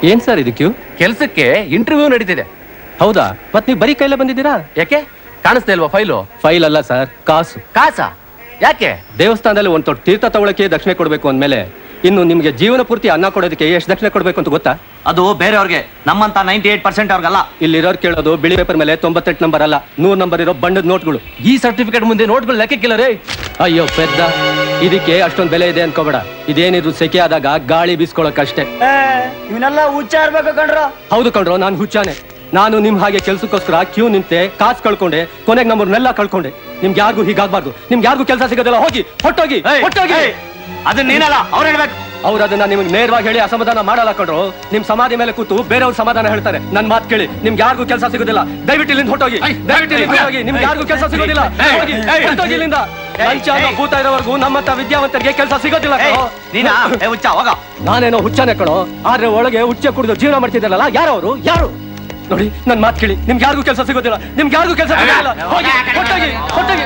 ಏನ್ ಸರ್ ಇದು ಕ್ಯೂ ಕೆಲ್ಸಕ್ಕೆ ಇಂಟರ್ವ್ಯೂ ನಡೀತಿದೆ ಹೌದಾ ಮತ್ ನೀವು ಬರೀ ಕೈಲೇ ಬಂದಿದ್ದೀರಾ ಯಾಕೆ ಕಾಣಿಸ್ತಾ ಇಲ್ವಾ ಫೈಲು ಫೈಲ್ ಅಲ್ಲ ಸರ್ ಕಾಸು ಕಾಸ ಯಾಕೆ ದೇವಸ್ಥಾನದಲ್ಲಿ ಒಂದ್ ತೊಟ್ಟು ತೀರ್ಥ ತಗೊಳಕ್ಕೆ ದಕ್ಷಿಣೆ ಕೊಡ್ಬೇಕು ಅಂದ್ಮೇಲೆ ಇನ್ನು ನಿಮ್ಗೆ ಜೀವನ ಪೂರ್ತಿ ಅನ್ನ ಕೊಡೋದಕ್ಕೆ ಎಷ್ಟು ದಕ್ಷಿಣೆ ಕೊಡ್ಬೇಕು ಅಂತ ಗೊತ್ತಾ ಅದು ಬೇರೆಯವ್ರಿಗೆ ನಮ್ಮಂತ ನೈಂಟಿ ಏಟ್ ಪರ್ಸೆಂಟ್ ಅವ್ರಿಗಲ್ಲ ಇಲ್ಲಿರೋರು ಕೇಳೋದು ಬಿಳಿ ಪೇಪರ್ ಮೇಲೆ ತೊಂಬತ್ತೆಂಟು ನಂಬರ್ ಅಲ್ಲ ನೂರ್ ನಂಬರ್ ಇರೋ ಬಣ್ಣದ ನೋಟ್ಗಳು ಈ ಸರ್ಟಿಫಿಕೇಟ್ ಮುಂದೆ ನೋಟ್ಗಳು ಲೆಕ್ಕಕ್ಕಿಲ್ಲ ರೇ ಅಯ್ಯೋ ಪೆದ್ದ ಇದಕ್ಕೆ ಅಷ್ಟೊಂದ್ ಬೆಲೆ ಇದೆ ಅನ್ಕೋಬೇಡ ಇದೇನಿದ್ರು ಸೆಕೆ ಆದಾಗ ಗಾಳಿ ಬೀಸ್ಕೊಳಕ್ಕಷ್ಟೇ ಇವನೆಲ್ಲ ಹುಚ್ಚ ಇರ್ಬೇಕು ಕಣ್ರು ಹೌದು ಕಣ್ರೋ ನಾನು ಹುಚ್ಚಾನೆ ನಾನು ನಿಮ್ ಹಾಗೆ ಕೆಲ್ಸಕ್ಕೋಸ್ಕರ ಕ್ಯೂ ನಿಂತೆ ಕಾಸು ಕಳ್ಕೊಂಡೆ ಕೊನೆಗೆ ನಮ್ಮನ್ನೆಲ್ಲ ಕಳ್ಕೊಂಡೆ ನಿಮ್ಗೆ ಯಾರಿಗೂ ಹೀಗಾಗ್ಬಾರ್ದು ನಿಮ್ಗೆ ಯಾರಿಗೂ ಕೆಲಸ ಸಿಗೋದಿಲ್ಲ ಹೋಗಿ ಹೊಟ್ಟೋಗಿ ಹೊಟ್ಟೋಗಿ ಅದನ್ನ ನೀನಲ್ಲ ಅವ್ರು ಹೇಳ್ಬೇಕು ಅವ್ರು ಅದನ್ನ ನಿಮ್ಗೆ ನೇರವಾಗಿ ಹೇಳಿ ಅಸಮಾಧಾನ ಮಾಡಲ್ಲ ಕಣ್ರು ನಿಮ್ ಸಮಾಧಿ ಮೇಲೆ ಕೂತು ಬೇರೆಯವ್ರ ಸಮಾಧಾನ ಹೇಳ್ತಾರೆ ನನ್ ಮಾತು ಕೇಳಿ ನಿಮ್ಗೆ ಯಾರಿಗೂ ಕೆಲಸ ಸಿಗೋದಿಲ್ಲ ದಯವಿಟ್ಟು ಇಲ್ಲಿಂದ ಹೊಟ್ಟೋಗಿ ದಯವಿಟ್ಟು ಇಲ್ಲಿಂದ ಹೊರಟೋಗಿ ನಿಮ್ಗೆ ಯಾರಿಗೂ ಕೆಲಸ ಸಿಗೋದಿಲ್ಲ ಹೋಗಿ, ಹೊರ್ಟೋಗಿ ಇಲ್ಲಿಂದ ಲಂಚ ಅನ್ನೋ ಭೂತ ಇರೋವರೆಗೂ ನಮ್ಮಂತ ವಿದ್ಯಾವಂತರಿಗೆ ಕೆಲಸ ಸಿಗೋದಿಲ್ಲ ಕಣೋ. ನೀನಾ ಏ ಹುಚ್ಚ ಹೋಗ ನಾನೇನೋ ಹುಚ್ಚನೆ ಕಣೋ ಆದ್ರೆ ಒಳಗೆ ಹುಚ್ಚೆ ಕುಡಿದು ಜೀವನ ಮಾಡ್ತಿದ್ದಲ್ಲ ಯಾರವರು ಯಾರು ನೋಡಿ ನನ್ ಮಾತು ಕೇಳಿ ನಿಮ್ಗೆ ಯಾರಿಗೂ ಕೆಲಸ ಸಿಗೋದಿಲ್ಲ ನಿಮ್ಗೆ ಯಾರಿಗೂ ಕೆಲಸ ಸಿಗೋದಿಲ್ಲ ಹೋಗಿ ಹೊಟ್ಟೋಗಿ ಹೊಟ್ಟೋಗಿ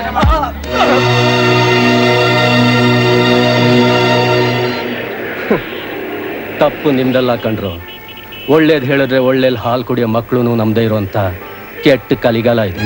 ತಪ್ಪು ನಿಮ್ದಲ್ಲ ಕಂಡ್ರು ಒಳ್ಳೇದ್ ಹೇಳಿದ್ರೆ ಒಳ್ಳೇದ್ ಹಾಲು ಕುಡಿಯೋ ಮಕ್ಕಳು ನಮ್ದೇ ಇರುವಂತ ಕೆಟ್ಟ ಕಲಿಗಾಲ ಇದು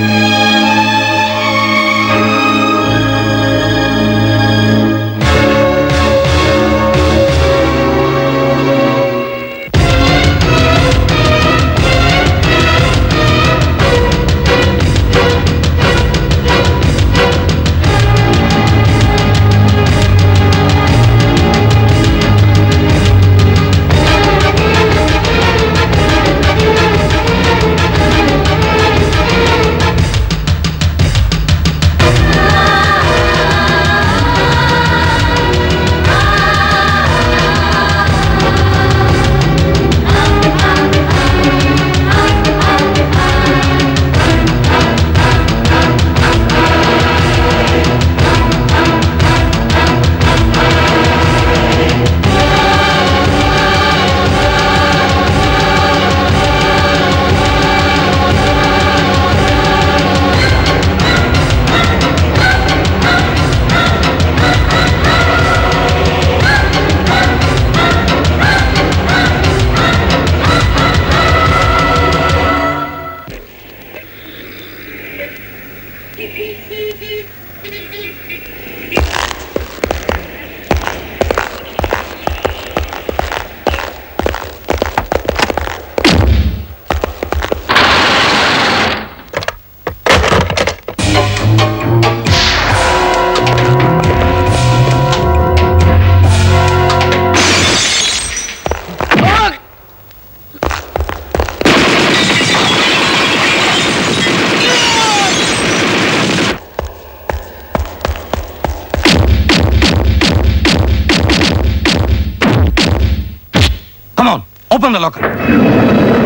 Come on, open the locker.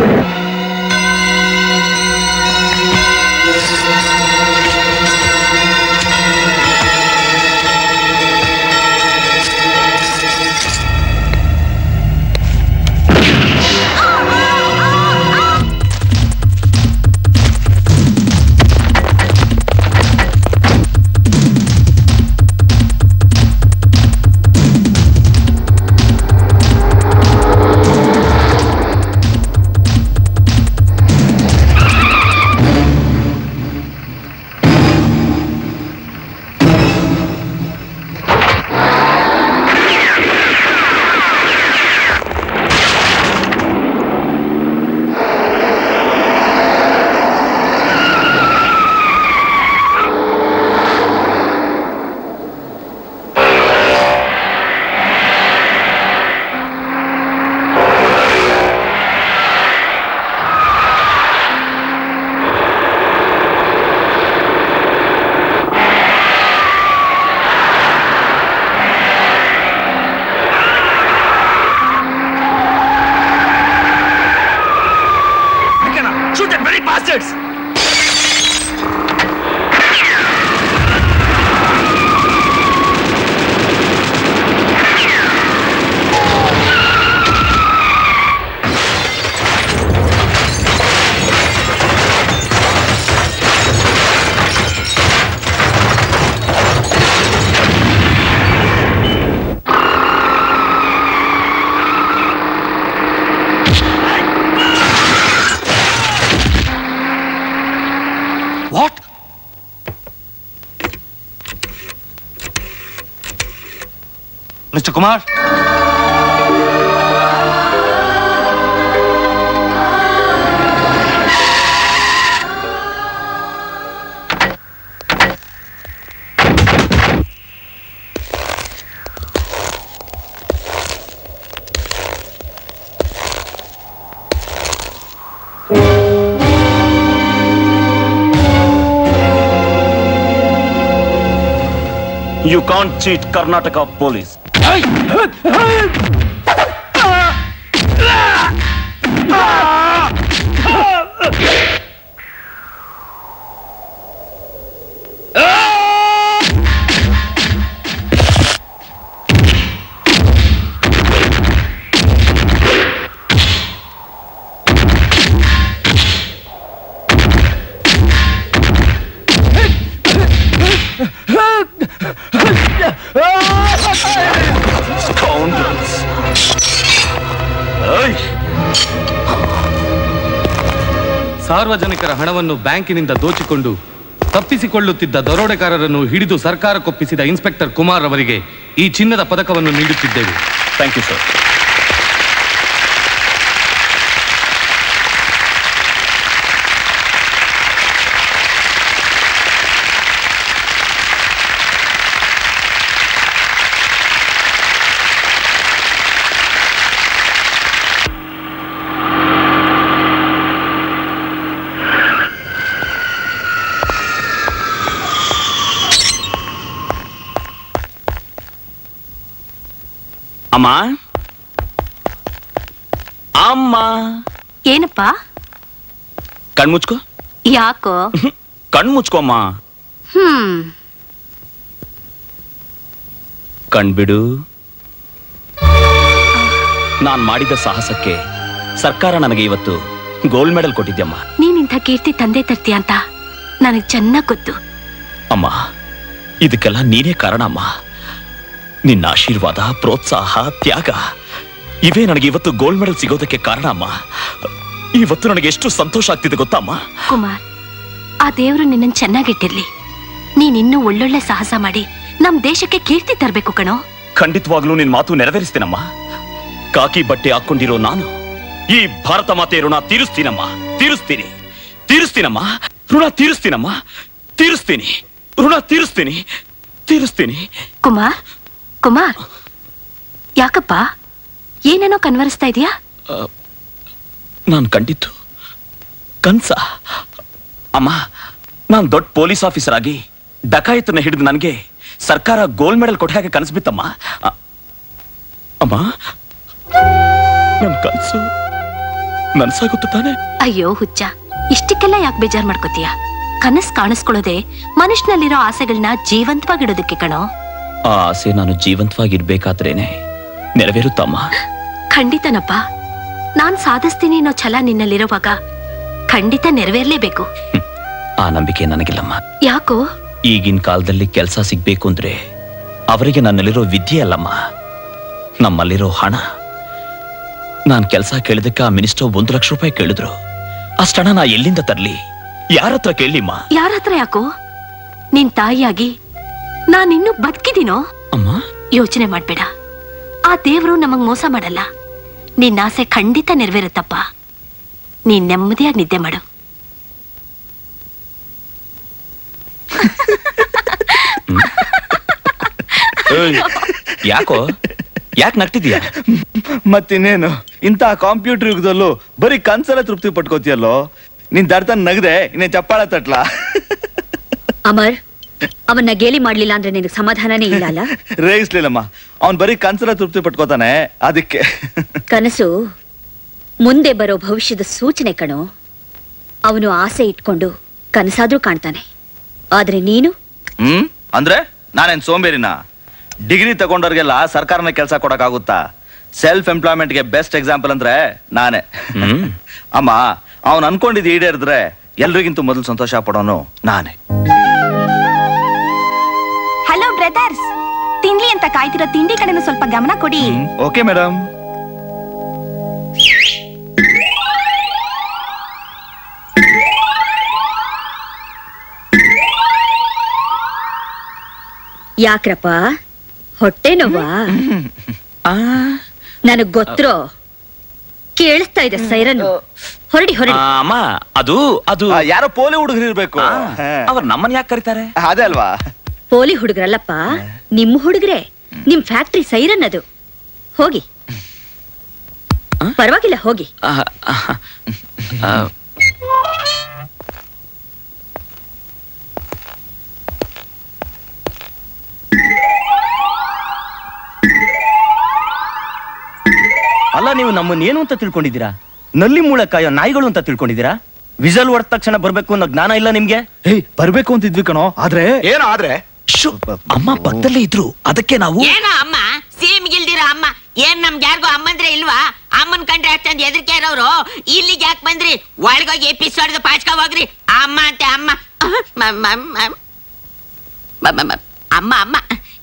Mister Kumar you can't cheat Karnataka police Scoundrels. Hey! ಸಾರ್ವಜನಿಕರ ಹಣವನ್ನು ಬ್ಯಾಂಕಿನಿಂದ ದೋಚಿಕೊಂಡು ತಪ್ಪಿಸಿಕೊಳ್ಳುತ್ತಿದ್ದ ದರೋಡೆಕಾರರನ್ನು ಹಿಡಿದು ಸರ್ಕಾರಕ್ಕೊಪ್ಪಿಸಿದ ಇನ್ಸ್ಪೆಕ್ಟರ್ ಕುಮಾರ್ ಅವರಿಗೆ ಈ ಚಿನ್ನದ ಪದಕವನ್ನು ನೀಡುತ್ತಿದ್ದೇವೆ ಥ್ಯಾಂಕ್ ಯು ಸರ್ ಅಮ್ಮ ಅಮ್ಮ ಏನಪ್ಪ ಕಣ್ಮುಚ್ಕೋ ಯಾಕೋ ಕಣ್ಮುಚ್ಕೋಮ್ಮ ಹ್ಮ್ ಕಣ್ಬಿಡು ನಾನ್ ಮಾಡಿದ ಸಾಹಸಕ್ಕೆ ಸರ್ಕಾರ ನನಗೆ ಇವತ್ತು ಗೋಲ್ಡ್ ಮೆಡಲ್ ಕೊಟ್ಟಿದ್ಯಮ್ಮ ನೀನಿಂಥ ಕೀರ್ತಿ ತಂದೆ ತರ್ತೀಯ ಅಂತ ನನಗ್ ಚೆನ್ನಾಗ್ ಗೊತ್ತು ಅಮ್ಮ ಇದಕ್ಕೆಲ್ಲ ನೀನೇ ಕಾರಣ ಅಮ್ಮ ನಿನ್ನ ಆಶೀರ್ವಾದ ಪ್ರೋತ್ಸಾಹ ತ್ಯಾಗ ಇವೇ ನನಗೆ ಇವತ್ತು ಗೋಲ್ಡ್ ಮೆಡಲ್ ಸಿಗೋದಕ್ಕೆ ಕಾರಣ ಅಮ್ಮ ಇವತ್ತು ನನಗೆ ಎಷ್ಟು ಸಂತೋಷ ಆಗ್ತಿದೆ ಗೊತ್ತಾ ಅಮ್ಮ ಕುಮಾರ್ ಆ ದೇವ್ರು ನಿನ್ನನ್ ಚೆನ್ನಾಗಿಟ್ಟಿರ್ಲಿ ನೀನಿನ್ನೂ ಒಳ್ಳೊಳ್ಳೆ ಸಾಹಸ ಮಾಡಿ ನಮ್ ದೇಶಕ್ಕೆ ಕೀರ್ತಿ ತರ್ಬೇಕು ಕಣೋ ಖಂಡಿತವಾಗ್ಲೂ ನಿನ್ ಮಾತು ನೆರವೇರಿಸ್ತೇನಮ್ಮ ಕಾಕಿ ಬಟ್ಟೆ ಹಾಕೊಂಡಿರೋ ನಾನು ಈ ಭಾರತ ಮಾತೆ ಋಣ ತೀರಿಸ್ತೀನಮ್ಮ ತೀರಿಸ್ತೀನಿ ತೀರಿಸ್ತೀನಮ್ಮ ಋಣ ತೀರಿಸ್ತೀನಮ್ಮ ತೀರಿಸ್ತೀನಿ ಋಣ ತೀರಿಸ್ತೀನಿ ತೀರಿಸ್ತೀನಿ ಕುಮಾರ್ ಕುಮಾರ್ ಯಾಕಪ್ಪ ಏನೇನೋ ಕನ್ವರಿಸ್ತಾ ಇದೀಯಾ ನಾನು ಕಂಡಿದ್ದು ಕನ್ಸ ಅಮ್ಮ ನಾನು ದೊಡ್ಡ ಪೊಲೀಸ್ ಆಫೀಸರ್ ಆಗಿ ಡಕಾಯಿತನ್ನ ಹಿಡಿದು ನನಗೆ ಸರ್ಕಾರ ಗೋಲ್ಡ್ ಮೆಡಲ್ ಕೊಟ್ಟ ಹಾಗೆ ಕನಸು ಬಿತ್ತಮ್ಮ ಅ- ಅಮ್ಮ ನನ್ ಕನಸು ನನ್ಸಾಗುತ್ತೆ ತಾನೆ ಅಯ್ಯೋ ಹುಚ್ಚ ಇಷ್ಟಕ್ಕೆಲ್ಲ ಯಾಕೆ ಬೇಜಾರ್ ಮಾಡ್ಕೋತೀಯ ಕನಸ್ ಕಾಣಿಸ್ಕೊಳ್ಳೋದೆ ಮನುಷ್ಯನಲ್ಲಿರೋ ಆಸೆಗಳನ್ನ ಜೀವಂತವಾಗಿಡೋದಕ್ಕೆ ಕಣೋ ಆ ಆಸೆ ನಾನು ಜೀವಂತವಾಗಿರ್ಬೇಕಾದ್ರೇನೆ ನೆರವೇರುತ್ತಮ್ಮ ಖಂಡಿತನಪ್ಪ ನಾನ್ ಸಾಧಿಸ್ತೀನಿ ಅನ್ನೋ ಛಲ ನಿನ್ನಲ್ಲಿರುವಾಗ ಖಂಡಿತ ನೆರವೇರ್ಲೇಬೇಕು ಆ ನಂಬಿಕೆ ನನಗಿಲ್ಲಮ್ಮ ಯಾಕೋ ಈಗಿನ ಕಾಲದಲ್ಲಿ ಕೆಲಸ ಸಿಗ್ಬೇಕು ಅಂದ್ರೆ ಅವರಿಗೆ ನನ್ನಲ್ಲಿರೋ ವಿದ್ಯೆ ಅಲ್ಲಮ್ಮ ನಮ್ಮಲ್ಲಿರೋ ಹಣ ನಾನ್ ಕೆಲಸ ಕೇಳಿದಕ್ಕೆ ಆ ಮಿನಿಸ್ಟರ್ ಒಂದು ಲಕ್ಷ ರೂಪಾಯಿ ಕೇಳಿದ್ರು ಅಷ್ಟಣ ನಾ ಎಲ್ಲಿಂದ ತರ್ಲಿ ಯಾರ ಹತ್ರ ಕೇಳಿಮ್ಮ ಯಾರ ಹತ್ರ ಯಾಕೋ ನಿನ್ ತಾಯಿಯಾಗಿ ನಾನಿನ್ನೂ ಬದುಕಿದೀನೋ ಅಮ್ಮ ಯೋಚನೆ ಮಾಡ್ಬೇಡ ಆ ದೇವ್ರು ನಮಗ್ ಮೋಸ ಮಾಡಲ್ಲ ನಿನ್ನ ಆಸೆ ಖಂಡಿತ ನೆರವೇರುತ್ತಪ್ಪ ನೀನ್ ನೆಮ್ಮದಿಯಾಗಿ ನಿದ್ದೆ ಮಾಡು ಯಾಕೋ ಯಾಕೆ ನಗ್ತಿದ್ಯಾ ಮತ್ತಿನ್ನೇನು ಇಂಥ ಕಾಂಪ್ಯೂಟರ್ ಯುಗದಲ್ಲೂ ಬರೀ ಕನ್ಸಲ್ಲ ತೃಪ್ತಿ ಪಟ್ಕೋತಿಯಲ್ಲೋ ನಿನ್ ದಡ್ತನ್ ನಗದೆ ಇನ್ನೇ ಚಪ್ಪಾಳ ತಟ್ಲಾ ಅಮರ್ ಅವನ್ನ ಗೇಲಿ ಮಾಡ್ಲಿಲ್ಲ ಅಂದ್ರೆ ನಿನಗೆ ಸಮಾಧಾನನೇ ಇಲ್ಲ ಅಲ್ಲ ರೇಗಿಸ್ಲಿಲ್ಲಮ್ಮ ಅವ್ನ್ ಬರೀ ಕನ್ಸಲ್ಲ ತೃಪ್ತಿ ಪಟ್ಕೋತಾನೆ ಅದಕ್ಕೆ ಕನಸು ಮುಂದೆ ಬರೋ ಭವಿಷ್ಯದ ಸೂಚನೆ ಕಣೋ ಅವನು ಆಸೆ ಇಟ್ಕೊಂಡು ಕನಸಾದ್ರೂ ಕಾಣ್ತಾನೆ ಆದ್ರೆ ನೀನು ಹ್ಮ್ ಅಂದ್ರೆ ನಾನೇನ್ ಸೋಂಬೇರಿನ ಡಿಗ್ರಿ ತಗೊಂಡವ್ರಿಗೆಲ್ಲ ಸರ್ಕಾರನ ಕೆಲಸ ಕೊಡಕ್ಕಾಗುತ್ತಾ ಸೆಲ್ಫ್ ಎಂಪ್ಲಾಯ್ಮೆಂಟ್ಗೆ ಬೆಸ್ಟ್ ಎಕ್ಸಾಂಪಲ್ ಅಂದ್ರೆ ನಾನೇ ಹ್ಮ್. ಅಮ್ಮ ಅವ್ನ್ ಅನ್ಕೊಂಡಿದ್ ಈಡೇರಿದ್ರೆ ಎಲ್ರಿಗಿಂತ ಮೊದಲು ಸಂತೋಷ ಪಡೋನು ನಾನೇ ಹಲೋ ಬ್ರದರ್ಸ್ ತಿನ್ಲಿ ಅಂತ ಕಾಯ್ತಿರೋ ತಿಂಡಿ ಕಡೆನೂ ಸ್ವಲ್ಪ ಗಮನ ಕೊಡಿ ಓಕೆ ಮೇಡಮ್ ಯಾಕ್ರಪ್ಪ ಹೊಟ್ಟೆ ನೋವಾ ನನಗ್ ಗೊತ್ತರೋ ಕೇಳಿಸ್ತಾ ಇದೆ ಸೈರನ್ ಹೊರಡಿ ಹೊರಡಿ ಆ, ಅಮ್ಮ ಅದು ಅದು ಆ, ಯಾರೋ ಪೋಲಿ ಹುಡುಗರು ಇರ್ಬೇಕು ಅವ್ರು ನಮ್ಮನ್ನ ಯಾಕೆ ಕರೀತಾರೆ ಅದೇ ಅಲ್ವಾ ಪೋಲಿ ಹುಡುಗ್ರಲ್ಲಪ್ಪ ನಿಮ್ ಹುಡುಗ್ರೆ ನಿಮ್ ಫ್ಯಾಕ್ಟ್ರಿ ಸೈರನ್ ಅದು ಹೋಗಿ ಪರವಾಗಿಲ್ಲ ಹೋಗಿ ಆ, ಆ, ಆ, ಅಲ್ಲ ನೀವು ನಮ್ಮನ್ನ ಏನು ಅಂತ ತಿಳ್ಕೊಂಡಿದ್ದೀರಾ ನಲ್ಲಿ ಮೂಳಕಾಯೋ ನಾಯಿಗಳು ಅಂತ ತಿಳ್ಕೊಂಡಿದ್ದೀರಾ ವಿಸಲ್ ಹೊಡೆದ ತಕ್ಷಣ ಬರ್ಬೇಕು ಅನ್ನೋ ಜ್ಞಾನ ಇಲ್ಲ ನಿಮ್ಗೆ ಏಯ್ ಬರ್ಬೇಕು ಅಂತಿದ್ವಿ ಕಣೋ ಆದ್ರೆ ಏನೋ ಆದ್ರೆ ಶೋ, ಅಮ್ಮ ಪಕ್ಕದಲ್ಲೇ ಇದ್ರು ಅದಕ್ಕೆ ನಾವು ಏನೋ ಅಮ್ಮ ಸೀಮ್ ಗಿಲ್ದಿರ ಅಮ್ಮ ಏನ್ ನಮ್ಗೆ ಯಾರಿಗೂ ಅಮ್ಮಂದ್ರೆ ಇಲ್ವಾ ಅಮ್ಮನ್ ಕಂಡ್ರೆ ಅಷ್ಟೊಂದು ಹೆದರಿಕೆ ಇರೋರು ಇಲ್ಲಿಗೆ ಯಾಕೆ ಬಂದ್ರಿ ಒಳಗೋಗಿ ಪಿಸ್ ಹೊಡೆದು ಪಾಚ್ಕ ಹೋಗ್ರಿ ಅಮ್ಮ ಅಂತೆ ಅಮ್ಮ ಮ- ಮ- ಮ- ಮ- ಮ- ಮ- ಅಮ್ಮ ಅಮ್ಮ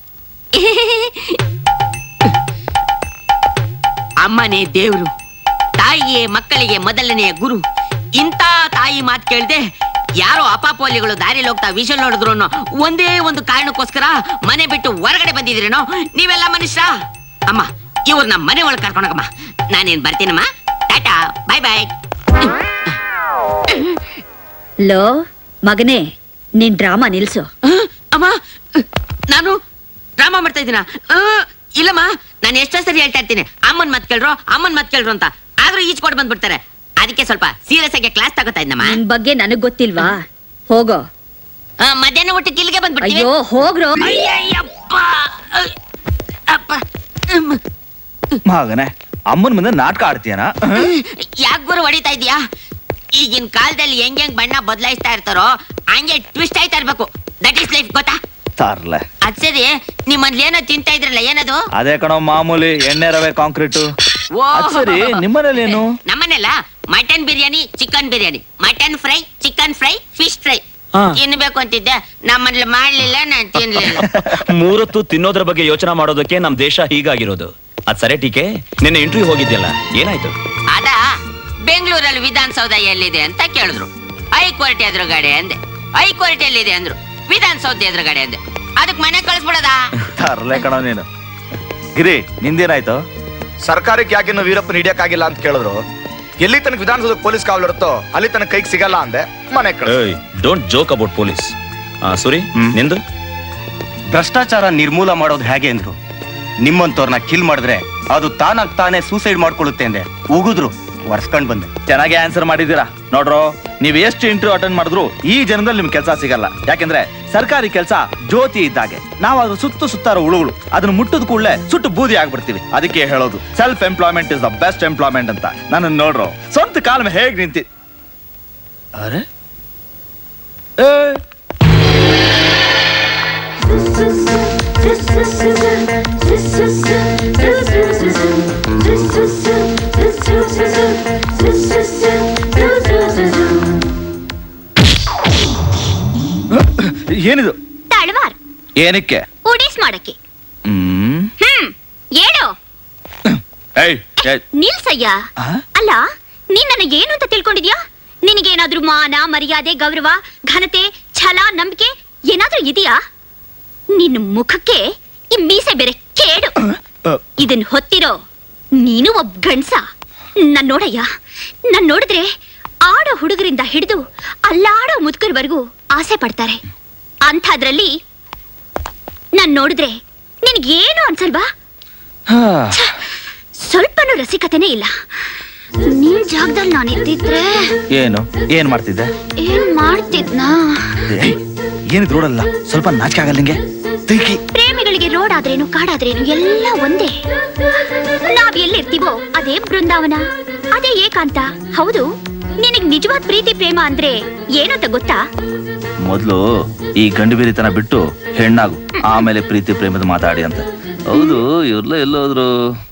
ಅಮ್ಮನೇ ದೇವ್ರು ತಾಯಿಯೇ ಮಕ್ಕಳಿಗೆ ಮೊದಲನೆಯ ಗುರು ಇಂಥ ತಾಯಿ ಮಾತು ಕೇಳ್ದೆ ಯಾರೋ ಅಪಾಪೋಲಿಗಳು ದಾರಿಲಿ ಹೋಗ್ತಾ ವಿಷಲ್ ನೋಡಿದ್ರು ಅನ್ನೋ ಒಂದೇ ಒಂದು ಕಾರಣಕ್ಕೋಸ್ಕರ ಮನೆ ಬಿಟ್ಟು ಹೊರಗಡೆ ಬಂದಿದ್ರೇನೋ ನೀವೆಲ್ಲ ಮನುಷ್ಯ ಅಮ್ಮ ಇವ್ರು ನಮ್ಮ ಮನೆ ಒಳಗೆ ಕರ್ಕೊಂಡೋಗಮ್ಮ ನಾನೇನ್ ಬರ್ತೀನಮ್ಮ ಟಾಟಾ ಬಾಯ್ ಬಾಯ್ ಲೋ ಮಗನೇ ನಿನ್ ಡ್ರಾಮಾ ನಿಲ್ಸು ಅಮ್ಮ ನಾನು ಡ್ರಾಮಾ ಮಾಡ್ತಾ ಇದ್ದೀನ ಇಲ್ಲಮ್ಮ ನಾನು ಎಷ್ಟೋ ಸರಿ ಹೇಳ್ತಾ ಇರ್ತೀನಿ ಅಮ್ಮನ್ ಮತ್ ಕೇಳ್ರು ಅಮ್ಮನ್ ಮತ್ ಕೇಳ್ರು ಅಂತ ಆದ್ರೂ ಈಚ್ಕೊಡ್ ಬಂದ್ಬಿಡ್ತಾರೆ ಅದಕ್ಕೆ ಸ್ವಲ್ಪ ಸೀರಿಯಸ್ ಆಗಿ ಕ್ಲಾಸ್ ತಗೋತಾ ಇದ್ದಮ್ಮ ನಿನ್ ಬಗ್ಗೆ ನನಗ್ ಗೊತ್ತಿಲ್ವಾ ಹೋಗೋ ಆ, ಮಧ್ಯಾಹ್ನ ಊಟಕ್ಕೆ ಇಲ್ಲಿಗೆ ಬಂದ್ಬಿಡ್ತೀವಿ ಅಯ್ಯೋ ಹೋಗ್ರೋ ಅಯ್ಯಯ್ಯಪ್ಪ ಅಯ್, ಅಪ್ಪ ಹ್ಮ್. ಮಗನೇ ಅಮ್ಮನ ಮುಂದೆ ನಾಟಕ ಆಡ್ತೀಯನಾ ಯಾಕ್ ಗುರು ಹೊಡಿತಾ ಇದೀಯಾ ಈಗಿನ ಕಾಲದಲ್ಲಿ ಹೆಂಗ್ ಹೆಂಗ್ ಬಣ್ಣ ಬದಲಾಯಿಸ್ತಾ ಇರ್ತಾರೋ ಹಂಗೆ ಟ್ವಿಸ್ಟ್ ಆಯ್ತಾ ಇರ್ಬೇಕು ದಟ್ ಈಸ್ ಲೈಫ್ ಗೊತ್ತಾ ತಾರ್ಲೆ ಅದ್ ಸರಿ ನಿಮ್ಮಲ್ಲಿ ಏನೋ ತಿಂತಾ ಇದ್ರಲ್ಲ ಏನದು ಅದೇ ಕಣೋ ಮಾಮೂಲಿ ಎಣ್ಣೆ ರವೆ ಕಾಂಕ್ರೀಟು ಓ. ಅದ್ ಸರಿ ನಿಮ್ಮನೇಲಿ ಏನು ನಮ್ಮನೆಲ್ಲ mutton biryani chicken biryani mutton fry chicken fry fish fry ಹಾ. ತಿನ್ಬೇಕು ಅಂತಿದ್ದೆ ನಮ್ಮಲ್ಲಿ ಮಾಡ್ಲಿಲ್ಲ ನಾನ್ ತಿನ್ಲಿಲ್ಲ ಮೂರೊತ್ತು ತಿನ್ನೋದ್ರ ಬಗ್ಗೆ ಯೋಚನೆ ಮಾಡೋದಕ್ಕೆ ನಮ್ ದೇಶ ಹೀಗಾಗಿರೋದು ಅದ್ ಸರಿ ಟೀಕೆ ನಿನ್ನೆ ಇಂಟರ್ವ್ಯೂ ಹೋಗಿದ್ಯಲ್ಲ ಏನಾಯ್ತು ಅದ ಬೆಂಗಳೂರಲ್ಲಿ ವಿಧಾನಸೌಧ ಎಲ್ಲಿದೆ ಅಂತ ಕೇಳಿದ್ರು ಹೈಕೋರ್ಟ್ ಎದುರುಗಡೆ ಅಂದೆ ಹೈಕೋರ್ಟ್ ಎಲ್ಲಿದೆ ಅಂದ್ರು ವಿಧಾನಸೌಧ ಎದುರುಗಡೆ ಅಂದೆ ಅದಕ್ ಮನೆ ಕಳಿಸ್ಬಿಡದಾ ತರ್ಲೆ ಕಣೋ ನೀನು ಗಿರಿ ನಿಂದೇನಾಯ್ತು ಸರ್ಕಾರಕ್ಕೆ ಯಾಕೆ ಇನ್ನು ವೀರಪ್ಪನ ಹಿಡಿಯಕ್ಕಾಗಿಲ್ಲ ಅಂತ ಕೇಳಿದ್ರು ಎಲ್ಲಿ ತನಕ ವಿಧಾನಸೌಧ ಪೊಲೀಸ್ ಕಾವಲು ಇರುತ್ತೋ ಅಲ್ಲಿ ತನಕ ಕೈಗೆ ಸಿಗಲ್ಲ ಅಂದೆ ಮನೆ ಕಳ್ಸ ಡೋಂಟ್ ಜೋಕ್ ಅಬೌಟ್ ಪೊಲೀಸ್ ಸುರಿ ನಿಂದು ಭ್ರಷ್ಟಾಚಾರ ನಿರ್ಮೂಲ ಮಾಡೋದು ಹೇಗೆ ಅಂದ್ರು ನಿಮ್ಮಂತವ್ರನ್ನ ಕಿಲ್ ಮಾಡಿದ್ರೆ ಅದು ತಾನಾಗ್ ತಾನೇ ಸೂಸೈಡ್ ಮಾಡ್ಕೊಳ್ಳುತ್ತೆ ಅಂದೆ ಉಗಿದ್ರು ಒರ್ಸ್ಕೊಂಡ್ ಬಂದೆ ಚೆನ್ನಾಗಿ ಆನ್ಸರ್ ಮಾಡಿದ್ದೀರಾ ನೋಡ್ರೋ ನೀವ್ ಎಷ್ಟು ಇಂಟರ್ವ್ಯೂ ಅಟೆಂಡ್ ಮಾಡಿದ್ರು ಈ ಜನದಲ್ಲಿ ನಿಮ್ ಕೆಲಸ ಸಿಗಲ್ಲ ಯಾಕೆಂದ್ರೆ ಸರ್ಕಾರಿ ಕೆಲಸ ಜ್ಯೋತಿ ಇದ್ದಾಗೆ ನಾವು ಅದ್ರ ಸುತ್ತು ಸುತ್ತಾರೋ ಹುಳುಗಳು ಅದನ್ನ ಮುಟ್ಟದ ಕೂಡಲೇ ಸುಟ್ಟು ಬೂದಿ ಆಗ್ಬಿಡ್ತೀವಿ ಅದಕ್ಕೆ ಹೇಳೋದು self employment is the best employment ಅಂತ ನನ್ನ ನೋಡ್ರೋ ಸ್ವಂತ ಕಾಲ ಮೇಲೆ ಹೇಗ್ ನಿಂತಿ ಅರೆ ಏ ಏನಿದು ತಳವಾರ್ ಏನಕ್ಕೆ ಉಡೀಸ್ ಮಾಡಕ್ಕೆ ಹ್ಮ್ ಹ್ಮ್ ಹೇಳು ಏಯ್ ಏಯ್, ನಿಲ್ಸಯ್ಯ ಆ? ಅಲ್ಲ ನೀನ್ ನನಗೆ ಏನು ಅಂತ ತಿಳ್ಕೊಂಡಿದ್ಯಾ ನಿನಗೇನಾದ್ರೂ ಮಾನ ಮರ್ಯಾದೆ ಗೌರವ ಘನತೆ ಛಲ ನಂಬಿಕೆ ಏನಾದ್ರೂ ಇದೆಯಾ ನಿನ್ನ ಮುಖಕ್ಕೆ ಈ ಮೀಸೆ ಬೇರೆ ಕೇಡು ಅ, ಇದನ್ ಹೊತ್ತಿರೋ ನೀನು ಒಬ್ಬ ಗಂಡ್ಸ ನಾನ್ ನೋಡಯ್ಯ ನಾನ್ ನೋಡಿದ್ರೆ ಆಡೋ ಹುಡುಗರಿಂದ ಹಿಡಿದು ಅಲ್ಲಾಡೋ ಮುದುಕರ್ವರೆಗೂ ಆಸೆ ಪಡ್ತಾರೆ ಅಂಥದ್ರಲ್ಲಿ ನಾನ್ ನೋಡಿದ್ರೆ ನಿನ್ಗೇನು ಅನ್ಸಲ್ವಾ ಹಾ. ಸ್ವಲ್ಪನೂ ರಸಿಕತೆನೇ ಇಲ್ಲ ನಿನ್ ಜಾಗದಲ್ಲಿ ನಾನು ಇದ್ದಿದ್ರೆ ಏನು ಏನ್ ಮಾಡ್ತಿದ್ದೆ ಏನ್ ಮಾಡ್ತಿದ್ನಾ ಏಯ್, ಏನಿದ್ ರೋಡಲ್ಲ ಸ್ವಲ್ಪ ನಾಚಿಕೆ ಆಗಲ್ಲ ನಿಂಗೆ ತಿರ್ಗಿ ಪ್ರೇಮಿಗಳಿಗೆ ರೋಡ್ ಆದ್ರೇನು ಕಾಡಾದ್ರೇನು ಎಲ್ಲ ಒಂದೇ ನಾವ್ ಎಲ್ಲಿರ್ತೀವೋ ಅದೇ ಬೃಂದಾವನ ಅದೇ ಏಕಾಂತ ಹೌದು ನಿನಗ್ ನಿಜವಾದ ಪ್ರೀತಿ ಪ್ರೇಮ ಅಂದ್ರೆ ಏನು ಅಂತ ಗೊತ್ತಾ ಮೊದ್ಲು ಈ ಗಂಡು ಬೀರಿತನ ಬಿಟ್ಟು ಹೆಣ್ಣಾಗು ಆಮೇಲೆ ಪ್ರೀತಿ ಪ್ರೇಮದ ಮಾತಾಡಿ ಅಂತ ಹೌದು ಇವ್ರಲ್ಲ ಎಲ್ಲೋದ್ರು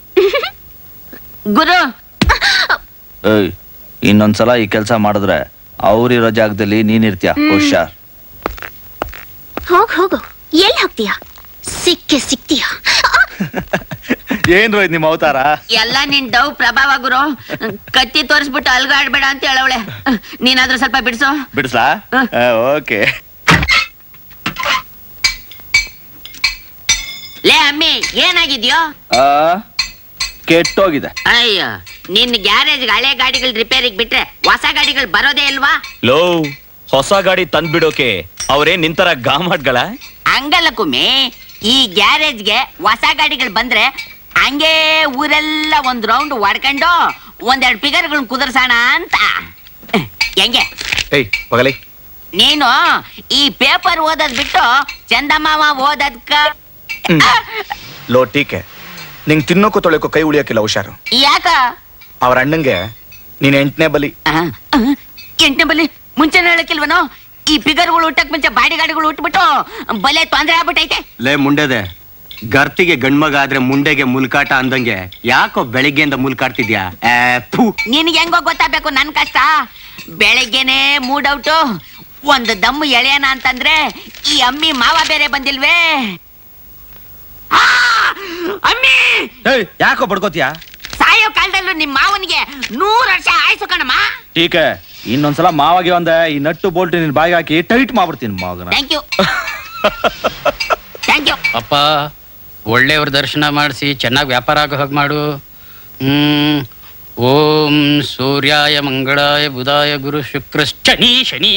ಗುರು ಏಯ್ ಇನ್ನೊಂದ್ಸಲ ಈ ಕೆಲಸ ಮಾಡಿದ್ರೆ ಅವ್ರಿರೋ ಜಾಗದಲ್ಲಿ ನೀನಿರ್ತೀಯ ಹುಷಾರ್ ಹೋಗ್ ಹೋಗು ಎಲ್ಲಿ ಹೋಗ್ತೀಯಾ ಸಿಕ್ಕೆ ಸಿಕ್ತೀಯಾ ಏನ್ರೋ ಇದ್ ನಿಮ್ಮ ಅವತಾರ ಎಲ್ಲ ನಿನ್ ಡವ್ ಪ್ರಭಾವ ಗುರು ಕತ್ತಿ ತೋರಿಸ್ಬಿಟ್ಟು ಅಲ್ಗಾಡ್ಬೇಡ ಅಂತ ಹೇಳವಳೆ ನೀನಾದ್ರೂ ಸ್ವಲ್ಪ ಬಿಡ್ಸೋ ಬಿಡಿಸ್ಲಾ ಓಕೆ ಲೇ ಅಮ್ಮಿ ಏನಾಗಿದ್ಯೋ ಆ, ಕೆಟ್ಟೋಗಿದೆ ಅಯ್ಯೋ ನಿನ್ ಗ್ಯಾರೇಜ್ ಹಳೆ ಗಾಡಿಗಳು ರಿಪೇರಿಗೆ ಬಿಟ್ರೆ ಹೊಸ ಗಾಡಿಗಳು ಬರೋದೇ ಇಲ್ವಾ ಲೋ ಹೊಸ ಗಾಡಿ ತಂದ್ಬಿಡೋಕೆ ಅವರೇ ನಿಂತರ ಗಾಮಟ್ಗಳ ಹಂಗಲ್ಲ ಕುಮ್ಮಿ ಈ ಗ್ಯಾರೇಜ್ಗೆ ಹೊಸ ಗಾಡಿಗಳು ಬಂದ್ರೆ ಹಂಗೆ ಊರೆಲ್ಲ ಒಂದ್ ರೌಂಡ್ ಹೊಡ್ಕೊಂಡು ಒಂದೆರಡು ಫಿಗರ್ಗಳನ್ನ ಕುದುರ್ಸೋಣ ಅಂತ ಹೆಂಗೆ ಏಯ್ ಪಗಲಿ ನೀನು ಈ ಪೇಪರ್ ಓದೋದ್ ಬಿಟ್ಟು ಚಂದಮಾಮ ಓದದ್ಕ ಲೋ ಟೀಕೆ ನಿಂಗ್ ತಿನ್ನೋಕು ತೊಳೆಯೋಕು ಕೈ ಉಳಿಯಕ್ಕಿಲ್ಲ ಹುಷಾರು ಯಾಕ ಅವ್ರ ಅಣ್ಣಂಗೆ ನೀನ್ ಎಂಟನೇ ಬಲಿ ಎಂಟನೇ ಬಲ್ಲಿ ಮುಂಚೆನೆ ಹೇಳಕ್ಕಿಲ್ವನೋ ಈ ಫಿಗರ್ಗಳು ಹುಟ್ಟಕ್ ಮುಂಚೆ ಬಾಡಿ ಗಾಡಿಗಳು ಹುಟ್ಬಿಟ್ಟು ಬಲೆ ತೊಂದ್ರೆ ಆಗ್ಬಿಟ್ಟೈತೆ ಲೇ ಮುಂಡೆದೆ ಗರ್ತಿಗೆ ಗಂಡ್ಮಗ ಆದ್ರೆ ಮುಂಡೆಗೆ ಮುಲ್ಕಾಟ ಅಂದಂಗೆ ಯಾಕೋ ಬೆಳಿಗ್ಗೆಯಿಂದ ಮುಲ್ಕಾಡ್ತಿದ್ಯಾ ಏ, ಥು. ನಿನಗೆ ಹೆಂಗೋ ಗೊತ್ತಾಗ್ಬೇಕು ನನ್ ಕಷ್ಟ ಬೆಳಗ್ಗೆನೆ ಮೂಡ್ ಔಟು ಒಂದು ದಮ್ಮು ಎಳೆಯನ ಅಂತಂದ್ರೆ ಈ ಅಮ್ಮಿ ಮಾವ ಬೇರೆ ಬಂದಿಲ್ವೇ ಆ! ಅಮ್ಮಿ ಏಯ್ ಯಾಕೋ ಬಡ್ಕೋತೀಯ ಸಾಯೋ ಕಾಲದಲ್ಲೂ ನಿಮ್ ಮಾವನಿಗೆ ನೂರು ವರ್ಷ ಆಯ್ಸು ಕಣಮ್ಮ ಟೀಕೆ ಇನ್ನೊಂದ್ಸಲ ಮಾವಾಗಿ ಒಂದೆ ಈ ನಟ್ಟು ಬೋಲ್ಟ್ ನಿನ್ ಬಾಯಿಗೆ ಹಾಕಿ ಟೈಟ್ ಮಾಡ್ಬಿಡ್ತೀನಿ ಮಗನ ಥ್ಯಾಂಕ್ ಯು ಥ್ಯಾಂಕ್ ಯು ಅಪ್ಪ ಒಳ್ಳೆಯವ್ರ ದರ್ಶನ ಮಾಡಿಸಿ ಚೆನ್ನಾಗಿ ವ್ಯಾಪಾರ ಆಗೋ ಹಾಗೆ ಮಾಡು ಹ್ಮ್ ಓಂ ಸೂರ್ಯಾಯ ಮಂಗಳಾಯ ಬುಧಾಯ ಗುರು ಶುಕ್ರ ಶನಿ ಶನಿ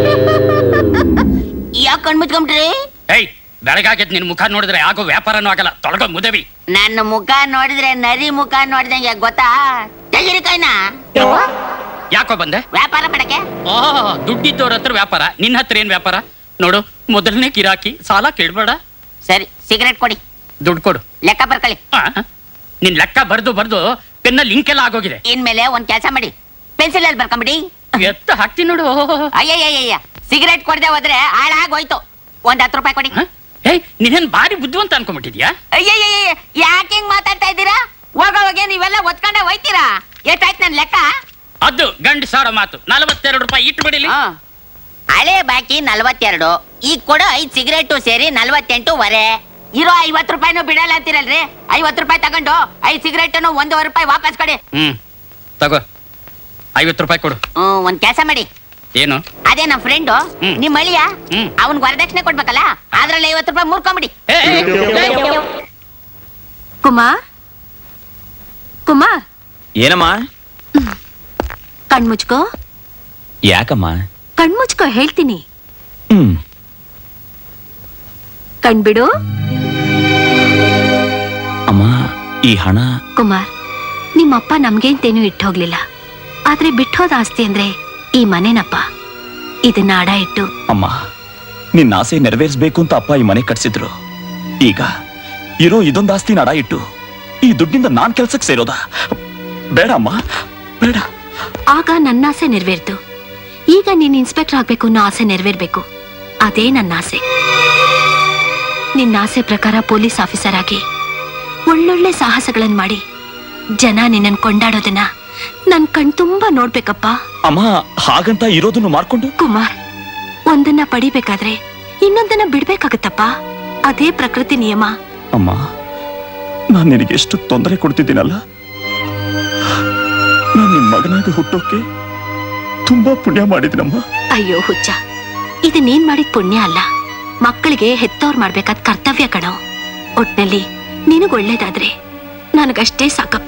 ಯಾಕೆ ಕಣ್ಮುಚ್ಕೊಂಡ್ರಿ ಏಯ್ ಬೆಳಗಾಗೈತೆ ನಿನ್ ಮುಖ ನೋಡಿದ್ರೆ ಆಗೋ ವ್ಯಾಪಾರನೂ ಆಗಲ್ಲ ತೊಳಗೋ ಮುದವಿ ನನ್ನ ಮುಖ ನೋಡಿದ್ರೆ ನರಿ ಮುಖ ನೋಡಿದಂಗೆ ಗೊತ್ತಾ ತೆಗಿರಿ ಕೈನ ಯಾಕೋ ಬಂದೆ ವ್ಯಾಪಾರ ಮಾಡಕ್ಕೆ ಆ ದುಡ್ಡಿದ್ದವ್ರ ಹತ್ರ ವ್ಯಾಪಾರ ನಿನ್ನ ಹತ್ರ ಏನ್ ವ್ಯಾಪಾರ ನೋಡು ಮೊದಲನೇ ಗಿರಾಕಿ ಸಾಲ ಕೇಳ್ಬೇಡ ಸರಿ ಸಿಗರೆಟ್ ಕೊಡಿ ದುಡ್ಡು ಕೊಡು ಲೆಕ್ಕ ಬರ್ಕೊಳ್ಳಿ ಆ, ನಿನ್ ಲೆಕ್ಕ ಬರ್ದು ಬರ್ದು ಪೆನ್ನಲ್ಲಿ ಲಿಂಕ್ ಎಲ್ಲ ಆಗೋಗಿದೆ ಇನ್ಮೇಲೆ ಒಂದ್ ಕೆಲಸ ಮಾಡಿ ಪೆನ್ಸಿಲ್ ಅಲ್ಲಿ ಬರ್ಕೊಂಬಿಡಿ ಎತ್ತ ಹಾಕ್ತೀನಿ ನೋಡು ಅಯ್ಯಯ್ಯಯ್ಯ ಸಿಗರೆಟ್ ಕೊಡದೆ ಹೋದ್ರೆ ಹಾಳಾಗೋಯ್ತು ಒಂದ್ ಹತ್ತು ರೂಪಾಯಿ ಕೊಡಿ ಏಯ್ ನೀನೇನ್ ಭಾರಿ ಬುದ್ಧಿವಂತ ಅನ್ಕೊಂಡ್ಬಿಟ್ಟಿದ್ಯಾ ಅಯ್ಯಯ್ಯಯ್ಯ ಯಾಕೆ ಹಿಂಗ್ ಮಾತಾಡ್ತಾ ಇದ್ದೀರಾ ಹೋಗೋವಾಗೆ ನೀವೆಲ್ಲ ಒತ್ಕೊಂಡೆ ಹೋಯ್ತೀರಾ ಎಷ್ಟಾಯ್ತು ನನ್ ಲೆಕ್ಕ ಅದು ಗಂಡು ಸಾವಿರ ಮಾತು ನಲವತ್ತೆರಡು ರೂಪಾಯಿ ಇಟ್ಟು ಬಿಡಿಲಿ ಹಳೆ ಬಾಕಿ ನಲ್ವತ್ತೆರಡು ಈಗ ಕೊಡೋ ಐದ್ ಸಿಗರೇಟು ಸೇರಿ ನಲ್ವತ್ತೆಂಟು ವರೆ ಇರೋ ಐವತ್ ರೂಪಾಯಿನೂ ಬಿಡಲ್ಲ ಅಂತೀರಲ್ರಿ ಐವತ್ ರೂಪಾಯಿ ತಗೊಂಡು ಐದ್ ಸಿಗರೇಟನ್ನು ಒಂದೂವರೆ ರೂಪಾಯಿ ವಾಪಸ್ ಕೊಡಿ ಹ್ಮ್ ತಗೋ ಐವತ್ತು ರೂಪಾಯಿ ಕೊಡು ಹ್ಮ್ ಒಂದ್ ಕೆಲಸ ಮಾಡಿ ಏನು ಅದೇ ನಮ್ ಫ್ರೆಂಡು ನಿಮ್ ಅಳಿಯ ಹ್ಮ್. ಅವನ್ ವರದಕ್ಷಿಣೆ ಕೊಡ್ಬೇಕಲ್ಲ ಅದ್ರಲ್ಲಿ ಐವತ್ತು ರೂಪಾಯಿ ಮೂರ್ಕೊಂಬಿಡಿ ಕುಮಾರ್ ಕುಮಾರ್ ಏನಮ್ಮ ಕಣ್ಮುಚ್ಕೋ ಯಾಕಮ್ಮ ಕಣ್ಮುಚ್ಕೋ ಹೇಳ್ತೀನಿ ಹ್ಮ್ ಕಣ್ಬಿಡು ಅಮ್ಮ ಈ ಹಣ ಕುಮಾರ್ ನಿಮ್ಮಪ್ಪ ನಮ್ಗೇಂತೇನು ಇಟ್ಟು ಹೋಗ್ಲಿಲ್ಲ ಆದ್ರೆ ಬಿಟ್ಟೋದ ಆಸ್ತಿ ಅಂದ್ರೆ ಈ ಮನೆನಪ್ಪ ಇದನ್ನ ಅಡ ಇಟ್ಟು ಅಮ್ಮ ನಿನ್ನ ಆಸೆ ನೆರವೇರಿಸ್ಬೇಕು ಅಂತ ಅಪ್ಪ ಈ ಮನೆ ಕಟ್ಸಿದ್ರು ಈಗ ಇರೋ ಇದೊಂದು ಆಸ್ತಿ ನಡ ಇಟ್ಟು ಈ ದುಡ್ಡಿಂದ ನಾನ್ ಕೆಲ್ಸಕ್ಕೆ ಸೇರೋದಾ ಬೇಡ ಅಮ್ಮ ಬೇಡ ಆಗ ನನ್ನ ಆಸೆ ನೆರವೇರ್ತು ಈಗ ನೀನ್ ಇನ್ಸ್ಪೆಕ್ಟರ್ ಆಗ್ಬೇಕು ಅನ್ನೋ ಆಸೆ ನೆರವೇರ್ಬೇಕು ಅದೇ ನನ್ನ ಆಸೆ ನಿನ್ನ ಆಸೆ ಪ್ರಕಾರ ಪೊಲೀಸ್ ಆಫೀಸರ್ ಆಗಿ ಒಳ್ಳೊಳ್ಳೆ ಸಾಹಸಗಳನ್ನ ಮಾಡಿ ಜನ ನಿನ್ನನ್ ಕೊಂಡಾಡೋದನ್ನ ನನ್ ಕಣ್ ತುಂಬಾ ನೋಡ್ಬೇಕಪ್ಪ ಅಮ್ಮ ಹಾಗಂತ ಇರೋದನ್ನು ಮಾರ್ಕೊಂಡು ಕುಮಾರ್ ಒಂದನ್ನ ಪಡಿಬೇಕಾದ್ರೆ ಇನ್ನೊಂದನ್ನ ಬಿಡ್ಬೇಕಾಗತ್ತಪ್ಪ ಅದೇ ಪ್ರಕೃತಿ ನಿಯಮ ಅಮ್ಮ ನಾನು ನಿನಗೆ ಎಷ್ಟು ತೊಂದರೆ ಕೊಡ್ತಿದ್ದೀನಲ್ಲ ನಾನು ನಿನ್ ಮಗನಾಗಿ ಹುಟ್ಟೋಕೆ ತುಂಬಾ ಪುಣ್ಯ ಮಾಡಿದಿನಮ್ಮ ಅಯ್ಯೋ ಹುಚ್ಚ ಇದು ನೀನ್ ಮಾಡಿದ ಪುಣ್ಯ ಅಲ್ಲ ಮಕ್ಕಳಿಗೆ ಹೆತ್ತವ್ರು ಮಾಡ್ಬೇಕಾದ ಕರ್ತವ್ಯ ಕಣೋ ಒಟ್ನಲ್ಲಿ ನಿನಗ್ ಒಳ್ಳೇದಾದ್ರೆ ನನಗಷ್ಟೇ ಸಾಕಪ್ಪ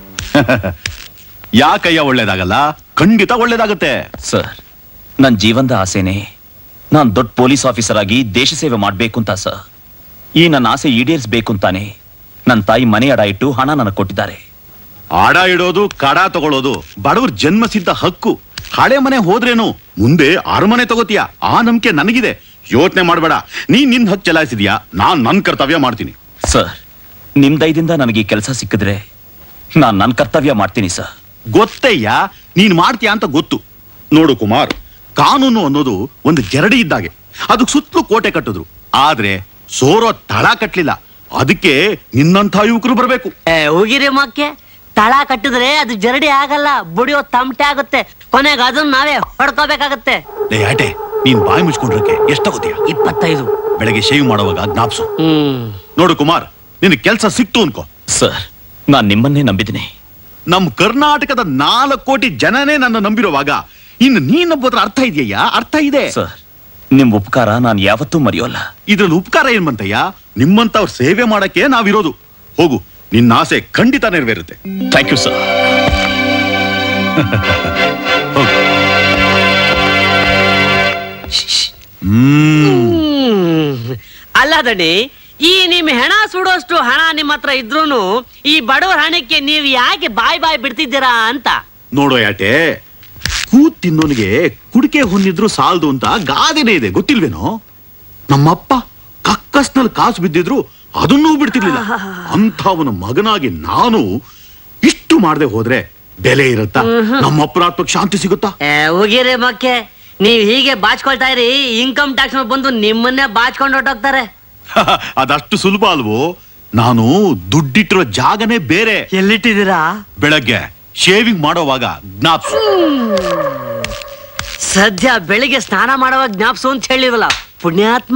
ಯಾಕಯ್ಯ ಒಳ್ಳೇದಾಗಲ್ಲ ಖಂಡಿತ ಒಳ್ಳೇದಾಗತ್ತೆ ಸರ್ ನನ್ನ ಜೀವನದ ಆಸೆನೆ ನಾನ್ ದೊಡ್ಡ ಪೊಲೀಸ್ ಆಫೀಸರ್ ಆಗಿ ದೇಶ ಸೇವೆ ಮಾಡ್ಬೇಕು ಅಂತ ಸರ್ ಈ ನನ್ನ ಆಸೆ ಈಡೇರಿಸ್ಬೇಕು ಅಂತಾನೆ ನನ್ನ ತಾಯಿ ಮನೆ ಅಡ ಇಟ್ಟು ಹಣ ನನಗೆ ಕೊಟ್ಟಿದ್ದಾರೆ ಆಡ ಇಡೋದು ಕಡ ತಗೊಳ್ಳೋದು ಬಡವ್ರ ಜನ್ಮಸಿದ್ಧ ಹಕ್ಕು ಹಳೆ ಮನೆ ಹೋದ್ರೇನು ಮುಂದೆ ಅರಮನೆ ತಗೋತೀಯ ಆ ನಂಬಿಕೆ ನನಗಿದೆ ಯೋಚನೆ ಮಾಡಬೇಡ ನೀನ್ ನಿನ್ ಹಕ್ ಚಲಾಯಿಸಿದ್ಯಾ ನಾನ್ ನನ್ ಕರ್ತವ್ಯ ಮಾಡ್ತೀನಿ ಸರ್ ನಿಮ್ ದಯದಿಂದ ನನಗೆ ಈ ಕೆಲಸ ಸಿಕ್ಕಿದ್ರೆ ನಾನ್ ನನ್ನ ಕರ್ತವ್ಯ ಮಾಡ್ತೀನಿ ಸರ್ ಗೊತ್ತಯ್ಯ ನೀನ್ ಮಾಡ್ತೀಯ ಅಂತ ಗೊತ್ತು ನೋಡು ಕುಮಾರ್ ಕಾನೂನು ಅನ್ನೋದು ಒಂದು ಜರಡಿ ಇದ್ದಾಗೆ ಅದಕ್ಕೆ ಸುತ್ತಲೂ ಕೋಟೆ ಕಟ್ಟಿದ್ರು ಆದ್ರೆ ಸೋರೋ ತಳ ಕಟ್ಲಿಲ್ಲ ಅದಕ್ಕೆ ನಿನ್ನಂಥ ಯುವಕರು ಬರಬೇಕು ಹೋಗಿರಿ ಮಕ್ಕೆ ತಳ ಕಟ್ಟಿದ್ರೆ ಅದು ಜರಡಿ ಆಗಲ್ಲ ಬುಡಿಯೋ ತಮಟೆ ಆಗುತ್ತೆ ಕೊನೆಗೆ ಅದನ್ನ ನಾವೇ ಹೊಡ್ಕೋಬೇಕಾಗತ್ತೆ ಲೇ ಆಟೆ ನೀನ್ ಬಾಯಿ ಮುಚ್ಕೊಂಡ್ರಕ್ಕೆ ಎಷ್ಟಾಗೋತೀಯ ಇಪ್ಪತ್ತೈದು ಬೆಳಗ್ಗೆ ಶೇವ್ ಮಾಡುವಾಗ ಜ್ಞಾಪ್ಸು ನೋಡು ಕುಮಾರ್ ನಿನ್ ಕೆಲ್ಸ ಸಿಕ್ತು ಅನ್ಕೋ ಸರ್ ನಾನ್ ನಿಮ್ಮನ್ನೇ ನಂಬಿದ್ದೀನಿ ನಮ್ ಕರ್ನಾಟಕದ ನಾಲ್ಕು ಕೋಟಿ ಜನನೇ ನನ್ನ ನಂಬಿರುವಾಗ ಇನ್ನು ನೀನ್ ನಂಬೋದ್ರ ಅರ್ಥ ಇದೆಯಾ ಅರ್ಥ ಇದೆ ಸರ್ ನಿಮ್ ಉಪಕಾರ ನಾನು ಯಾವತ್ತೂ ಮರೆಯೋಲ್ಲ ಇದ್ರಲ್ಲಿ ಉಪಕಾರ ಏನ್ ಬಂತಯ್ಯ ನಿಮ್ಮಂತವ್ರ ಸೇವೆ ಮಾಡಕ್ಕೆ ನಾವಿರೋದು ಹೋಗು ನಿನ್ನ ಆಸೆ ಖಂಡಿತ ನೆರವೇರುತ್ತೆ ಥ್ಯಾಂಕ್ ಯು ಸರ್ ಹ್ಮ್. ಅಲ್ಲ ದಣಿ ಈ ನಿಮ್ ಹೆಣ ಸುಡೋಷ್ಟು ಹಣ ನಿಮ್ಮ ಹತ್ರ ಇದ್ರೂನು ಈ ಬಡವರ ಹಣಕ್ಕೆ ನೀವು ಯಾಕೆ ಬಾಯ್ ಬಾಯ್ ಬಿಡ್ತಿದ್ದೀರಾ ಅಂತ ನೋಡೋ ಯಾಟೆ ಕೂತ್ ತಿನ್ನೋನಿಗೆ ಕುಡಿಕೆ ಹೊನ್ನಿದ್ರು ಸಾಲದು ಅಂತ ಗಾದೆನೇ ಇದೆ ಗೊತ್ತಿಲ್ವೇನೋ ನಮ್ಮಪ್ಪ ಕಕ್ಕಸ್ನಲ್ಲಿ ಕಾಸು ಬಿದ್ದಿದ್ರು ಅದನ್ನೂ ಬಿಡ್ತಿರ್ಲಿಲ್ಲ ಅಂಥವನ ಮಗನಾಗಿ ನಾನು ಇಷ್ಟು ಮಾಡದೆ ಹೋದ್ರೆ ಬೆಲೆ ಇರುತ್ತಾ ನಮ್ಮಪ್ಪನ ಆತ್ಮಕ್ಕೆ ಶಾಂತಿ ಸಿಗುತ್ತಾ ಏ, ಹೋಗಿರಿ ಮಕ್ಕೆ ನೀವ್ ಹೀಗೆ ಬಾಚ್ಕೊಳ್ತಾ ಇರಿ ಇನ್ಕಮ್ ಟ್ಯಾಕ್ಸ್ ಬಂದು ನಿಮ್ಮನ್ನೇ ಬಾಚ್ಕೊಂಡು ಹೊಟ್ಟೋಗ್ತಾರೆ ಅದಷ್ಟು ಸುಲಭ ಅಲ್ವೋ ನಾನು ದುಡ್ಡಿಟ್ಟಿರೋ ಜಾಗನೇ ಬೇರೆ ಎಲ್ಲಿಟ್ಟಿದ್ದೀರಾ ಬೆಳಗ್ಗೆ ಶೇವಿಂಗ್ ಮಾಡೋವಾಗ ಜ್ಞಾಪ್ಸು ಸದ್ಯ ಬೆಳಿಗ್ಗೆ ಸ್ನಾನ ಮಾಡುವಾಗ ಜ್ಞಾಪ್ಸು ಅಂತ ಹೇಳಿವಲ್ಲ ಪುಣ್ಯಾತ್ಮ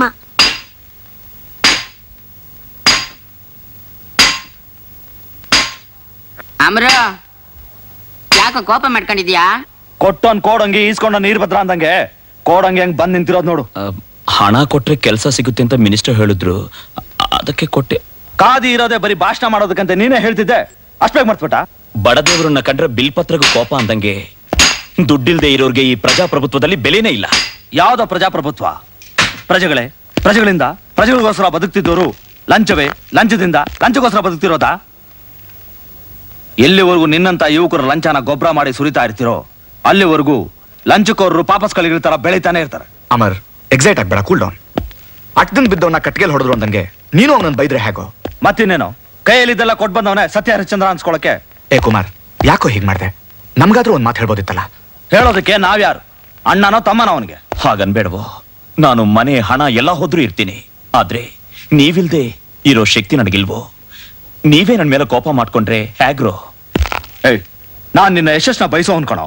ಅಮ್ರ ಯಾಕೋ ಕೋಪ ಮಾಡ್ಕೊಂಡಿದ್ಯಾ ಕೊಟ್ಟೋನ್ ಕೋಡಂಗಿ ಈಸ್ಕೊಂಡ ನೀರ್ ಭದ್ರ ಅಂದಂಗೆ ಕೋಡಂಗಿ ಹೆಂಗ್ ಬಂದ್ ನಿಂತಿರೋದ್ ನೋಡು ಹಣ ಕೊಟ್ರೆ ಕೆಲಸ ಸಿಗುತ್ತೆ ಅಂತ ಮಿನಿಸ್ಟರ್ ಹೇಳಿದ್ರು ಅ- ಅದಕ್ಕೆ ಕೊಟ್ಟೆ ಕಾದಿ ಇರೋದೇ ಬರೀ ಭಾಷಣ ಮಾಡೋದಕ್ಕಂತ ನೀನೇ ಹೇಳ್ತಿದ್ದೆ ಅಷ್ಟ್ ಬೇಗ ಮರ್ತ್ಬಿಟ್ಟ ಬಡದೇವರನ್ನ ಕಂಡ್ರೆ ಬಿಲ್ ಪತ್ರಗೂ ಕೋಪ ಅಂದಂಗೆ ದುಡ್ಡಿಲ್ದೆ ಇರೋರ್ಗೆ ಈ ಪ್ರಜಾಪ್ರಭುತ್ವದಲ್ಲಿ ಬೆಲೆನೇ ಇಲ್ಲ ಯಾವ್ದೋ ಪ್ರಜಾಪ್ರಭುತ್ವ ಪ್ರಜೆಗಳೇ ಪ್ರಜೆಗಳಿಂದ ಪ್ರಜೆಗಳಿಗೋಸ್ಕರ ಬದುಕ್ತಿದ್ದವರು ಲಂಚವೇ ಲಂಚದಿಂದ ಲಂಚಗೋಸ್ಕರ ಬದುಕ್ತಿರೋದಾ ಎಲ್ಲಿವರೆಗೂ ನಿನ್ನಂತ ಯುವಕರು ಲಂಚನ ಗೊಬ್ಬರ ಮಾಡಿ ಸುರಿತಾ ಇರ್ತಿರೋ ಅಲ್ಲಿವರೆಗೂ ಲಂಚಕೋರರು ಪಾಪಸ್ಗಳಿಗಳ ತರ ಬೆಳಿತಾನೆ ಇರ್ತಾರೆ ಅಮರ್ ಎಕ್ಸೈಟ್ ಆಗ್ಬೇಡ ಕೂಲ್ ಡೌನ್ ಅಟ್ಟದಿಂದ ಬಿದ್ದವನ್ನ ಕಟ್ಗೆಲ್ ಹೊಡೆದ್ರು ಅಂದಂಗೆ ನೀನು ಅವನನ್ನ ಬೈದ್ರೆ ಹೇಗೋ ಮತ್ತಿನ್ನೇನು ಕೈಯಲ್ಲಿದ್ದೆಲ್ಲ ಕೊಟ್ ಬಂದವನೇ ಸತ್ಯ ಹರಿಶ್ಚಂದ್ರ ಅನ್ಸ್ಕೊಳಕ್ಕೆ ಏ ಕುಮಾರ್ ಯಾಕೋ ಹೀಗ್ ಮಾಡ್ದೆ ನಮ್ಗಾದ್ರೂ ಒಂದ್ ಮಾತು ಹೇಳ್ಬೋದಿತ್ತಲ್ಲ ಹೇಳೋದಕ್ಕೆ ನಾವ್ಯಾರು ಅಣ್ಣನೋ ತಮ್ಮನೋ ಅವನಿಗೆ ಹಾಗನ್ಬೇಡವೋ ನಾನು ಮನೆ ಹಣ ಎಲ್ಲ ಹೋದ್ರೂ ಇರ್ತೀನಿ ಆದ್ರೆ ನೀವಿಲ್ದೆ ಇರೋ ಶಕ್ತಿ ನನಗಿಲ್ವೋ ನೀವೇ ನನ್ ಮೇಲೆ ಕೋಪ ಮಾಡ್ಕೊಂಡ್ರೆ ಹೇಗ್ರೋ ಏಯ್ ನಾನ್ ನಿನ್ನ ಯಶಸ್ನ ಬಯಸೋ ಅನ್ಕೊಣೋ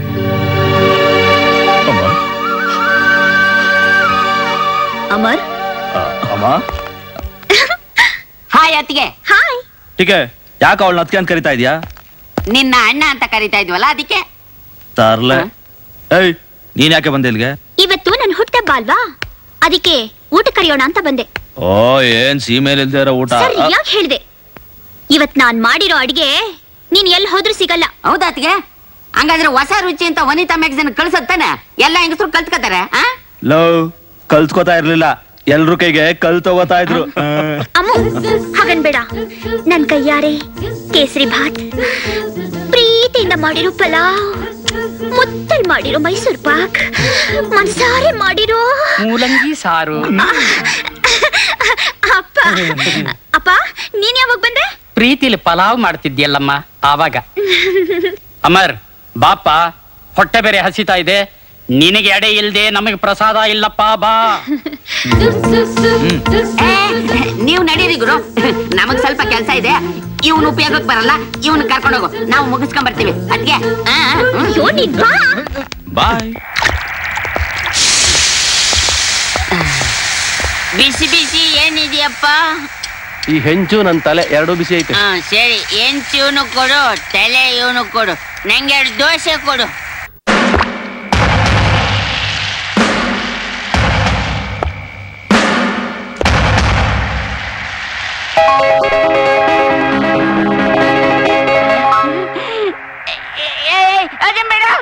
ಅಮರ್ ಅಮ್ಮ ಹಾಯ್ ಅತ್ತಿಗೆ ಹಾಯ್ ಟೀಕೆ ಯಾಕೆ ಅವಳನ್ನ ಅತ್ಕೆ ಅಂತ ಕರಿತಾ ಇದೀಯಾ ನಿನ್ನ ಅಣ್ಣ ಅಂತ ಕರಿತಾ ಇದ್ವಲ್ಲ ಅದಕ್ಕೆ ತರ್ಲೆ ಏಯ್ ನೀನ್ ಯಾಕೆ ಬಂದೆ ಇಲ್ಲಿಗೆ ಇವತ್ತು ನನ್ ಹುಟ್ಟಬ್ಬ ಅಲ್ವಾ ಅದಕ್ಕೆ ಊಟ ಕರೆಯೋಣ ಅಂತ ಬಂದೆ ಓ ಏನ್ ಸೀಮೆಲಿಲ್ದೇ ಇರೋ ಊಟ ಸರಿಯಾಗಿ ಹೇಳ್ದೆ ಇವತ್ ನಾನ್ ಮಾಡಿರೋ ಅಡಿಗೆ ನೀನ್ ಎಲ್ಲಿ ಹೋದ್ರೂ ಸಿಗಲ್ಲ ಹೌದಾ ಅತ್ತಿಗೆ ಹಂಗಾದ್ರೆ ಹೊಸ ರುಚಿ ಅಂತ ವನಿತಾ ಮ್ಯಾಗಝಿನ್ ಕಳ್ಸತ್ತಾನೆ ಎಲ್ಲ ಹೆಂಗಸರು ಕಲ್ತ್ಕತಾರೆ ಆ ಲವ್ ಕಲ್ತ್ಕೋತಾ ಇರ್ಲಿಲ್ಲ ಎಲ್ರ ಕೈಗೆ ಕಲ್ ತಗೋತಾ ಇದ್ರು ಅಮ್ಮ ಹಾಗನ್ಬೇಡ ನನ್ ಕೈಯಾರೆ ಕೇಸರಿ ಭಾತ್ ಪ್ರೀತಿಯಿಂದ ಮಾಡಿರೋ ಪಲಾವ್ ಮುತ್ತಲ್ ಮಾಡಿರೋ ಮೈಸೂರ್ ಪಾಕ್ ಮನ್ಸಾರೆ ಮಾಡಿರೋ ಮೂಲಂಗಿ ಸಾರು ಅಪ್ಪ ಅಪ್ಪ ನೀನ್ ಯಾವಾಗ ಬಂದೆ ಪ್ರೀತಿಲಿ ಪಲಾವ್ ಮಾಡ್ತಿದ್ಯಲ್ಲಮ್ಮ ಆವಾಗ ಅಮರ್ ಬಾಪ ಹೊಟ್ಟೆ ಬೇರೆ ಹಸಿತಾ ಇದೆ ನಿನಗೆ ಎಡೆ ಇಲ್ದೆ ನಮಗೆ ಪ್ರಸಾದ ಇಲ್ಲಪ್ಪ ಬಾ ಏ, ನೀವ್ ನಡೀರಿ ಗುರು ನಮಗ್ ಸ್ವಲ್ಪ ಕೆಲ್ಸ ಇದೆ ಇವನ್ ಉಪಯೋಗಕ್ಕೆ ಬರಲ್ಲ ಇವನ್ ಕರ್ಕೊಂಡು ಹೋಗು ನಾವು ಮುಗಿಸ್ಕೊಂಡ್ ಬರ್ತೀವಿ ಅದ್ಗೆ ಅಯ್ಯೋ ನೀನ್ ಬಾ ಬಾಯ್ ಬಿಸಿ ಬಿಸಿ ಏನಿದೆಯಪ್ಪ ಈ ಹೆಂಚು ನನ್ನ ತಲೆ ಎರಡು ಬಿಸಿ ಐತೆ ಹಾ ಸರಿ ಎಂಚು ಇವನು ಕೊಡು ತಲೆ ಇವನು ಕೊಡು ನಂಗೆ ಎರಡು ದೋಸೆ ಕೊಡು ಅದೇ ಮೇಡಮ್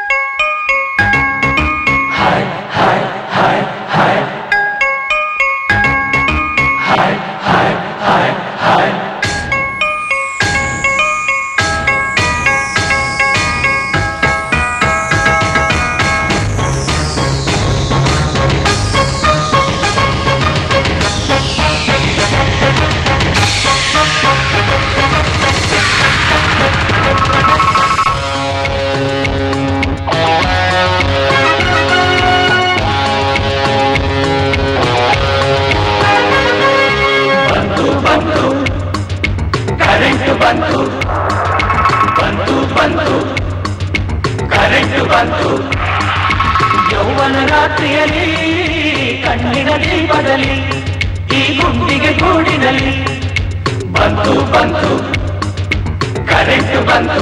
ಕರೆಂಟ್ ಬಂತು ಬಂತು ಬಂತು ಕರೆಂಟ್ ಬಂತು ಯೌವನ ರಾತ್ರಿಯಲ್ಲಿ ಕಣ್ಣಿನ ದೀಪದಲ್ಲಿ ಈ ಗುಂಡಿಗೆ ಗೂಡಿನಲ್ಲಿ ಬಂತು ಬಂತು ಕರೆಂಟ್ ಬಂತು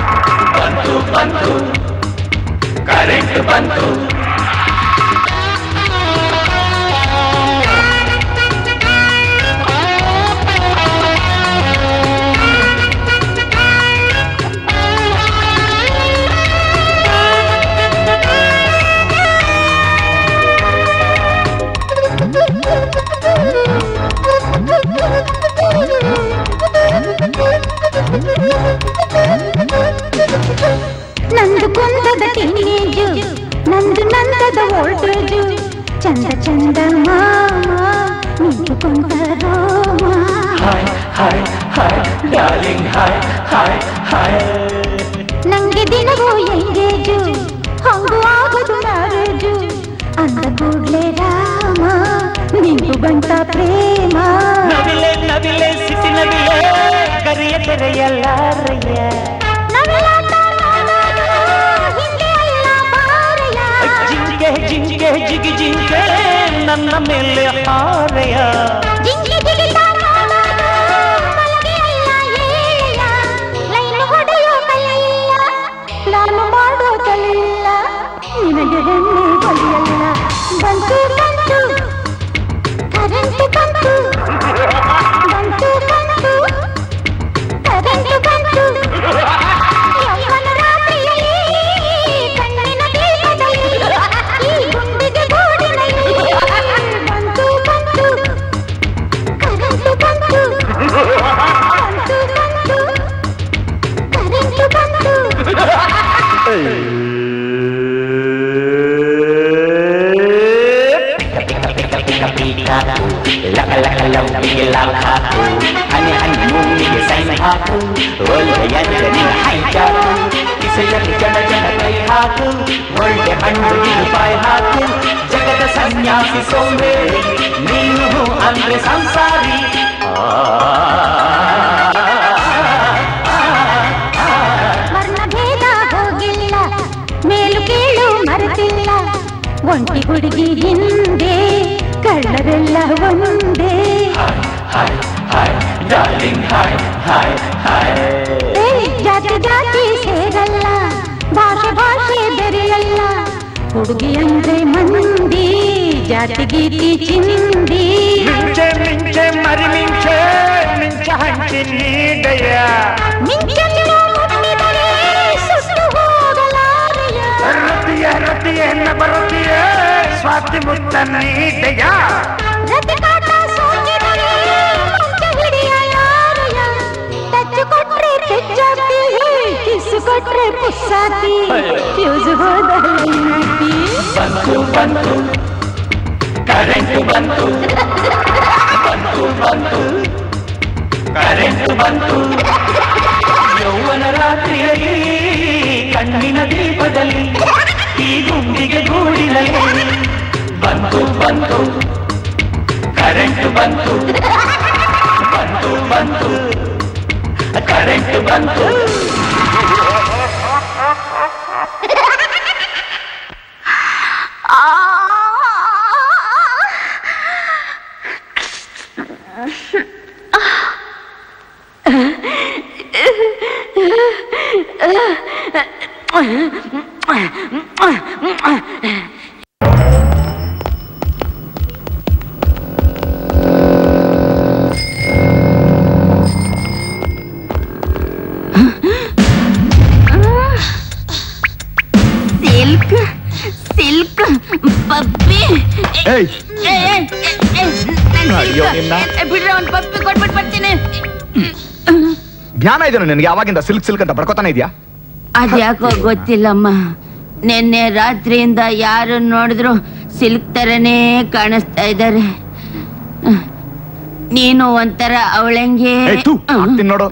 ಬಂತು ಬಂತು ಕರೆಂಟ್ ಬಂತು ವೋಲ್ಟೇಜು ಚಂದ ಚಂದ ಮಾಮ ನಿಂತುಕೊಂಡ ರೋಮ ನಂಗೆ ದಿನವೂ ಎಂಗೇಜು ಹಂಗು ಆಗೋದು ಮ್ಯಾರೇಜು ಅಂದ ಕೂಡ್ಲೆ ರಾಮ ನಿಂತು ಬಂತ ಪ್ರೇಮ ನವಿಲೆ ನವಿಲೆ ಸಿಟಿ ನವಿಲೆ ಕರಿಯ ತೆರೆಯಲ್ಲಾರಯ್ಯ ಜಿಂಕೆ ಜಿಂಕೆ ಜಿಗಿ ಜಿಂಕೆ ನನ್ನ ಮೇಲೆ ಹಾರೆಯ ಜಿಂಗಿ ಜಿಗಿತ ನೋಡೋದು ಮಲಗೆ ಅಲ್ಲ ಏಳೆಯ. ಲೈನು ಹೊಡೆಯೋ ಕೈಯಲ್ಲ ನಾನು ಮಾಡೋ ಕಲಿಲ್ಲ ನಿನಗೆ ಹೆಣ್ಣೆ ಬಲಿಯಲ್ಲ ಬಂತು ಬಂತು ಕರೆಂಟ್ ಬಂತು ಬಂತು ಬಂತು ಕರೆಂಟ್ ಬಂತು ಯೌವನ ರಾತ್ರಿಯಲ್ಲಿ ಕಣ್ಣಿನ ದೀಪದಲ್ಲಿ ಈ ಗುಂಡಿಗೆ ಗೂಡಿನಲ್ಲಿ ಬಂತು ಬಂತು ಕರೆಂಟ್ ಬಂತು ಬಂತು ಬಂತು ಕರೆಂಟ್ ಬಂತು ಲಕ ಲಕ ಲವ್ವಿಗೆ ಲಾಲ್ ಹಾಕು ಹನಿ ಹನಿ ಮೂಗಿಗೆ ಸೈನ್ ಹಾಕು ಒಳ್ಳೆ ಎದ್ದನಿ ಹೈಜಾಕು ಕಿಸೆಯಲ್ಲಿ ಜನ ಜನ ಕೈ ಹಾಕು ಒಳ್ಳೆ ಹಣ್ಣು ಇದು ಬಾಯ್ ಹಾಕು ಜಗದ ಸನ್ಯಾಸಿ ಸೋಂಬೇರಿ ನೀನು ಅಂದ್ರೆ ಸಂಸಾರಿ ವರ್ಣಭೇದ ಹೋಗಿಲ್ಲ ಮೇಲು ಕೀಳು ಮರೆತಿಲ್ಲ ಒಂಟಿ ಹುಡುಗಿ ಹಿಂದೆ ಕಳ್ಳರೆಲ್ಲ ಒಂದೇ ಏ, ಜಾತಿ ಜಾತಿ ಸೇರಲ್ಲ ಭಾಷೆ ಭಾಷೆ ಬೆರೆಯಲ್ಲ ಹುಡುಗಿ ಅಂದ್ರೆ ಮಂದಿ ಜಾತಿ ಗೀತಿ ಚಿಂದಿ ಮಿಂಚೆ ಮಿಂಚೆ ಮರಿ ಮಿಂಚೆ ಮಿಂಚ ಹಂಚಿ ನೀಡಯ್ಯ ಮಿಂಚನ್ನು ಮುಟ್ಟಿದರೆ ಸುಟ್ಟು ಹೋಗಲಾರೆಯ ರತಿಯ ರತಿಯ ಬರುತ್ತೀಯ ಸ್ವಾತಿ ಮುತ್ತ ನೀಡಯ್ಯ ರತಿ ಕಾಟ ಸೋಕಿದರೆ ಮಂಚ ಹಿಡಿಯಲಾರೆಯ ಟಚ್ ಕೊಟ್ರೆ ಪೆಚ್ಚಾತಿ ಕಿಸು ಕೊಟ್ರೆ ಪುಸ್ಸಾತಿ ಫ್ಯೂಸ್ ಹೋದ ಹೆಂಡತಿ. ಬಂತು ಬಂತು ಕರೆಂಟ್ ಬಂತು ಬಂತು ಬಂತು ಕರೆಂಟ್ ಬಂತು ಯೌವನ ರಾತ್ರಿಯಲ್ಲಿ ಕಣ್ಣಿನ ದೀಪದಲ್ಲಿ ಈ ಗುಂಡಿಗೆ ಗೂಡಿನಲ್ಲಿ ಬಂತು ಬಂತು ಕರೆಂಟ್ ಬಂತು ಬಂತು ಬಂತು ಕರೆಂಟ್ ಬಂತು ಸಿಲ್ಕ್ ಸಿಲ್ಕ್ ಪಪ್ಪಿ ಏಯ್ ಏ, ಏ, ಏ, ಏ, ನನ್ ಅಯ್ಯೋ ಸಿಲ್ಕ್. ನಿನ್ನ. ಏ, ಬಿಡ್ರಿ ಅವ್ನ್ ಪಪ್ಪಿ ಕೊಟ್ಬಿಟ್ಟು ಬರ್ತೀನಿ ಜ್ಞಾನ ಇದೆಯೋ ನಿನಗೆ ಯಾವಾಗಿಂದ ಸಿಲ್ಕ್ ಸಿಲ್ಕ್ ಅಂತ ಬಡ್ಕೋತಾನೆ ಇದೆಯಾ ಅದ್ಯಾಕೋ ಗೊತ್ತಿಲ್ಲಮ್ಮ ನಿನ್ನೆ ರಾತ್ರಿಯಿಂದ ಯಾರು ನೋಡಿದ್ರು ಸಿಲ್ಕ್ ತರನೇ ಕಾಣಿಸ್ತಾ ಇದ್ದಾರೆ ನೀನು ಒಂಥರ ಅವಳಂಗೆ ಏಯ್, ಥು, ಹಾಕ್ತೀನಿ ನೋಡು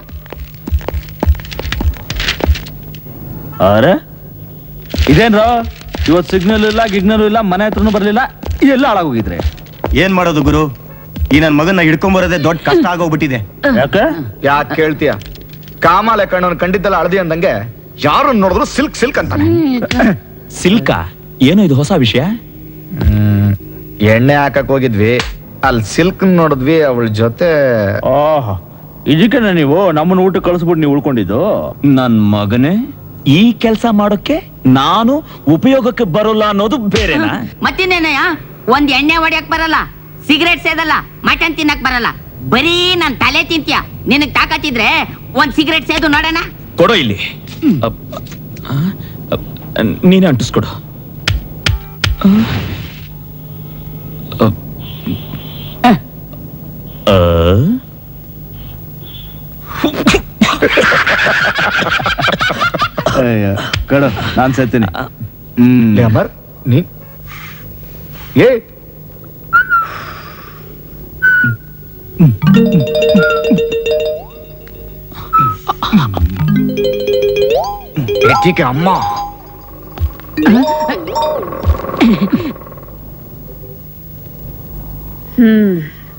ಅರೆ ಇದೇನ್ರ ಇವತ್ ಸಿಗ್ನಲ್ ಇಲ್ಲ ಗಿಗ್ನಲ್ ಇಲ್ಲ ಮನೆ ಹತ್ರನೂ ಬರ್ಲಿಲ್ಲ ಎಲ್ಲ ಹಾಳಾಗೋಗಿದ್ರೆ ಏನ್ ಮಾಡೋದು ಗುರು ಈ ನನ್ ಮಗನ್ನ ಹಿಡ್ಕೊಂಬರೋದೇ ದೊಡ್ಡ ಕಷ್ಟ ಆಗೋಗ್ಬಿಟ್ಟಿದೆ ಯಾಕೆ ಯಾಕೆ ಕೇಳ್ತೀಯ ಕಾಮಾಲೆ ಕಣ್ಣವನ್ ಕಂಡಿದ್ದಲ್ಲ ಅಳದಿ ಅಂದಂಗೆ ಯಾರು ನೋಡಿದ್ರು ಸಿಲ್ಕ್ ಸಿಲ್ಕ್ ಅಂತಾನೆ ಸಿಲ್ಕ ಏನೋ ಇದು ಹೊಸ ವಿಷಯ ಹ್ಮ್, ಎಣ್ಣೆ ಹಾಕಕ್ ಹೋಗಿದ್ವಿ ಅಲ್ಲಿ ಸಿಲ್ಕ್ ನೋಡಿದ್ವಿ ಅವಳ ಜೊತೆ ಓಹ್ ಇದಕ್ಕೆ ನೀವು ನಮ್ಮನ್ನ ಊಟ ಕಳಿಸ್ಬಿಟ್ಟು ನೀವು ಉಳ್ಕೊಂಡಿದ್ದು ನನ್ ಮಗನೇ ಈ ಕೆಲಸ ಮಾಡೋಕೆ ನಾನು ಉಪಯೋಗಕ್ಕೆ ಬರೋಲ್ಲ ಅನ್ನೋದು ಬೇರೆನಾ ಮತ್ತಿನ್ನೇನಯ್ಯ ಒಂದ್ ಎಣ್ಣೆ ಹೊಡ್ಯಕ್ ಬರಲ್ಲ ಸಿಗರೇಟ್ ಸೇದಲ್ಲ ಮಟನ್ ತಿನ್ನಕ್ ಬರಲ್ಲ ಬರೀ ನನ್ ತಲೆ ತಿಂತ್ಯ ನಿನಗ್ ತಾಕತ್ತಿದ್ರೆ ಒಂದ್ ಸಿಗರೇಟ್ ಸೇದು ನೋಡೋಣ ಕೊಡೋ ಇಲ್ಲಿ ಅಪ್, ಆ, ಅಪ್, ನೀನೇ ಅಂಟಿಸ್ಕೊಡು ಆ, ಅಪ್, ಆ, ಕಡ ನಾನ್ ಸೇತೀನಿ ಹ್ಮ್ ಅಮರ್ ನೀ ಏ ಹೆಚ್ಚಿಗೆ ಅಮ್ಮ ಹ್ಮ್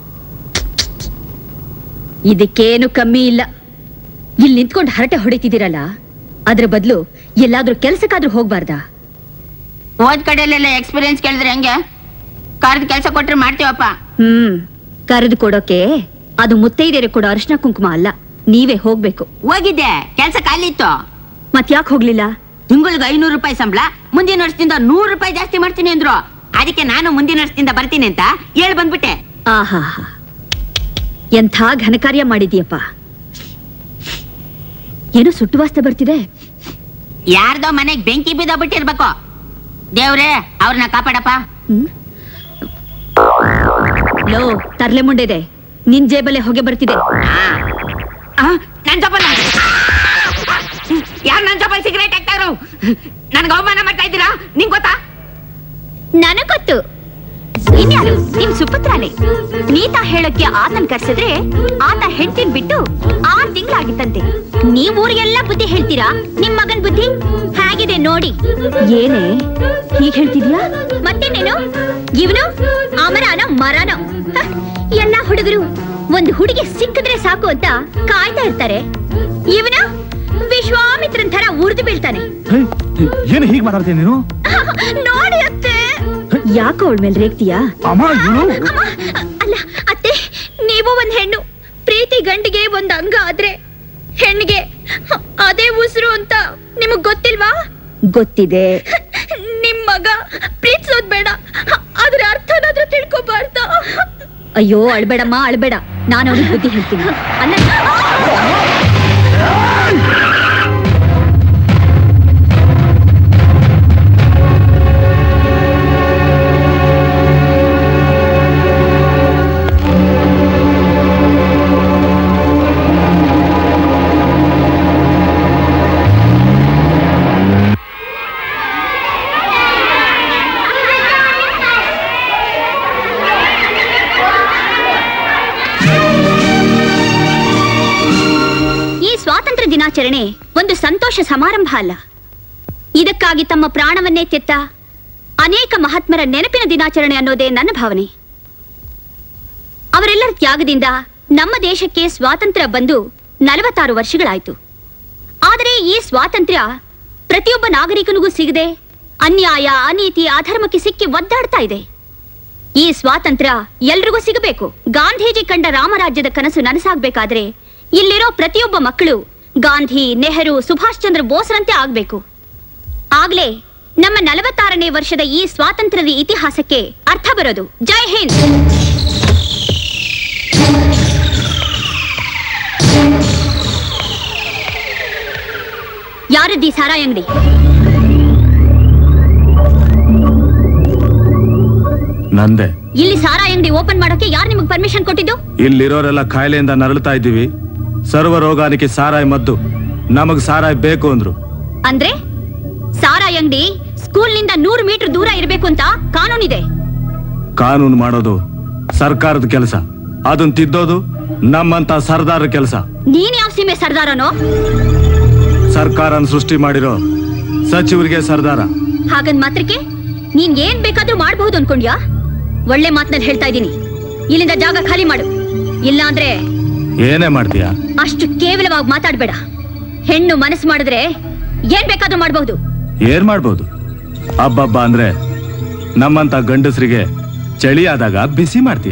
ಇದಕ್ಕೇನು ಕಮ್ಮಿ ಇಲ್ಲ ಇಲ್ಲಿ ನಿಂತ್ಕೊಂಡು ಹರಟೆ ಹೊಡಿತಿದ್ದೀರಲ್ಲ ಅದ್ರ ಬದಲು ಎಲ್ಲಾದ್ರೂ ಕೆಲ್ಸಕ್ಕಾದ್ರೂ ಹೋಗ್ಬಾರ್ದಾ ಹೋದ್ ಕಡೆಯಲ್ಲೆಲ್ಲ ಎಕ್ಸ್ಪೀರಿಯನ್ಸ್ ಕೇಳಿದ್ರೆ ಹೆಂಗೆ ಕಾರ್ದ ಕೆಲಸ ಕೊಟ್ರೆ ಮಾಡ್ತೀವಪ್ಪ ಹ್ಮ್ ಕರೆದು ಕೊಡೋಕೆ ಅದು ಮುತ್ತೈದೆಯರು ಕೊಡೋ ಅರಿಶಿನ ಕುಂಕುಮ ಅಲ್ಲ ನೀವೇ ಹೋಗ್ಬೇಕು ಹೋಗಿದ್ದೆ ಕೆಲಸ ಖಾಲಿ ಇತ್ತು ಮತ್ ಯಾಕೆ ಹೋಗ್ಲಿಲ್ಲ ತಿಂಗಳಿಗೆ ಐನೂರು ರೂಪಾಯಿ ಸಂಬಳ ಮುಂದಿನ ವರ್ಷದಿಂದ ನೂರು ರೂಪಾಯಿ ಜಾಸ್ತಿ ಮಾಡ್ತೀನಿ ಅಂದ್ರು ಅದಕ್ಕೆ ನಾನು ಮುಂದಿನ ವರ್ಷದಿಂದ ಬರ್ತೀನಿ ಅಂತ ಹೇಳ್ ಬಂದ್ಬಿಟ್ಟೆ ಆಹಾ ಎಂಥ ಘನಕಾರ್ಯ ಮಾಡಿದ್ಯಪ್ಪ ಏನೋ ಸುಟ್ಟು ವಾಸ್ತೆ ಬರ್ತಿದೆ ಯಾರ್ದೋ ಮನೆಗ್ ಬೆಂಕಿ ಬಿದ್ದ ಬಿಟ್ಟಿರ್ಬೇಕು ದೇವ್ರೇ ಅವ್ರನ್ನ ಕಾಪಾಡಪ್ಪ ಲೋ ತರ್ಲೆ ಮುಂಡೆದೆ ನಿನ್ ಜೇಬಲ್ಲೇ ಹೊಗೆ ಬರ್ತಿದೆ ನನ್ ಜೋಬಲ್ ಯಾರು ನನ್ ಜೋಬಲ್ ಸಿಗರೇಟ್ ಹಾಕ್ತಾರು ನನ್ಗೆ ಅವಮಾನ ಮಾಡ್ತಾ ಇದ್ದೀರಾ ನಿಂಗ್ ಗೊತ್ತಾ ನನಗ್ ಗೊತ್ತು ಇನ್ಯಾರು ನಿಮ್ ಸುಪುತ್ರನೇ ನೀತಾ ಹೇಳಕ್ಕೆ ಆತನ್ ಕರ್ಸಿದ್ರೆ ಆತ ಹೆಂಡತಿನ್ ಬಿಟ್ಟು ಆರ್ ತಿಂಗಳಾಗಿತ್ತಂತೆ ನೀವ್ ಊರಿಗೆಲ್ಲ ಬುದ್ಧಿ ಹೇಳ್ತೀರಾ ನಿಮ್ ಮಗನ್ ಬುದ್ಧಿ ಹೇಗಿದೆ ನೋಡಿ ಏನೇ ಹೀಗ್ ಹೇಳ್ತಿದ್ಯಾ ಮತ್ತೇನೇನು ಇವನು ಅಮರಾನ ಮರನ ಹ, ಎಲ್ಲ ಹುಡುಗರು ಒಂದು ಹುಡುಗಿ ಸಿಕ್ಕಿದ್ರೆ ಸಾಕು ಅಂತ ಕಾಯ್ತಾ ಇರ್ತಾರೆ ಇವನು ವಿಶ್ವಾಮಿತ್ರನ್ ತರ ಉರ್ದು ಬೀಳ್ತಾನೆ ಏನು ಹೀಗೆ ಮಾತಾಡ್ತೀನಿ ನೀನು ನೋಡಿ ಅತ್ತೆ ಯಾಕೋ ಅವಳ ಮೇಲೆ ರೇಗ್ತೀಯಾ ಅಮ್ಮ ಇವಳು ಅಮ್ಮ, ಅಲ್ಲ ಅತ್ತೆ ನೀವು ಒಂದ್ ಹೆಣ್ಣು ಪ್ರೀತಿ ಗಂಡಿಗೆ ಒಂದ್ ಅಂಗ ಆದ್ರೆ ಹೆಣ್ಣಿಗೆ ಅದೇ ಉಸಿರು ಅಂತ ನಿಮಗ್ ಗೊತ್ತಿಲ್ವಾ ಗೊತ್ತಿದೆ ನಿಮ್ ಮಗ ಪ್ರೀತಿಸೋದ್ ಬೇಡ ಅದ್ರ ಅರ್ಥನಾದ್ರೂ ತಿಳ್ಕೊಬಾರ್ದ ಅಯ್ಯೋ ಅಳ್ಬೇಡಮ್ಮ ಅಳ್ಬೇಡ ನಾನು ಅವನಿಗೆ ಬುದ್ಧಿ ಹೇಳ್ತೀನಿ ಅಲ್ಲ ಈ ಸ್ವಾತಂತ್ರ್ಯ ದಿನಾಚರಣೆ ಒಂದು ಸಂತೋಷ ಸಮಾರಂಭ ಅಲ್ಲ ಇದಕ್ಕಾಗಿ ತಮ್ಮ ಪ್ರಾಣವನ್ನೇ ತೆತ್ತ ಅನೇಕ ಮಹಾತ್ಮರ ನೆನಪಿನ ದಿನಾಚರಣೆ ಅನ್ನೋದೇ ನನ್ನ ಭಾವನೆ ಅವರೆಲ್ಲರ ತ್ಯಾಗದಿಂದ ನಮ್ಮ ದೇಶಕ್ಕೆ ಸ್ವಾತಂತ್ರ್ಯ ಬಂದು ನಲವತ್ತಾರು ವರ್ಷಗಳಾಯ್ತು ಆದರೆ ಈ ಸ್ವಾತಂತ್ರ್ಯ ಪ್ರತಿಯೊಬ್ಬ ನಾಗರಿಕನಿಗೂ ಸಿಗದೆ ಅನ್ಯಾಯ ಅನೀತಿ ಅಧರ್ಮಕ್ಕೆ ಸಿಕ್ಕಿ ಒದ್ದಾಡ್ತಾ ಇದೆ ಈ ಸ್ವಾತಂತ್ರ್ಯ ಎಲ್ರಿಗೂ ಸಿಗಬೇಕು ಗಾಂಧೀಜಿ ಕಂಡ ರಾಮರಾಜ್ಯದ ಕನಸು ನನಸಾಗ್ಬೇಕಾದ್ರೆ ಇಲ್ಲಿರೋ ಪ್ರತಿಯೊಬ್ಬ ಮಕ್ಕಳು ಗಾಂಧಿ ನೆಹರು ಸುಭಾಷ್ ಚಂದ್ರ ಬೋಸ್ರಂತೆ ಆಗ್ಬೇಕು ಆಗ್ಲೇ ನಮ್ಮ ನಲವತ್ತಾರನೇ ವರ್ಷದ ಈ ಸ್ವಾತಂತ್ರ್ಯದ ಇತಿಹಾಸಕ್ಕೆ ಅರ್ಥ ಬರೋದು ಜೈ ಹಿಂದ್ ಯಾರದ್ದೀ ಸಾರಾಯಿ ಅಂಗಡಿ ನಂದೆ ಇಲ್ಲಿ ಸಾರಾಯಿ ಅಂಗಡಿ ಓಪನ್ ಮಾಡೋಕೆ ಯಾರು ನಿಮಗೆ ಪರ್ಮಿಷನ್ ಕೊಟ್ಟಿದ್ದು ಇಲ್ಲಿರೋರೆಲ್ಲ ಕಾಯಿಲೆಯಿಂದ ನರಳ್ತಾ ಇದ್ದೀವಿ ಸರ್ವ ರೋಗಾನಿಕೆ ಸಾರಾಯಿ ಮದ್ದು ನಮಗ್ ಸಾರಾಯಿ ಬೇಕು ಅಂದ್ರು ಅಂದ್ರೆ ಸಾರಾಯಿ ಅಂಗಡಿ ಸ್ಕೂಲ್ನಿಂದ ನೂರು ಮೀಟರ್ ದೂರ ಇರಬೇಕು ಅಂತ ಕಾನೂನಿದೆ ಕಾನೂನು ಮಾಡೋದು ಸರ್ಕಾರದ ಕೆಲಸ ಅದನ್ನ ತಿದ್ದೋದು ನಮ್ಮಂತ ಸರ್ದಾರ ಕೆಲಸ ನೀನ್ ಯಾವ ಸೀಮೆ ಸರ್ದಾರನೋ ಸರ್ಕಾರನ ಸೃಷ್ಟಿ ಮಾಡಿರೋ ಸಚಿವರಿಗೆ ಸರ್ದಾರ ಹಾಗಂದ್ ಮಾತ್ರಕ್ಕೆ ನೀನ್ ಏನ್ ಬೇಕಾದ್ರೂ ಮಾಡಬಹುದು ಅನ್ಕೊಂಡ್ಯಾ ಒಳ್ಳೆ ಮಾತ್ನಲ್ಲಿ ಹೇಳ್ತಾ ಇದ್ದೀನಿ ಇಲ್ಲಿಂದ ಜಾಗ ಖಾಲಿ ಮಾಡು ಇಲ್ಲ ಅಂದ್ರೆ ಏನೇ ಮಾಡ್ತೀಯ ಅಷ್ಟು ಕೇವಲವಾಗಿ ಮಾತಾಡ್ಬೇಡ ಹೆಣ್ಣು ಮನಸ್ಸು ಮಾಡಿದ್ರೆ ಏನ್ ಬೇಕಾದ್ರೂ ಮಾಡಬಹುದು ಏನ್ ಮಾಡ್ಬೋದು ಹಬ್ಬಬ್ಬ ಅಂದ್ರೆ ನಮ್ಮಂತ ಗಂಡಸರಿಗೆ ಚಳಿ ಆದಾಗ ಬಿಸಿ ಮಾಡ್ತೀಯ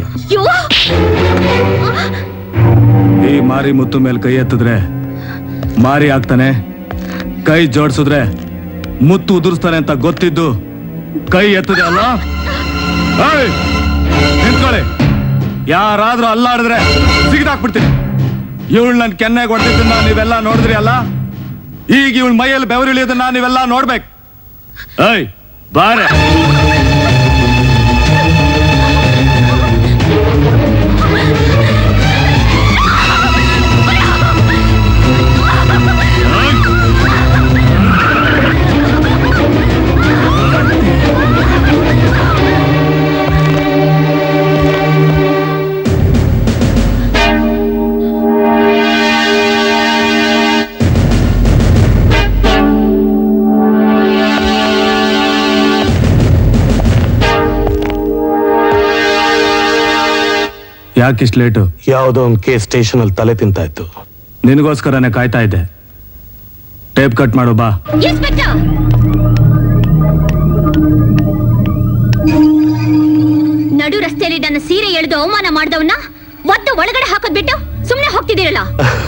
ಈ ಮಾರಿ ಮುತ್ತು ಮೇಲೆ ಕೈ ಎತ್ತಿದ್ರೆ ಮಾರಿ ಆಗ್ತಾನೆ ಕೈ ಜೋಡ್ಸಿದ್ರೆ ಮುತ್ತು ಉದುರಿಸ್ತಾನೆ ಅಂತ ಗೊತ್ತಿದ್ದು ಕೈ ಎತ್ತದೆ ಅಲ್ಲ ಏಯ್! ನಿಂತ್ಕೊಳ್ಳಿ ಯಾರಾದ್ರೂ ಅಲ್ಲಾಡಿದ್ರೆ ಸಿಗಿದಾಕ್ಬಿಡ್ತೀನಿ ಇವಳು ನನ್ ಕೆನ್ನೆಗೆ ಹೊಡೆದಿದ್ದನ್ನ ನೀವೆಲ್ಲ ನೋಡಿದ್ರಿ ಅಲ್ಲ ಈಗ ಇವಳ ಮೈಯಲ್ಲಿ ಬೆವರಿಳಿಯೋದನ್ನ ನೀವೆಲ್ಲ ನೋಡ್ಬೇಕು ಏಯ್ ಬಾರೆ ಯಾಕಿಷ್ಟು ಲೇಟು ಯಾವುದೋ ಒಂದು ಕೇಸ್ ಸ್ಟೇಷನ್ ಅಲ್ಲಿ ತಲೆ ತಿಂತಾ ಇತ್ತು ನಿನಗೋಸ್ಕರನೇ ಕಾಯ್ತಾ ಇದ್ದೆ ಟೇಪ್ ಕಟ್ ಮಾಡು ಬಾ ಇನ್ಸ್ಪೆಕ್ಟರ್ ನಡು ರಸ್ತೆಯಲ್ಲಿ ನನ್ನ ಸೀರೆ ಎಳೆದು ಅವಮಾನ ಮಾಡಿದವನ್ನ ಒದ್ದು ಒಳಗಡೆ ಹಾಕೋದ್ ಬಿಟ್ಟು ಸುಮ್ನೆ ಹೋಗ್ತಿದ್ದೀರಲ್ಲ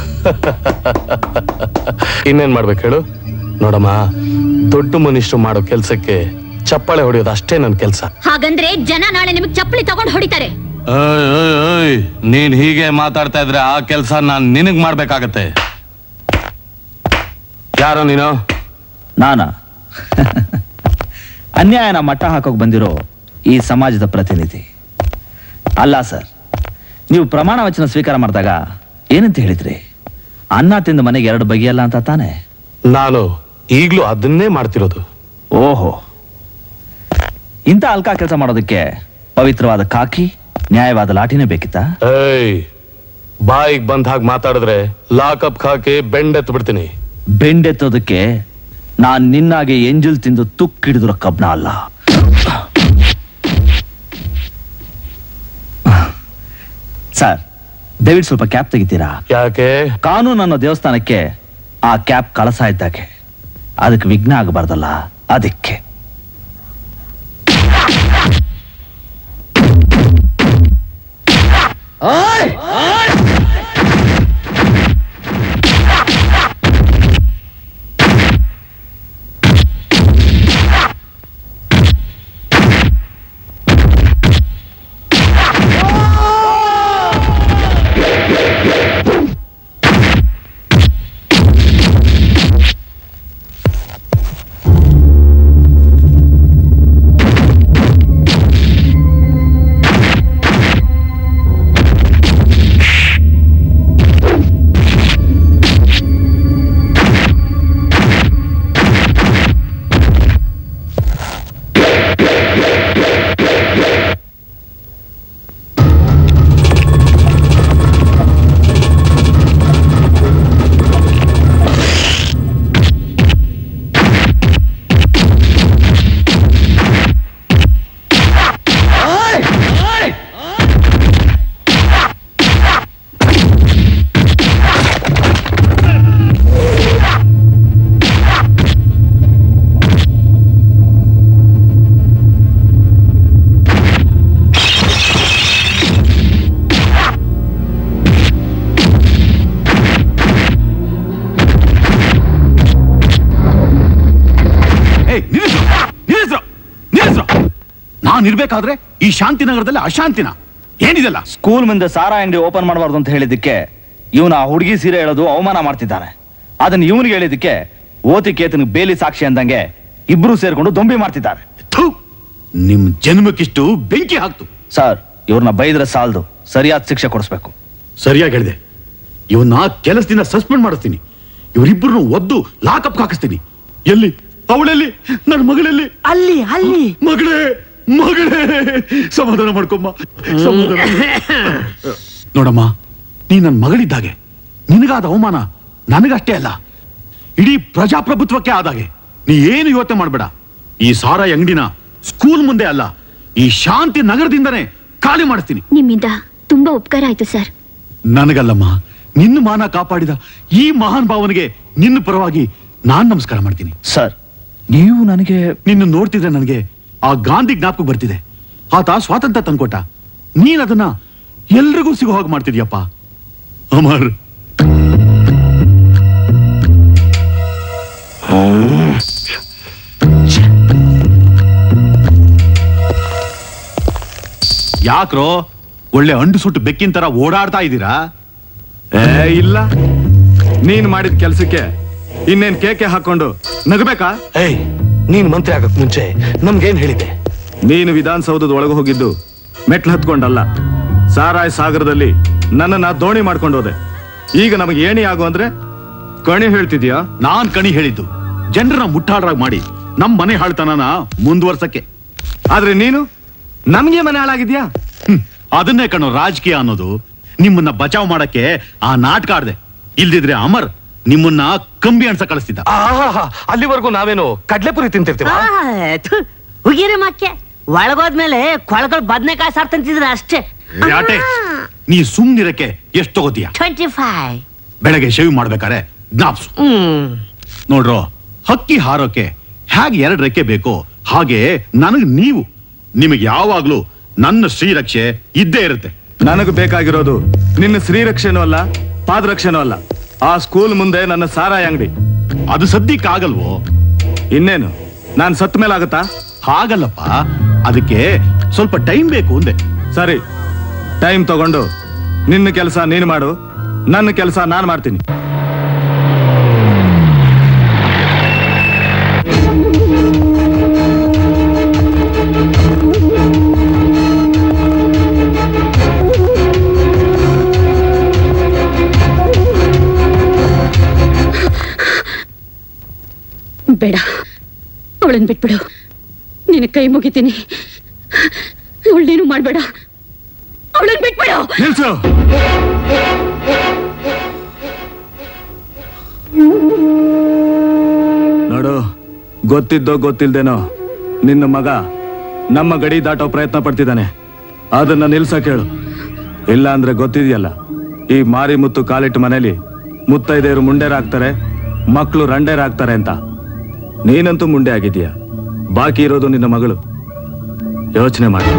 ಇನ್ನೇನ್ ಮಾಡ್ಬೇಕು ಹೇಳು ನೋಡಮ್ಮ ದೊಡ್ಡ ಮನುಷ್ಯರು ಮಾಡೋ ಕೆಲ್ಸಕ್ಕೆ ಚಪ್ಪಾಳೆ ಹೊಡೆಯೋದು ಅಷ್ಟೇ ನನ್ನ ಕೆಲ್ಸ ಹಾಗಂದ್ರೆ ಜನ ನಾಳೆ ನಿಮಗ್ ಚಪ್ಪಲಿ ತಗೊಂಡ್ ಹೊಡಿತಾರೆ ಏಯ್, ಏಯ್, ಏಯ್, ನೀನ್ ಹೀಗೆ ಮಾತಾಡ್ತಾ ಇದ್ರೆ ಆ ಕೆಲಸ ನಾನ್ ನಿನಗ್ ಮಾಡ್ಬೇಕಾಗತ್ತೆ ಯಾರೋ ನೀನು ನಾನಾ ಅನ್ಯಾಯನ ಮಟ್ಟ ಹಾಕೋಕ್ ಬಂದಿರೋ ಈ ಸಮಾಜದ ಪ್ರತಿನಿಧಿ ಅಲ್ಲ ಸರ್ ನೀವು ಪ್ರಮಾಣ ವಚನ ಸ್ವೀಕಾರ ಮಾಡಿದಾಗ ಏನಂತ ಹೇಳಿದ್ರಿ ಅನ್ನ ತಿಂದ ಮನೆಗೆ ಎರಡು ಬಗೆಯಲ್ಲ ಅಂತ ತಾನೆ ನಾನು ಈಗ್ಲೂ ಅದನ್ನೇ ಮಾಡ್ತಿರೋದು ಓಹೋ ಇಂಥ ಅಲ್ಕ ಕೆಲಸ ಮಾಡೋದಕ್ಕೆ ಪವಿತ್ರವಾದ ಕಾಕಿ ನ್ಯಾಯವಾದ ಲಾಠಿನೇ ಬೇಕಿತ್ತಾ ಏಯ್ ಬಾಯಿಗೆ ಬಂದ ಹಾಗೆ ಮಾತಾಡಿದ್ರೆ ಲಾಕಪ್ ಹಾಕಿ ಬೆಂಡೆತ್ ಬಿಡ್ತೀನಿ ಬೆಂಡೆತ್ತೋದಕ್ಕೆ ನಾನ್ ನಿನ್ನಾಗೆ ಎಂಜಲ್ ತಿಂದು ತುಕ್ಕಿಡಿದಿರೋ ಕಬ್ಣ ಅಲ್ಲ ಸರ್ ದಯವಿಟ್ಟು ಸ್ವಲ್ಪ ಕ್ಯಾಪ್ ತೆಗಿತೀರಾ ಯಾಕೆ ಕಾನೂನು ಅನ್ನೋ ದೇವಸ್ಥಾನಕ್ಕೆ ಆ ಕ್ಯಾಪ್ ಕಳಸ ಇದ್ದಾಗೆ ಅದಕ್ಕೆ ವಿಘ್ನ ಆಗಬಾರ್ದಲ್ಲ ಅದಕ್ಕೆ ಏಯ್ ನಿಲ್ಲಿಸು ನಿಲ್ಲಿಸು ನಿಲ್ಲಿಸು ನಾನು ಇರ್ಬೇಕಾದ್ರೆ ಈ ಶಾಂತಿನಗರದಲ್ಲಿ ಅಶಾಂತಿನ ಏನಿದೆಲ್ಲ ಸ್ಕೂಲ್ ಮುಂದೆ ಸಾರಾ ಅಂಗಡಿ ಓಪನ್ ಮಾಡಬಾರ್ದು ಅಂತ ಹೇಳಿದ್ದಕ್ಕೆ ಇವನು ಆ ಹುಡುಗಿ ಸೀರೆ ಹೇಳೋದು ಅವಮಾನ ಮಾಡ್ತಿದ್ದಾನೆ ಅದನ್ನ ಇವನಿಗೆ ಹೇಳಿದ್ದಕ್ಕೆ ಓತಿ ಕೇತನ ಬೇಲಿ ಸಾಕ್ಷಿ ಅಂದಂಗೆ ಇಬ್ರು ಸೇರ್ಕೊಂಡು ದೊಂಬಿ ಮಾಡ್ತಿದ್ದಾರೆ ನಿಮ್ ಜನ್ಮಕ್ಕಿಷ್ಟು ಬೆಂಕಿ ಹಾಕ್ತು ಸರ್ ಇವ್ರನ್ನ ಬೈದ್ರೆ ಸಾಲದು ಸರಿಯಾದ ಶಿಕ್ಷೆ ಕೊಡಿಸ್ಬೇಕು ಸರಿಯಾಗಿ ಹೇಳಿದೆ ಇವನ್ನ ಕೆಲಸದಿಂದ ಸಸ್ಪೆಂಡ್ ಮಾಡಿಸ್ತೀನಿ ಇವರಿಬ್ಬರನ್ನು ಒದ್ದು ಲಾಕಪ್ ಹಾಕಿಸ್ತೀನಿ ಎಲ್ಲಿ ಅವಳೆಲ್ಲಿ ನನ್ನ ಮಗಳಲ್ಲಿ ಅಲ್ಲಿ ಅಲ್ಲಿ ಮಗಳೇ ಮಗಳೇ ಸಮಾಧಾನ ಮಾಡ್ಕೊಮ್ಮ ಸಮಾಧಾನ ನೋಡಮ್ಮ ನೀ ನನ್ನ ಮಗಳಿದ್ದಾಗೆ ನಿನಗಾದ ಅವಮಾನ ನನಗಷ್ಟೇ ಅಲ್ಲ ಇಡೀ ಪ್ರಜಾಪ್ರಭುತ್ವಕ್ಕೆ ಆದಾಗೆ ನೀ ಏನು ಯೋಚನೆ ಮಾಡಬೇಡ ಈ ಸಾರ ಅಂಗಡಿನ ಸ್ಕೂಲ್ ಮುಂದೆ ಅಲ್ಲ ಈ ಶಾಂತಿ ನಗರದಿಂದನೇ ಖಾಲಿ ಮಾಡಿಸ್ತೀನಿ ನಿಮ್ಮಿಂದ ತುಂಬಾ ಉಪಕಾರ ಆಯ್ತು ಸರ್ ನನಗಲ್ಲಮ್ಮ ನಿನ್ನ ಮಾನ ಕಾಪಾಡಿದ ಈ ಮಹಾನ್ ಭಾವನಿಗೆ ನಿನ್ನ ಪರವಾಗಿ ನಾನ್ ನಮಸ್ಕಾರ ಮಾಡ್ತೀನಿ ಸರ್ ನೀವು ನನಗೆ ನಿನ್ನ ನೋಡ್ತಿದ್ರೆ ನನಗೆ ಆ ಗಾಂಧಿ ಜ್ಞಾಪಕ ಬರ್ತಿದೆ ಆತ ಸ್ವಾತಂತ್ರ್ಯ ತಂದ್ಕೊಟ್ಟ ನೀನ್ ಅದನ್ನ ಎಲ್ರಿಗೂ ಸಿಗೋ ಹಾಗೆ ಮಾಡ್ತಿದ್ಯಪ್ಪ ಅಮರ್ ಯಾಕ್ರೋ ಒಳ್ಳೆ ಅಂಡು ಸುಟ್ಟು ಬೆಕ್ಕಿನ ತರ ಓಡಾಡ್ತಾ ಇದ್ದೀರಾ ಏ ಇಲ್ಲ ನೀನ್ ಮಾಡಿದ ಕೆಲ್ಸಕ್ಕೆ ಇನ್ನೇನ್ ಕೇಕೆ ಹಾಕೊಂಡು ನಗಬೇಕಾ ಏಯ್ ನೀನ್ ಮಂತ್ರಿ ಆಗಕ್ ಮುಂಚೆ ನಮ್ಗೇನ್ ಹೇಳಿದೆ ನೀನು ವಿಧಾನಸೌಧದ ಒಳಗೆ ಹೋಗಿದ್ದು ಮೆಟ್ಲು ಹತ್ಕೊಂಡಲ್ಲ ಸಾರಾಯ್ ಸಾಗರದಲ್ಲಿ ನನ್ನನ್ನ ದೋಣಿ ಮಾಡ್ಕೊಂಡು ಹೋದೆ ಈಗ ನಮಗೆ ಏಣಿ ಆಗು ಅಂದ್ರೆ ಕಣಿ ಹೇಳ್ತಿದ್ಯಾ ನಾನ್ ಕಣಿ ಹೇಳಿದ್ದು ಜನರನ್ನ ಮುಟ್ಟಾಡ್ರಾಗ್ ಮಾಡಿ ನಮ್ ಮನೆ ಹಾಳ್ತನನ ಮುಂದುವರ್ಸಕ್ಕೆ ಆದ್ರೆ ನೀನು ನಮ್ಗೆ ಮನೆ ಹಾಳಾಗಿದ್ಯಾ ಹ್ಮ್, ಅದನ್ನೇ ಕಣೋ ರಾಜಕೀಯ ಅನ್ನೋದು ನಿಮ್ಮನ್ನ ಬಚಾವ್ ಮಾಡಕ್ಕೆ ಆ ನಾಟಕ ಆಡ್ದೆ ಇಲ್ದಿದ್ರೆ ಅಮರ್ ನಿಮ್ಮನ್ನ ಕಂಬಿ ಅನ್ಸ ಕಳಿಸ್ತಿದ್ದ ಆಹಾ ಅಲ್ಲಿವರೆಗೂ ನಾವೇನು ಕಡ್ಲೆಪುರಿ ತಿಂತಿರ್ತೀವ ಹುಗಿರಿ ಮಕ್ಕೆ ಒಳಗೋದ್ಮೇಲೆ ಕೊಳಗಳು ಬದ್ನೆಕಾಯಿ ಸಾರ್ ತಂತಿದ್ರೆ ಅಷ್ಟೇ ಯಾಟೆ ನೀ ಸುಮ್ನಿರಕ್ಕೆ ಎಷ್ಟು ತಗೋತೀಯ ಟ್ವೆಂಟಿ ಫೈವ್ ಬೆಳಗ್ಗೆ ಶೇವ್ ಮಾಡ್ಬೇಕಾರೆ ಜ್ಞಾಪ್ಸು ಹ್ಮ್ ನೋಡ್ರೋ ಹಕ್ಕಿ ಹಾರೋಕೆ ಹೇಗೆ ಎರಡು ರೆಕ್ಕೆ ಬೇಕೋ ಹಾಗೆ ನನಗ್ ನೀವು ನಿಮಗೆ ಯಾವಾಗ್ಲೂ ನನ್ನ ಶ್ರೀರಕ್ಷೆ ಇದ್ದೇ ಇರುತ್ತೆ ನನಗೆ ಬೇಕಾಗಿರೋದು ನಿನ್ನ ಶ್ರೀರಕ್ಷೆನೂ ಅಲ್ಲ ಪಾದರಕ್ಷೆನೂ ಅಲ್ಲ ಆ ಸ್ಕೂಲ್ ಮುಂದೆ ನನ್ನ ಸಾರಾಯಿ ಅಂಗಡಿ ಅದು ಸದ್ಯಕ್ಕೆ ಆಗಲ್ವೋ ಇನ್ನೇನು ನಾನ್ ಸತ್ ಮೇಲೆ ಆಗುತ್ತಾ ಹಾಗಲ್ಲಪ್ಪ ಅದಕ್ಕೆ ಸ್ವಲ್ಪ ಟೈಮ್ ಬೇಕು ಅಂದೆ ಸರಿ ಟೈಮ್ ತಗೊಂಡು ನಿನ್ನ ಕೆಲಸ ನೀನು ಮಾಡು ನನ್ನ ಕೆಲಸ ನಾನು ಮಾಡ್ತೀನಿ ಬೇಡ ಅವಳನ್ನ ಬಿಟ್ಬಿಡು ನಿನ್ನ ಕೈ ಮುಗಿತೀನಿ ಅವಳೇನು ಮಾಡ್ಬೇಡ ಅವಳನ್ನ ಬಿಟ್ಬಿಡು ನಿಲ್ಸು ನೋಡು ಗೊತ್ತಿದ್ದೋ ಗೊತ್ತಿಲ್ದೇನೋ ನಿನ್ನ ಮಗ ನಮ್ಮ ಗಡಿ ದಾಟೋ ಪ್ರಯತ್ನ ಪಡ್ತಿದ್ದಾನೆ ಅದನ್ನ ನಿಲ್ಸಕ್ ಹೇಳು ಇಲ್ಲ ಅಂದ್ರೆ ಗೊತ್ತಿದೆಯಲ್ಲ ಈ ಮಾರಿ ಮುತ್ತು ಕಾಲಿಟ್ಟು ಮನೇಲಿ ಮುತ್ತೈದೆಯರು ಮುಂಡೇರಾಗ್ತಾರೆ ಮಕ್ಕಳು ರಂಡೇರಾಗ್ತಾರೆ ಅಂತ ನೀನಂತೂ ಮುಂಡೆ ಆಗಿದೀಯ ಬಾಕಿ ಇರೋದು ನಿನ್ನ ಮಗಳು ಯೋಚನೆ ಮಾಡಿ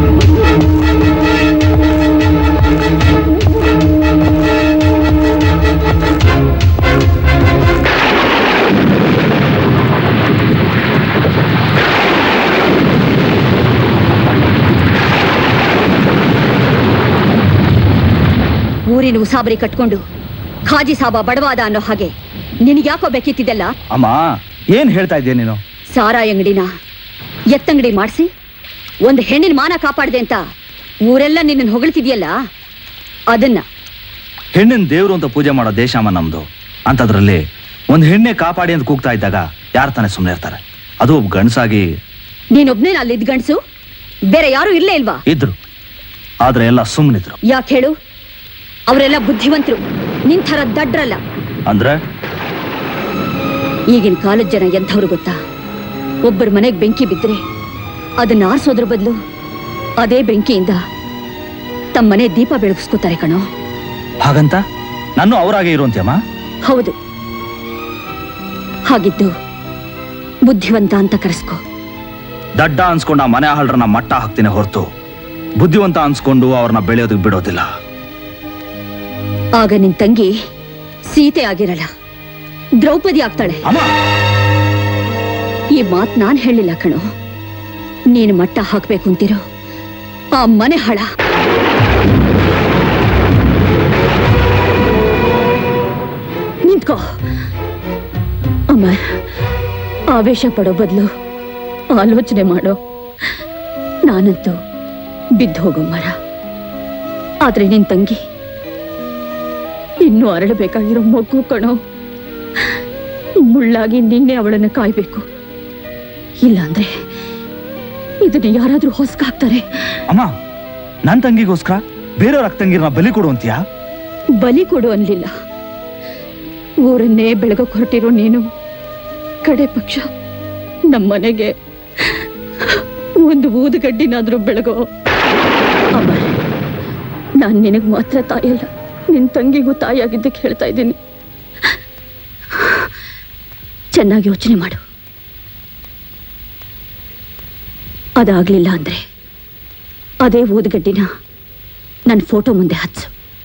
ಊರಿನ ಉಸಾಬರಿ ಕಟ್ಕೊಂಡು ಖಾಜಿ ಸಾಬ ಬಡವಾದ ಅನ್ನೋ ಹಾಗೆ ನಿನಗ್ಯಾಕೋ ಬೇಕಿತ್ತಿದ್ದೆಲ್ಲ ಅಮ್ಮ ಏನ್ ಹೇಳ್ತಾ ಇದ್ದೀಯ ನೀನು ಸಾರಾಯಿ ಅಂಗಡಿನ ಎತ್ತಂಗಡಿ ಮಾಡಿಸಿ ಒಂದು ಹೆಣ್ಣಿನ ಮಾನ ಕಾಪಾಡಿದೆ ಅಂತ ಊರೆಲ್ಲ ನಿನ್ನ ಹೊಗಳ್ತಿದ್ಯಲ್ಲ ಅದನ್ನ ಹೆಣ್ಣಿನ ದೇವ್ರು ಅಂತ ಪೂಜೆ ಮಾಡೋ ದೇಶ ಅಮ್ಮ ನಮ್ದು ಅಂತದ್ರಲ್ಲಿ ಒಂದ್ ಹೆಣ್ಣೆ ಕಾಪಾಡಿ ಅಂತ ಕೂಗ್ತಾ ಇದ್ದಾಗ ಯಾರು ತಾನೇ ಸುಮ್ಮನೆ ಇರ್ತಾರೆ ಅದು ಒಬ್ಬ ಗಂಡಸಾಗಿ ನೀನೊಬ್ನೇ ಅಲ್ಲಿದ್ ಗಂಡ್ಸು ಬೇರೆ ಯಾರು ಇರ್ಲೇ ಇಲ್ವಾ ಇದ್ರು ಆದ್ರೆ ಎಲ್ಲ ಸುಮ್ಮನಿದ್ರು ಯಾಕೆ ಹೇಳು ಅವರೆಲ್ಲ ಬುದ್ಧಿವಂತರು ನಿನ್ ಥರ ದಡ್ರಲ್ಲ ಅಂದ್ರೆ ಈಗಿನ ಕಾಲದ ಜನ ಎಂಥವ್ರು ಗೊತ್ತಾ ಒಬ್ಬರ ಮನೆಗೆ ಬೆಂಕಿ ಬಿದ್ದರೆ ಅದನ್ನ ಆರಿಸೋದ್ರ ಬದಲು ಅದೇ ಬೆಂಕಿಯಿಂದ ತಮ್ಮ ಮನೆ ದೀಪ ಬೆಳಗಿಸ್ಕೋತಾರೆ ಕಣೋ ಹಾಗಂತ ನಾನು ಅವರಾಗೆ ಇರುವಂತ್ಯಮ್ಮ ಹೌದು ಹಾಗಿದ್ದು ಬುದ್ಧಿವಂತ ಅಂತ ಕರೆಸ್ಕೋ ದಡ್ಡ ಅನ್ಸ್ಕೊಂಡು ಆ ಮನೆ ಹಾಳ್ರನ್ನ ಮಟ್ಟ ಹಾಕ್ತೀನಿ ಹೊರತು ಬುದ್ಧಿವಂತ ಅನ್ಸ್ಕೊಂಡು ಅವ್ರನ್ನ ಬೆಳೆಯೋದಕ್ಕೆ ಬಿಡೋದಿಲ್ಲ ಆಗ ನಿನ್ ತಂಗಿ ಸೀತೆ ಆಗಿರಲ್ಲ ದ್ರೌಪದಿ ಆಗ್ತಾಳೆ ಈ ಮಾತ್ ನಾನ್ ಹೇಳಿಲ್ಲ ಕಣೋ ನೀನು ಮಟ್ಟ ಹಾಕ್ಬೇಕು ಅಂತಿರೋ ಆ ಮನೆ ಹಳ ನಿಂತ್ಕೋ ಅಮರ್ ಆವೇಶ ಪಡೋ ಬದಲು ಆಲೋಚನೆ ಮಾಡೋ ನಾನಂತೂ ಬಿದ್ದು ಹೋಗೋ ಮರ ಆದ್ರೆ ನಿನ್ ತಂಗಿ ಇನ್ನೂ ಅರಳಬೇಕಾಗಿರೋ ಮಗು ಕಣೋ ಮುಳ್ಳಾಗಿ ನಿನ್ನೆ ಅವಳನ್ನು ಕಾಯ್ಬೇಕು ಇಲ್ಲಾಂದ್ರೆ ಇದನ್ನ ಯಾರಾದ್ರೂ ಹೊಸ್ಕಾಕ್ತಾರೆ ಅಮ್ಮ ನನ್ ತಂಗಿಗೋಸ್ಕರ ಬೇರೆಯವ್ರ ಅಕ್ಕಂಗಿರನ್ನ ಬಲಿ ಕೊಡುವಂತ್ಯಾ ಬಲಿ ಕೊಡು ಅನ್ಲಿಲ್ಲ ಊರನ್ನೇ ಬೆಳಗಕ್ ಹೊರಟಿರೋ ನೀನು ಕಡೆ ಪಕ್ಷ ನಮ್ಮನೆಗೆ ಒಂದು ಊದುಗಡ್ಡಿನಾದ್ರೂ ಬೆಳಗೋ ಅಮರ್ ನಾನ್ ನಿನಗ್ ಮಾತ್ರ ತಾಯಲ್ಲ ನಿನ್ ತಂಗಿಗೂ ತಾಯಿಯಾಗಿದ್ದಕ್ಕೆ ಹೇಳ್ತಾ ಇದ್ದೀನಿ ಚೆನ್ನಾಗಿ ಯೋಚನೆ ಮಾಡು ಅದಾಗ್ಲಿಲ್ಲ ಅಂದ್ರೆ ಅದೇ ಊದುಗಡ್ಡಿನ ನನ್ನ ಫೋಟೋ ಮುಂದೆ ಹಚ್ಚು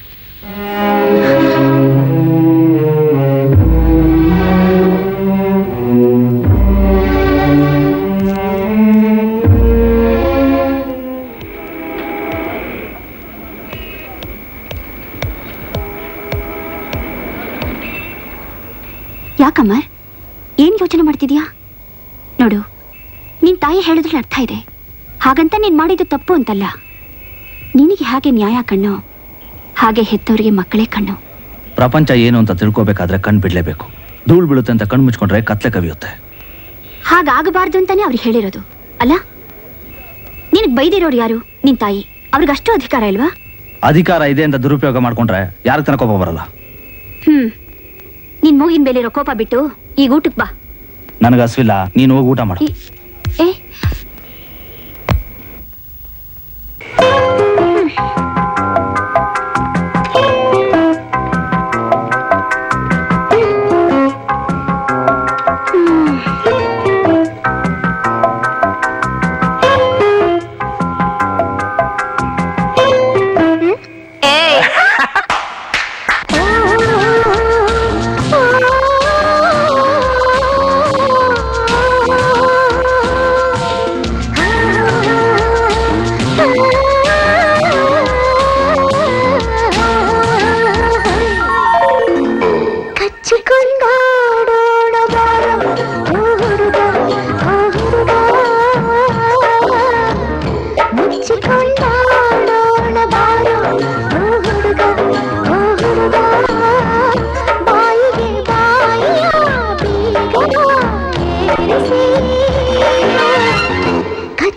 ಯಾಕಮ್ಮ ಏನ್ ಯೋಚನೆ ಮಾಡ್ತಿದ್ಯಾ ನೋಡು ನಿನ್ ತಾಯಿ ಹೇಳಿದ್ರಲ್ಲಿ ಅರ್ಥ ಇದೆ ಹಾಗಂತ ನೀನ್ ಮಾಡಿದ್ದು ತಪ್ಪು ಅಂತಲ್ಲ ನಿನಗೆ ಹಾಗೆ ನ್ಯಾಯ ಕಣ್ಣು ಹಾಗೆ ಹೆತ್ತವರಿಗೆ ಮಕ್ಕಳೇ ಕಣ್ಣು ಪ್ರಪಂಚ ಏನು ಅಂತ ತಿಳ್ಕೊಬೇಕಾದ್ರೆ ಕಣ್ ಬಿಡ್ಲೇಬೇಕು ಧೂಳ್ ಬೀಳುತ್ತೆ ಅಂತ ಕಣ್ ಮುಚ್ಕೊಂಡ್ರೆ ಕತ್ಲೆ ಕವಿಯುತ್ತೆ ಹಾಗಾಗಬಾರ್ದು ಅಂತಾನೆ ಅವ್ರು ಹೇಳಿರೋದು ಅಲ್ಲ ನಿನಗ್ ಬೈದಿರೋರು ಯಾರು ನಿನ್ ತಾಯಿ ಅವ್ರಿಗಷ್ಟು ಅಧಿಕಾರ ಇಲ್ವಾ ಅಧಿಕಾರ ಇದೆ ಅಂತ ದುರುಪಯೋಗ ಮಾಡ್ಕೊಂಡ್ರೆ ಯಾರ ತನಕ ಕೋಪ ಬರಲ್ಲ ಹ್ಮ್ ನಿನ್ ಮೂಗಿನ ಮೇಲಿರೋ ಕೋಪ ಬಿಟ್ಟು ಈಗ ಊಟಕ್ ಬಾ ನನಗೆ ಹಸ್ವಿಲ್ಲ ನೀನು ಹೋಗಿ ಊಟ ಮಾಡು ಏ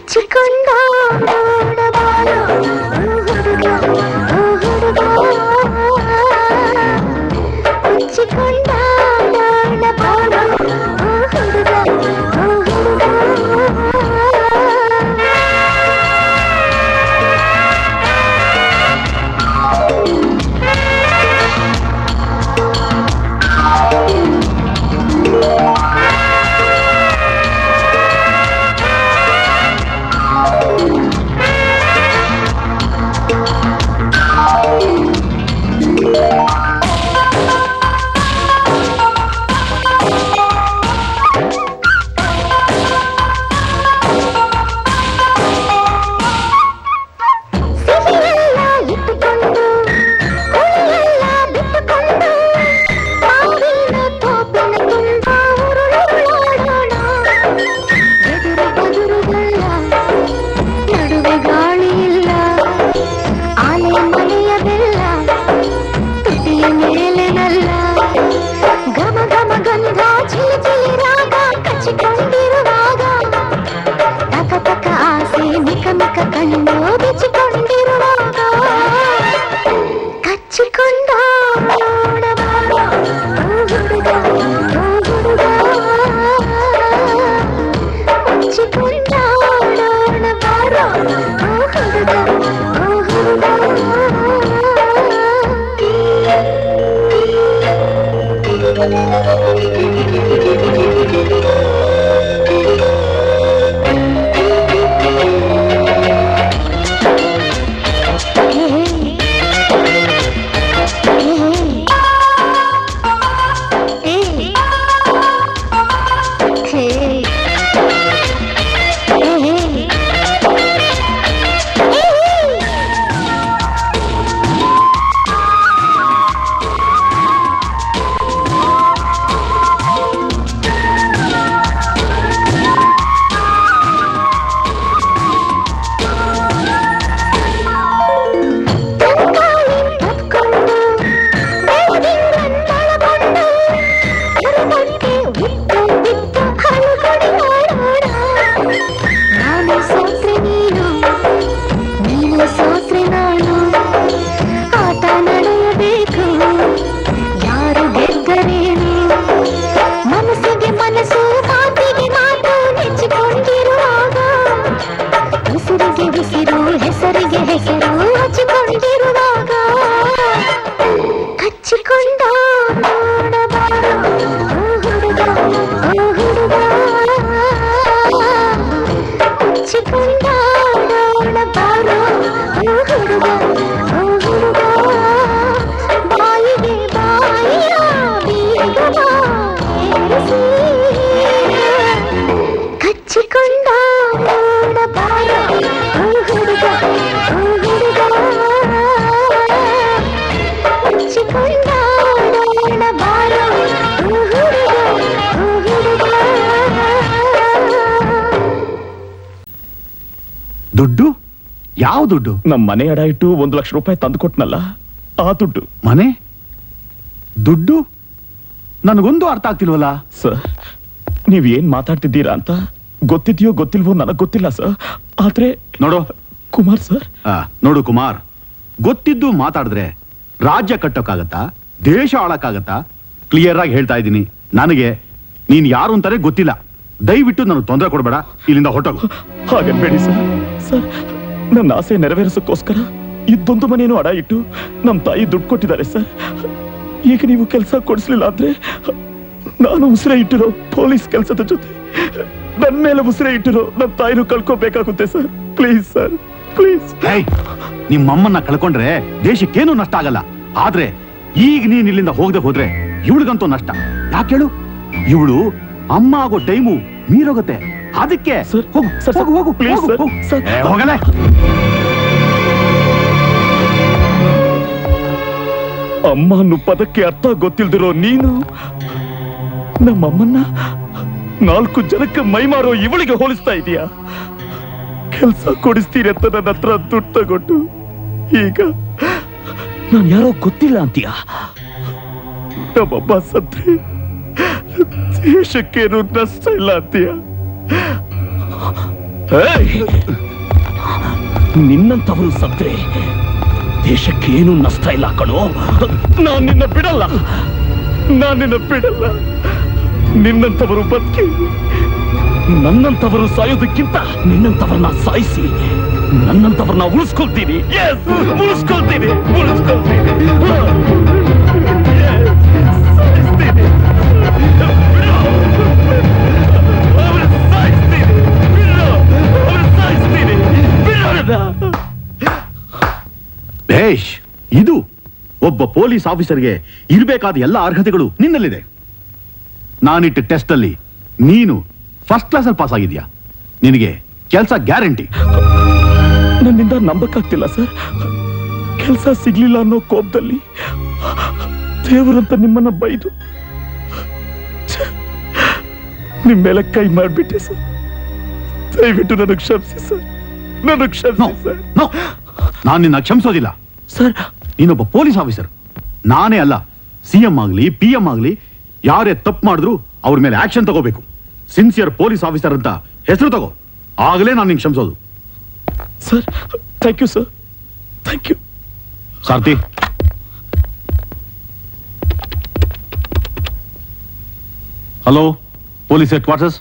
ಕಚ್ಚಿಕೊಂಡ ನೋಡಬಾರೋ ಹುಡುಗ ಹುಡುಗ ಕಚ್ಚಿಕೊಂಡ ನೋಡಬಾರೋ ಹುಡುಗ ಹುಡುಗ ಸಿಹಿಯೆಲ್ಲ ಇಟ್ಟುಕೊಂಡು ಹುಳಿಯೆಲ್ಲ ಬಿಟ್ಟುಕೊಂಡು ಮಾವಿನ ತೋಪಿನ ತುಂಬ ಉರುಳುರುಳಾಡೋಣ ಎದುರು ಬದುರುಗಲ್ಲ ನಡುವೆ ಗಾಳಿ ಇಲ್ಲ ಆಲೆ ಮನೆಯ ಬೆಲ್ಲ ತುಟಿಯ ಮೇಲೆ ನಲ್ಲ ಘಮ ಘಮ ಗಂಧ ಚಿಲಿ ಚಿಲಿ ರಾಗ ಕಚ್ಚಿಕೊಂಡಿರುವಾಗ ತಕ ತಕ ಆಸೆ ಮಿಕ ಮಿಕ ಕಣ್ಣು ಬಿಚ್ಚಿಕೊಂಡಿರುವಾಗ ಕಚ್ಚಿಕೊಂಡ ನೋಡಬಾರೋ ಹುಡುಗ ಹುಡುಗ ಮುಚ್ಚಿಕೊಂಡ ನೋಡಬಾರೋ ಹುಡುಗ ನಾನು ಸೋತ್ರೆ ನೀನು ನೀನು ಸೋತ್ರೆ ನಾನು ಆಟ ನಡೆಯಬೇಕು ಯಾರು ಗೆದ್ದರೇನು ಮನಸ್ಸಿಗೆ ಮನಸ್ಸು ಮಾತಿಗೆ ಮಾತು ನೆಚ್ಚಿಕೊಂಡಿರುವಾಗ ಉಸಿರಿಗೆ ಉಸಿರು ಹೆಸರಿಗೆ ಹೆಸರು ಹಚ್ಚಿಕೊಂಡಿರುವಾಗ ಕಚ್ಚಿಕೊಂಡ ನೋಡಬಾರೋ ಹುಡುಗ ಹುಡುಗ ಕಚ್ಚಿಕೊಂಡ ನೋಡಬಾರೋ ಹುಡುಗ ಹುಡುಗ ಬಾಯಿಗೆ ಬಾಯಿಯ ಬೀಗ ಏರಿಸಿ ಕಚ್ಚಿಕೊಂಡ ನೋಡಬಾರೋ ಹುಡುಗ ಹುಡುಗ ಕಚ್ಚಿಕೊಂಡ ನೋಡಬಾರೋ ಹುಡುಗ ಹುಡುಗ ದುಡ್ಡು ಯಾವ ದುಡ್ಡು ನಮ್ಮ ಮನೆ ಅಡ ಇಟ್ಟು ಒಂದು ಲಕ್ಷ ರೂಪಾಯಿ ತಂದು ಕೊಟ್ನಲ್ಲ ಆ ದುಡ್ಡು ಮನೆ ದುಡ್ಡು ನನಗೊಂದು ಅರ್ಥ ಆಗ್ತಿಲ್ವಲ್ಲ ಸರ್ ನೀವ್ ಏನ್ ಮಾತಾಡ್ತಿದ್ದೀರಾ ಅಂತ ಗೊತ್ತಿದ್ಯೋ ಗೊತ್ತಿಲ್ವೋ ನನಗ್ ಗೊತ್ತಿಲ್ಲ ಸರ್ ಆದ್ರೆ ನೋಡು ಕುಮಾರ್ ಸರ್ ಆ, ನೋಡು ಕುಮಾರ್ ಗೊತ್ತಿದ್ದು ಮಾತಾಡಿದ್ರೆ ರಾಜ್ಯ ಕಟ್ಟೋಕ್ಕಾಗತ್ತಾ ದೇಶ ಆಳಕ್ಕಾಗತ್ತಾ ಕ್ಲಿಯರ್ ಆಗಿ ಹೇಳ್ತಾ ಇದ್ದೀನಿ ನನಗೆ ನೀನ್ ಯಾರು ಅಂತಾನೆ ಗೊತ್ತಿಲ್ಲ ದಯವಿಟ್ಟು ನನಗೆ ತೊಂದರೆ ಕೊಡಬೇಡ ಇಲ್ಲಿಂದ ಹೊಟ್ಟೋಗು ಹಾಗನ್ಬೇಡಿ ಸರ್ ಸರ್ ನನ್ನ ಆಸೆ ನೆರವೇರಿಸೋಕ್ಕೋಸ್ಕರ ಇದ್ದೊಂದು ಮನೇನು ಅಡ ಇಟ್ಟು ನಮ್ ತಾಯಿ ದುಡ್ಡು ಕೊಟ್ಟಿದ್ದಾರೆ ಸರ್ ಈಗ ನೀವು ಕೆಲಸ ಕೊಡಿಸ್ಲಿಲ್ಲ ಅಂದ್ರೆ ನಾನು ಉಸಿರೇ ಇಟ್ಟಿರೋ ಪೊಲೀಸ್ ಕೆಲಸದ ಜೊತೆ ನನ್ ಮೇಲೆ ಉಸಿರೇ ಇಟ್ಟಿರೋ ನನ್ನ ತಾಯಿನೂ ಕಳ್ಕೋಬೇಕಾಗುತ್ತೆ ಸರ್ ಪ್ಲೀಸ್ ಸರ್ ಪ್ಲೀಸ್ ಏಯ್, ನಿಮ್ಮಮ್ಮನ್ನ ಕಳ್ಕೊಂಡ್ರೆ ದೇಶಕ್ಕೇನು ನಷ್ಟ ಆಗಲ್ಲ ಆದ್ರೆ ಈಗ ನೀನ್ ಇಲ್ಲಿಂದ ಹೋಗದೆ ಹೋದ್ರೆ ಇವಳಿಗಂತೂ ನಷ್ಟ ಯಾಕೆ ಹೇಳು ಇವಳು ಅಮ್ಮ ಆಗೋ ಟೈಮು ಮೀರೋಗುತ್ತೆ ಅದಕ್ಕೆ ಹೋಗು ಹೋಗು ಹೋಗು Please, ಹೋಗು, sir. ಹೋಗು. Sir. ಏ, ಹೋಗಲೇ ಅಮ್ಮ ಅನ್ನೋ ಪದಕ್ಕೆ ಅರ್ಥ ಗೊತ್ತಿಲ್ದಿರೋ ನೀನು ನಮ್ಮಮ್ಮನ್ನ ನಾಲ್ಕು ಜನಕ್ಕೆ ಮೈಮಾರೋ ಇವಳಿಗೆ ಹೋಲಿಸ್ತಾ ಇದೀಯಾ ಕೆಲಸ ಕೊಡಿಸ್ತೀನಿ ಅಂತ ನನ್ನ ಹತ್ರ ದುಡ್ಡು ತಗೊಂಡು ಈಗ ನಾನು ಯಾರೋ ಗೊತ್ತಿಲ್ಲ ಅಂತೀಯ ನಮ್ಮಮ್ಮ ಸತ್ರೆ ದೇಶಕ್ಕೇನು ನಷ್ಟ ಇಲ್ಲ ಅಂತೀಯ ನಿನ್ನಂತವರು ಸತ್ರೆ ದೇಶಕ್ಕೆ ಏನು ನಷ್ಟ ಇಲ್ಲ ಕಣೋ ನಾನ್ ನಿನ್ನ ಬಿಡಲ್ಲ ನಾನ್ ನಿನ್ನ ಬಿಡಲ್ಲ ನಿನ್ನಂತವರು ಬದುಕಿ ನನ್ನಂತವರು ಸಾಯೋದಕ್ಕಿಂತ ನಿನ್ನಂತವರನ್ನ ಸಾಯಿಸಿ ನನ್ನಂತವರನ್ನ ಉಳಿಸ್ಕೊಳ್ತೀನಿ Yes, ಉಳಿಸ್ಕೊಳ್ತೀನಿ ಉಳಿಸ್ಕೊಳ್ತೀನಿ Yes, ಸಾಯಿಸ್ತೀನಿ. ಬಿಡು. ಅವ್ರನ್ನ ಸಾಯಿಸ್ತೀನಿ. ಬಿಡು. ಅವ್ರನ್ನ ಸಾಯಿಸ್ತೀನಿ. ಬಿಡು ಅವ್ರನ್ನ. ಭೇಷ್ ಇದು ಒಬ್ಬ ಪೊಲೀಸ್ ಆಫೀಸರ್ಗೆ ಇರಬೇಕಾದ ಎಲ್ಲ ಅರ್ಹತೆಗಳು ನಿನ್ನಲ್ಲಿದೆ ನಾನಿಟ್ಟ ಟೆಸ್ಟ್ ಅಲ್ಲಿ ನೀನು ಫಸ್ಟ್ ಕ್ಲಾಸ್ ಅಲ್ಲಿ ಪಾಸ್ ಆಗಿದ್ಯಾ ನಿನಗೆ ಕೆಲಸ ಗ್ಯಾರಂಟಿ ನನ್ನಿಂದ ನಂಬಕ್ಕಾಗ್ತಿಲ್ಲ ಸರ್ ಕೆಲಸ ಸಿಗ್ಲಿಲ್ಲ ಅನ್ನೋ ಕೋಪದಲ್ಲಿ ದೇವರಂತ ನಿಮ್ಮನ್ನ ಬೈದು ಛೆ, ನಿಮ್ ಮೇಲೆ ಕೈ ಮಾಡ್ಬಿಟ್ಟೆ ಸರ್ ದಯವಿಟ್ಟು ನನಗೆ ಕ್ಷಮಿಸಿ ಸರ್ ನನಗೆ ಕ್ಷಮಿಸಿ ಸರ್ ನಾನು ನಿನ್ನ ಕ್ಷಮಿಸೋದಿಲ್ಲ ಸರ್ ನೀನೊಬ್ಬ ಪೊಲೀಸ್ ಆಫೀಸರ್ ನಾನೇ ಅಲ್ಲ ಸಿ ಎಂ ಆಗ್ಲಿ ಪಿ ಎಂ ಆಗ್ಲಿ ಯಾರೇ ತಪ್ಪು ಮಾಡಿದ್ರು ಅವ್ರ ಮೇಲೆ ಆಕ್ಷನ್ ತಗೋಬೇಕು ಸಿನ್ಸಿಯರ್ ಪೊಲೀಸ್ ಆಫೀಸರ್ ಅಂತ ಹೆಸರು ತಗೋ ಆಗಲೇ ನಾನು ನಿಂಗೆ ಕ್ಷಮಿಸೋದು sir thank you sir thank you Sarathi hello police headquarters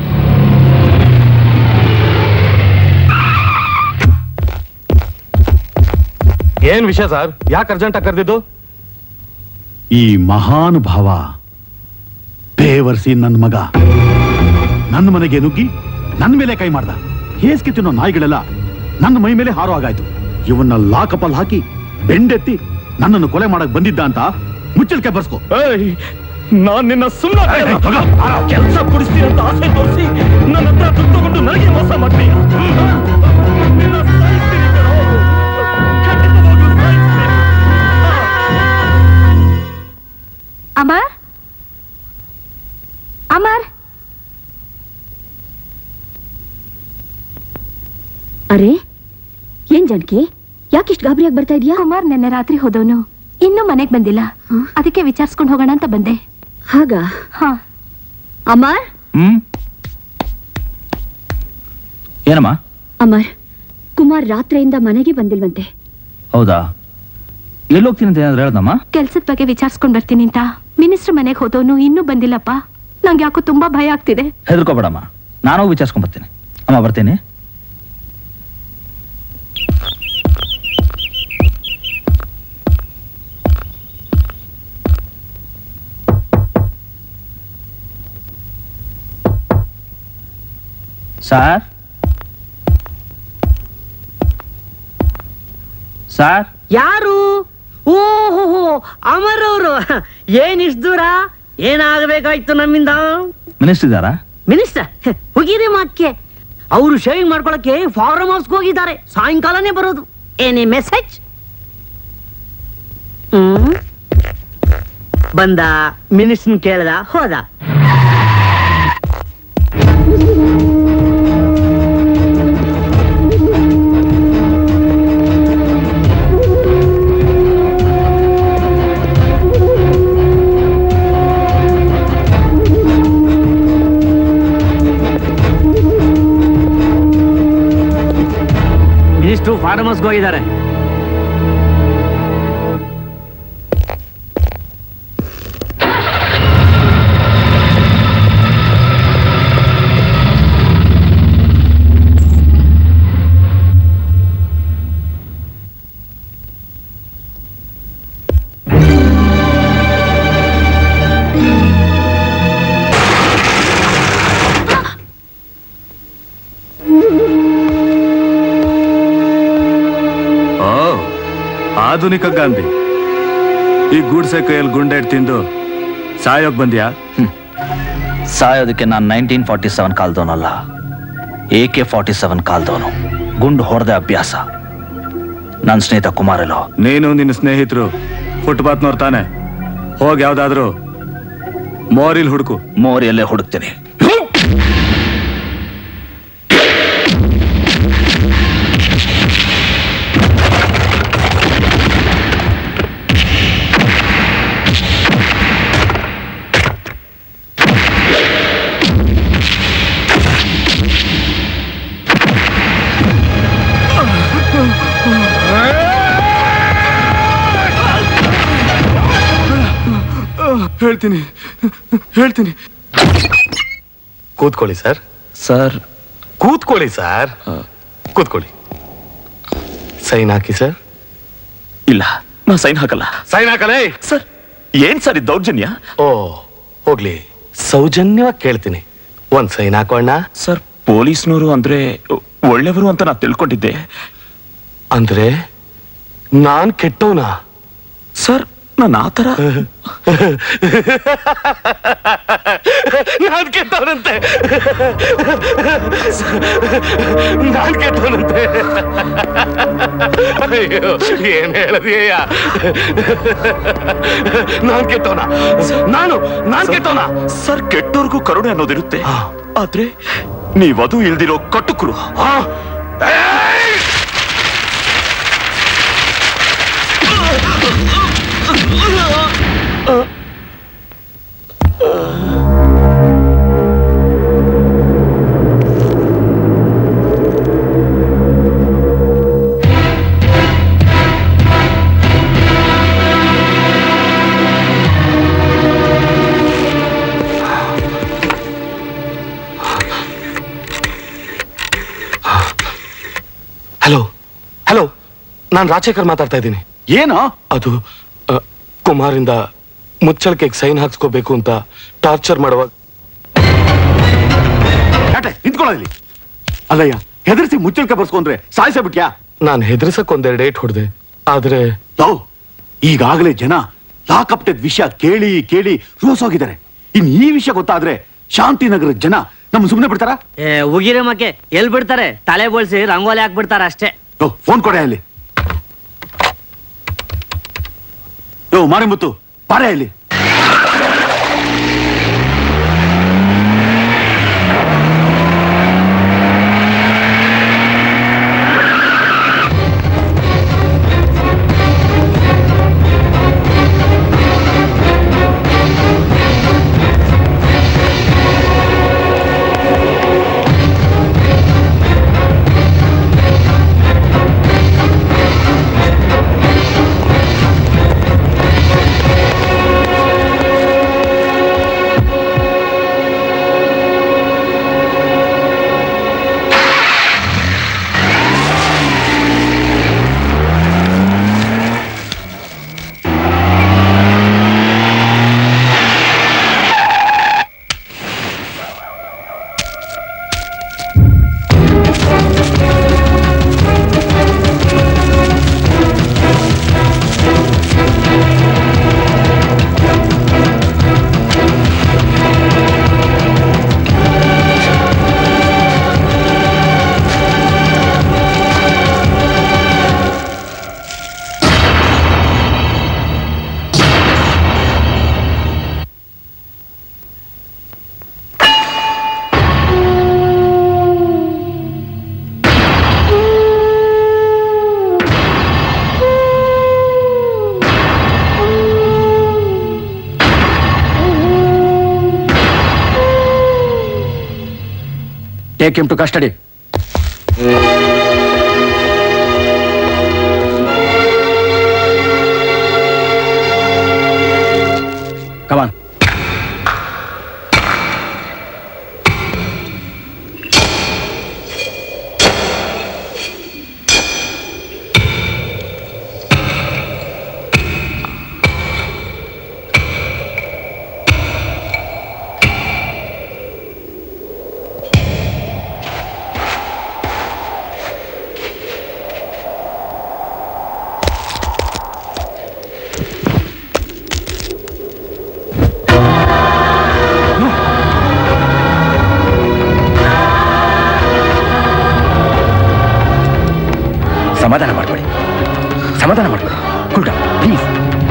ಏನ್ ವಿಷಯ ಸರ್ ಯಾಕೆ ಅರ್ಜೆಂಟ್ ಕರೆದಿದ್ದು ಈ ಮಹಾನುಭಾವ ಬೇವರ್ಸಿ ನನ್ನ ಮಗ ನನ್ನ ಮನೆಗೆ ನುಗ್ಗಿ ನನ್ನ ಮೇಲೆ ಕೈ ಮಾಡ್ದ ಹೇಸ್ಗೆ ತಿನ್ನೋ ನಾಯಿಗಳೆಲ್ಲ ನನ್ನ ಮೈ ಮೇಲೆ ಹಾರೋ ಆಗಾಯ್ತು ಇವನ್ನ ಲಾಕಪಲ್ ಹಾಕಿ ಬೆಂಡೆತ್ತಿ ನನ್ನನ್ನು ಕೊಲೆ ಮಾಡಕ್ ಬಂದಿದ್ದ ಅಂತ ಮುಚ್ಚಳಿಕೆ ಬರ್ಸ್ಕೋ ನಾನ್ ನಿನ್ನ ಸುಮ್ಮನೆ ಕೆಲಸ ಕೊಡಿಸ್ತೀನಿ ಅಂತ ಆಸೆ ತೋರಿಸಿ ನನ್ನ ಹತ್ರ ದುಡ್ಡು ತಗೊಂಡು ನನಗೆ ಮೋಸ ಮಾಡ್ತೀಯ ನಿನ್ನ ಸಾಯಿಸ್ತೀನಿ ಕಣೋ. ಖಂಡಿತವಾಗ್ಲೂ ಸಾಯಿಸ್ತೀನಿ. ಅಮರ್ ಅಮರ್ ಅರೆ ಏನ್ ಜಾನಕಿ ಯಾಕಿಷ್ಟು ಗಾಬರಿಯಾಗಿ ಬರ್ತಾ ಇದೀಯಾ ಕುಮಾರ್ ನಿನ್ನೆ ರಾತ್ರಿ ಹೋದವನು ಇನ್ನೂ ಮನೆಗ್ ಬಂದಿಲ್ಲ ಅದಕ್ಕೆ ವಿಚಾರಿಸ್ಕೊಂಡು ಹೋಗೋಣ ಅಂತ ಬಂದೆ ಹಾಗ ಹಾ ಅಮರ್ ಹ್ಮ್ ಏನಮ್ಮ ಅಮರ್ ಕುಮಾರ್ ರಾತ್ರಿಯಿಂದ ಮನೆಗೆ ಬಂದಿಲ್ವಂತೆ ಹೌದಾ ಎಲ್ಲಿ ಹೋಗ್ತೀನಿ ಅಂತ ಏನಾದ್ರು ಹೇಳ್ದಮ್ಮ ಕೆಲ್ಸದ ಬಗ್ಗೆ ವಿಚಾರಿಸ್ಕೊಂಡ್ ಬರ್ತೀನಿ ಅಂತ ಮಿನಿಸ್ಟರ್ ಮನೆಗೆ ಹೋದವನು ಇನ್ನೂ ಬಂದಿಲ್ಲಪ್ಪ ನಂಗೆ ಯಾಕೋ ತುಂಬಾ ಭಯ ಆಗ್ತಿದೆ ಹೆದರ್ಕೋಬೇಡಮ್ಮ ನಾನು ಹೋಗಿ ವಿಚಾರಿಸ್ಕೊಂಡ್ ಬರ್ತೀನಿ ಅಮ್ಮ ಬರ್ತೀನಿ ಸಾರ್ ಸಾರ್ ಯಾರು ಓಹೋ ಅಮರ್ ಅವರು ಏನ್ ಇಷ್ಟ ದೂರ ಏನಾಗಬೇಕಾಯ್ತು ನಮ್ಮಿಂದ ಮಿನಿಸ್ಟರ್ ಇದ್ದಾರಾ ಮಿನಿಸ್ಟರ್ ಹೋಗಿರಿ ಮಾತ್ಕೆ ಅವರು ಶೇವಿಂಗ್ ಮಾಡ್ಕೊಳಕ್ಕೆ ಫಾರ್ಮ್ ಹೌಸ್ಗೆ ಹೋಗಿದ್ದಾರೆ ಸಾಯಂಕಾಲನೇ ಬರೋದು ಏನೇ ಮೆಸೇಜ್ ಹ್ಮ್ ಬಂದ ಮಿನಿಸ್ಟರ್ ಕೇಳ್ದ ಹೋದ ಮಿನಿಸ್ಟ್ರು ಫಾರ್ಮ್ ಹೌಸ್ಗೆ ಹೋಗಿದ್ದಾರೆ ಓ ಆಧುನಿಕ ಗಾಂಧಿ ಈ ಗೂಡ್ಸೆ ಕೈಯಲ್ಲಿ ಗುಂಡೇಟ್ ತಿಂದು ಸಾಯೋಗ್ ಬಂದ್ಯಾ ಸಾಯೋದಕ್ಕೆ ನಾನು ನೈನ್ಟೀನ್ ಫಾರ್ಟಿ ಸೆವೆನ್ ಕಾಲ್ದವನಲ್ಲ ಎ ಕೆ ಫಾರ್ಟಿ ಸೆವೆನ್ ಕಾಲ್ದವನು ಗುಂಡು ಹೊಡೆದ ಅಭ್ಯಾಸ ನನ್ನ ಸ್ನೇಹಿತ ಕುಮಾರಲ್ಲೋ ನೀನು ನಿನ್ನ ಸ್ನೇಹಿತರು ಫುಟ್ಪಾತ್ ನೋಡ್ತಾನೆ ಹೋಗಿ ಯಾವ್ದಾದ್ರು ಮೋರಿಲ್ ಹುಡುಕು ಮೋರಿಯಲ್ಲೇ ಹುಡುಕ್ತೀನಿ ಹೇಳ್ತೀನಿ ಹೇಳ್ತೀನಿ ಕೂತ್ಕೊಳ್ಳಿ ಸರ್ ಸರ್ ಕೂತ್ಕೊಳ್ಳಿ ಸರ್ ಕೂತ್ಕೊಳ್ಳಿ ಸೈನ್ ಹಾಕಿ ಸರ್ ಇಲ್ಲ ನಾ ಸೈನ್ ಹಾಕಲ್ಲ ಸೈನ್ ಹಾಕಲೇ ಸರ್ ಏನ್ ಸರ್ ಇದು ದೌರ್ಜನ್ಯ ಓ ಹೋಗ್ಲಿ ಸೌಜನ್ಯವಾಗಿ ಕೇಳ್ತೀನಿ ಒಂದ್ ಸೈನ್ ಹಾಕೋಣ ಸರ್ ಪೊಲೀಸ್ನವರು ಅಂದ್ರೆ ಒಳ್ಳೆಯವರು ಅಂತ ನಾ ತಿಳ್ಕೊಂಡಿದ್ದೆ ಅಂದ್ರೆ ನಾನ್ ಕೆಟ್ಟವನ ಸರ್ ನಾನು ಆತರ ನಾನ್ ಕೆಟ್ಟವನಂತೆ ನಾನ್ ಕೆಟ್ಟವನಂತೆ ಅಯ್ಯೋ ಏನ್ ಹೇಳದೀಯ ನಾನ್ ಕೆಟ್ಟವನ ನಾನು ನಾನ್ ಕೆಟ್ಟವನ ಸರ್ ಕೆಟ್ಟೋರ್ಗೂ ಕರುಣೆ ಅನ್ನೋದಿರುತ್ತೆ ಆದ್ರೆ ನೀವದು ಇಲ್ದಿರೋ ಕಟುಕರು ಹಲೋ ಹಲೋ ನಾನ್ ರಾಜಶೇಖರ್ ಮಾತಾಡ್ತಾ ಇದ್ದೀನಿ ಏನೋ ಅದು ಅ, ಕುಮಾರಿಂದ ಮುಚ್ಚಳಿಕೆಗೆ ಸೈನ್ ಹಾಕ್ಸ್ಕೋಬೇಕು ಅಂತ ಟಾರ್ಚರ್ ಮಾಡುವಾಗ ಯಾಕೆ ನಿಂತ್ಕೊಳ್ಳಿ ಅಲ್ಲಯ್ಯ ಹೆದರ್ಸಿ ಮುಚ್ಚಳಿಕೆ ಬರ್ಸ್ಕೊಂಡ್ರೆ ಸಾಯಿಸ ಬಿಟ್ಯಾ ನಾನ್ ಹೆದರ್ಸಕ್ ಒಂದೆರಡು ಡೇಟ್ ಹೊಡೆದೆ ಆದ್ರೆ ಈಗಾಗಲೇ ಜನ ಲಾಕಪ್ಟೆದ್ ವಿಷಯ ಕೇಳಿ ಕೇಳಿ ರೋಸೋಗಿದ್ದಾರೆ ಇನ್ ಈ ವಿಷಯ ಗೊತ್ತಾದ್ರೆ ಶಾಂತಿನಗರದ ಜನ ನಮ್ಮ ಸುಮ್ಮನೆ ಬಿಡ್ತಾರ ಏ ಉಗಿರಿ ಮಕ್ಕೆ ಎಲ್ ಬಿಡ್ತಾರೆ ತಲೆ ಬೋಳ್ಸಿ ರಂಗೋಲಿ ಹಾಕ್ಬಿಡ್ತಾರ ಅಷ್ಟೇ ಫೋನ್ ಕೊಡೆ ಅಲ್ಲಿ ಯೋ ಮಾರಿಮುತ್ತು ಬಾರೆ ಅಲ್ಲಿ take him to custody come on ಸಮಾಧಾನ ಮಾಡ್ಕೊಳ್ಳಿ ಸಮಾಧಾನ ಮಾಡ್ಕೊಳ್ಳಿ ಕೂಲ್ ಡೌನ್ ಪ್ಲೀಸ್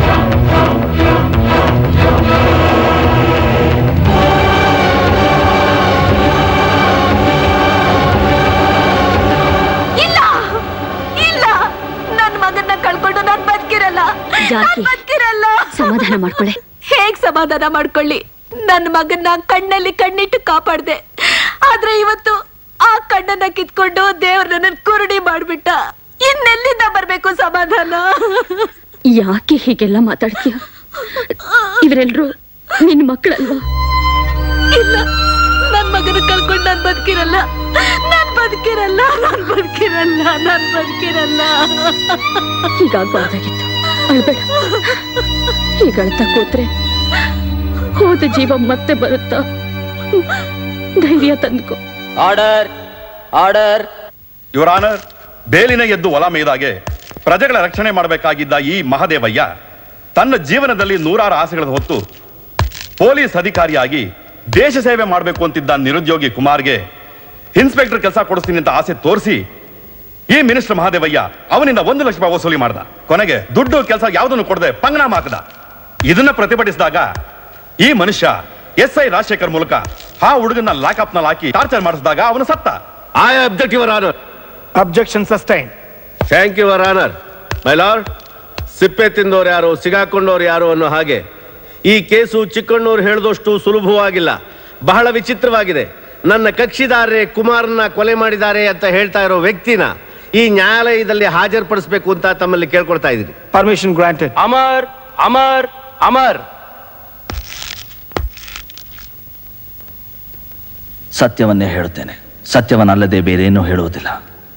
ಇಲ್ಲ ಇಲ್ಲ ನನ್ ಮಗನ್ನ ಕಳ್ಕೊಂಡು ನಾನ್ ಬದುಕಿರಲ್ಲ ಜಾನಕಿ, ನಾನ್ ಬದುಕಿರಲ್ಲ ಸಮಾಧಾನ ಮಾಡ್ಕೊಳ್ಳಿ ಹೇಗ್ ಸಮಾಧಾನ ಮಾಡ್ಕೊಳ್ಳಿ ನನ್ ಮಗನ್ನ ಕಣ್ಣಲ್ಲಿ ಕಣ್ಣಿಟ್ಟು ಕಾಪಾಡ್ದೆ ಆದ್ರೆ ಇವತ್ತು ಆ ಕಣ್ಣನ್ನ ಕಿತ್ಕೊಂಡು ದೇವ್ರ ನನ್ನ ಕುರುಡಿ ಮಾಡ್ಬಿಟ್ಟ ಇನ್ನೆಲ್ಲಿಂದ ಬರ್ಬೇಕು ಸಮಾಧಾನ ಯಾಕೆ ಹೀಗೆಲ್ಲ ಮಾತಾಡ್ತೀಯ ಇವರೆಲ್ರು ನಿನ್ ಮಕ್ಕಳಲ್ವಾ ಇಲ್ಲ ನನ್ ಮಗನ ಕಳ್ಕೊಂಡು ನಾನ್ ಬದುಕಿರಲ್ಲ ನಾನ್ ಬದುಕಿರಲ್ಲ ನಾನ್ ಬದುಕಿರಲ್ಲ ನಾನ್ ಬದುಕಿರಲ್ಲ ಹೀಗಾಗ್ಬಾರ್ದಾಗಿತ್ತು ಅಳ್ಬೇಡ ಈಗ ಅಳ್ತಾ ಕೂತ್ರೆ ಹೋದ ಜೀವ ಮತ್ತೆ ಬರುತ್ತಾ ಧೈರ್ಯ ತಂದ್ಕೋ ಆರ್ಡರ್ ಆರ್ಡರ್ ಯುವರ್ ಆನರ್ ಬೇಲಿನ ಎದ್ದು ಹೊಲ ಮೇಯ್ದಾಗೆ ಪ್ರಜೆಗಳ ರಕ್ಷಣೆ ಮಾಡಬೇಕಾಗಿದ್ದ ಈ ಮಹಾದೇವಯ್ಯ ತನ್ನ ಜೀವನದಲ್ಲಿ ನೂರಾರು ಆಸೆಗಳನ್ನು ಹೊತ್ತು ಪೊಲೀಸ್ ಅಧಿಕಾರಿಯಾಗಿ ದೇಶ ಸೇವೆ ಮಾಡಬೇಕು ಅಂತಿದ್ದ ನಿರುದ್ಯೋಗಿ ಕುಮಾರ್ಗೆ ಇನ್ಸ್ಪೆಕ್ಟರ್ ಕೆಲಸ ಕೊಡಿಸ್ತೀನಿ ಅಂತ ಆಸೆ ತೋರಿಸಿ ಈ ಮಿನಿಸ್ಟರ್ ಮಹಾದೇವಯ್ಯ ಅವನಿಂದ ಒಂದು ಲಕ್ಷ ರೂಪಾಯಿ ವಸೂಲಿ ಮಾಡ್ದ ಕೊನೆಗೆ ದುಡ್ಡು ಕೆಲಸ ಯಾವುದನ್ನು ಕೊಡದೆ ಪಂಗನಾಮ ಹಾಕದ ಇದನ್ನ ಪ್ರತಿಭಟಿಸಿದಾಗ ಈ ಮನುಷ್ಯ ಎಸ್ ಐ ರಾಜಶೇಖರ್ ಮೂಲಕ ಆ ಹುಡುಗನ ಲಾಕಪ್ ನಲ್ಲಿ ಹಾಕಿ ಟಾರ್ಚರ್ ಮಾಡಿಸಿದಾಗ ಅವನು ಸತ್ತ I object your honour objection sustain thank you your honour my lord ಸಿಪ್ಪೆ ತಿಂದವ್ರು ಯಾರು ಸಿಗಾಕೊಂಡವ್ರು ಯಾರು ಅನ್ನೋ ಹಾಗೆ ಈ ಕೇಸು ಚಿಕ್ಕಣ್ಣವ್ರು ಹೇಳಿದಷ್ಟು ಸುಲಭವಾಗಿಲ್ಲ ಬಹಳ ವಿಚಿತ್ರವಾಗಿದೆ ನನ್ನ ಕಕ್ಷಿದಾರರೇ ಕುಮಾರನ್ನ ಕೊಲೆ ಮಾಡಿದ್ದಾರೆ ಅಂತ ಹೇಳ್ತಾ ಇರೋ ವ್ಯಕ್ತಿನ ಈ ನ್ಯಾಯಾಲಯದಲ್ಲಿ ಹಾಜರುಪಡಿಸಬೇಕು ಅಂತ ತಮ್ಮಲ್ಲಿ ಕೇಳ್ಕೊಳ್ತಾ ಇದ್ದೀನಿ ಪರ್ಮಿಷನ್ ಗ್ರಾಂಟೆಡ್ ಅಮರ್ ಅಮರ್ ಅಮರ್ ಸತ್ಯವನ್ನೇ ಹೇಳುತ್ತೇನೆ ಸತ್ಯವನ್ನಲ್ಲದೆ ಬೇರೇನೂ ಹೇಳುವುದಿಲ್ಲ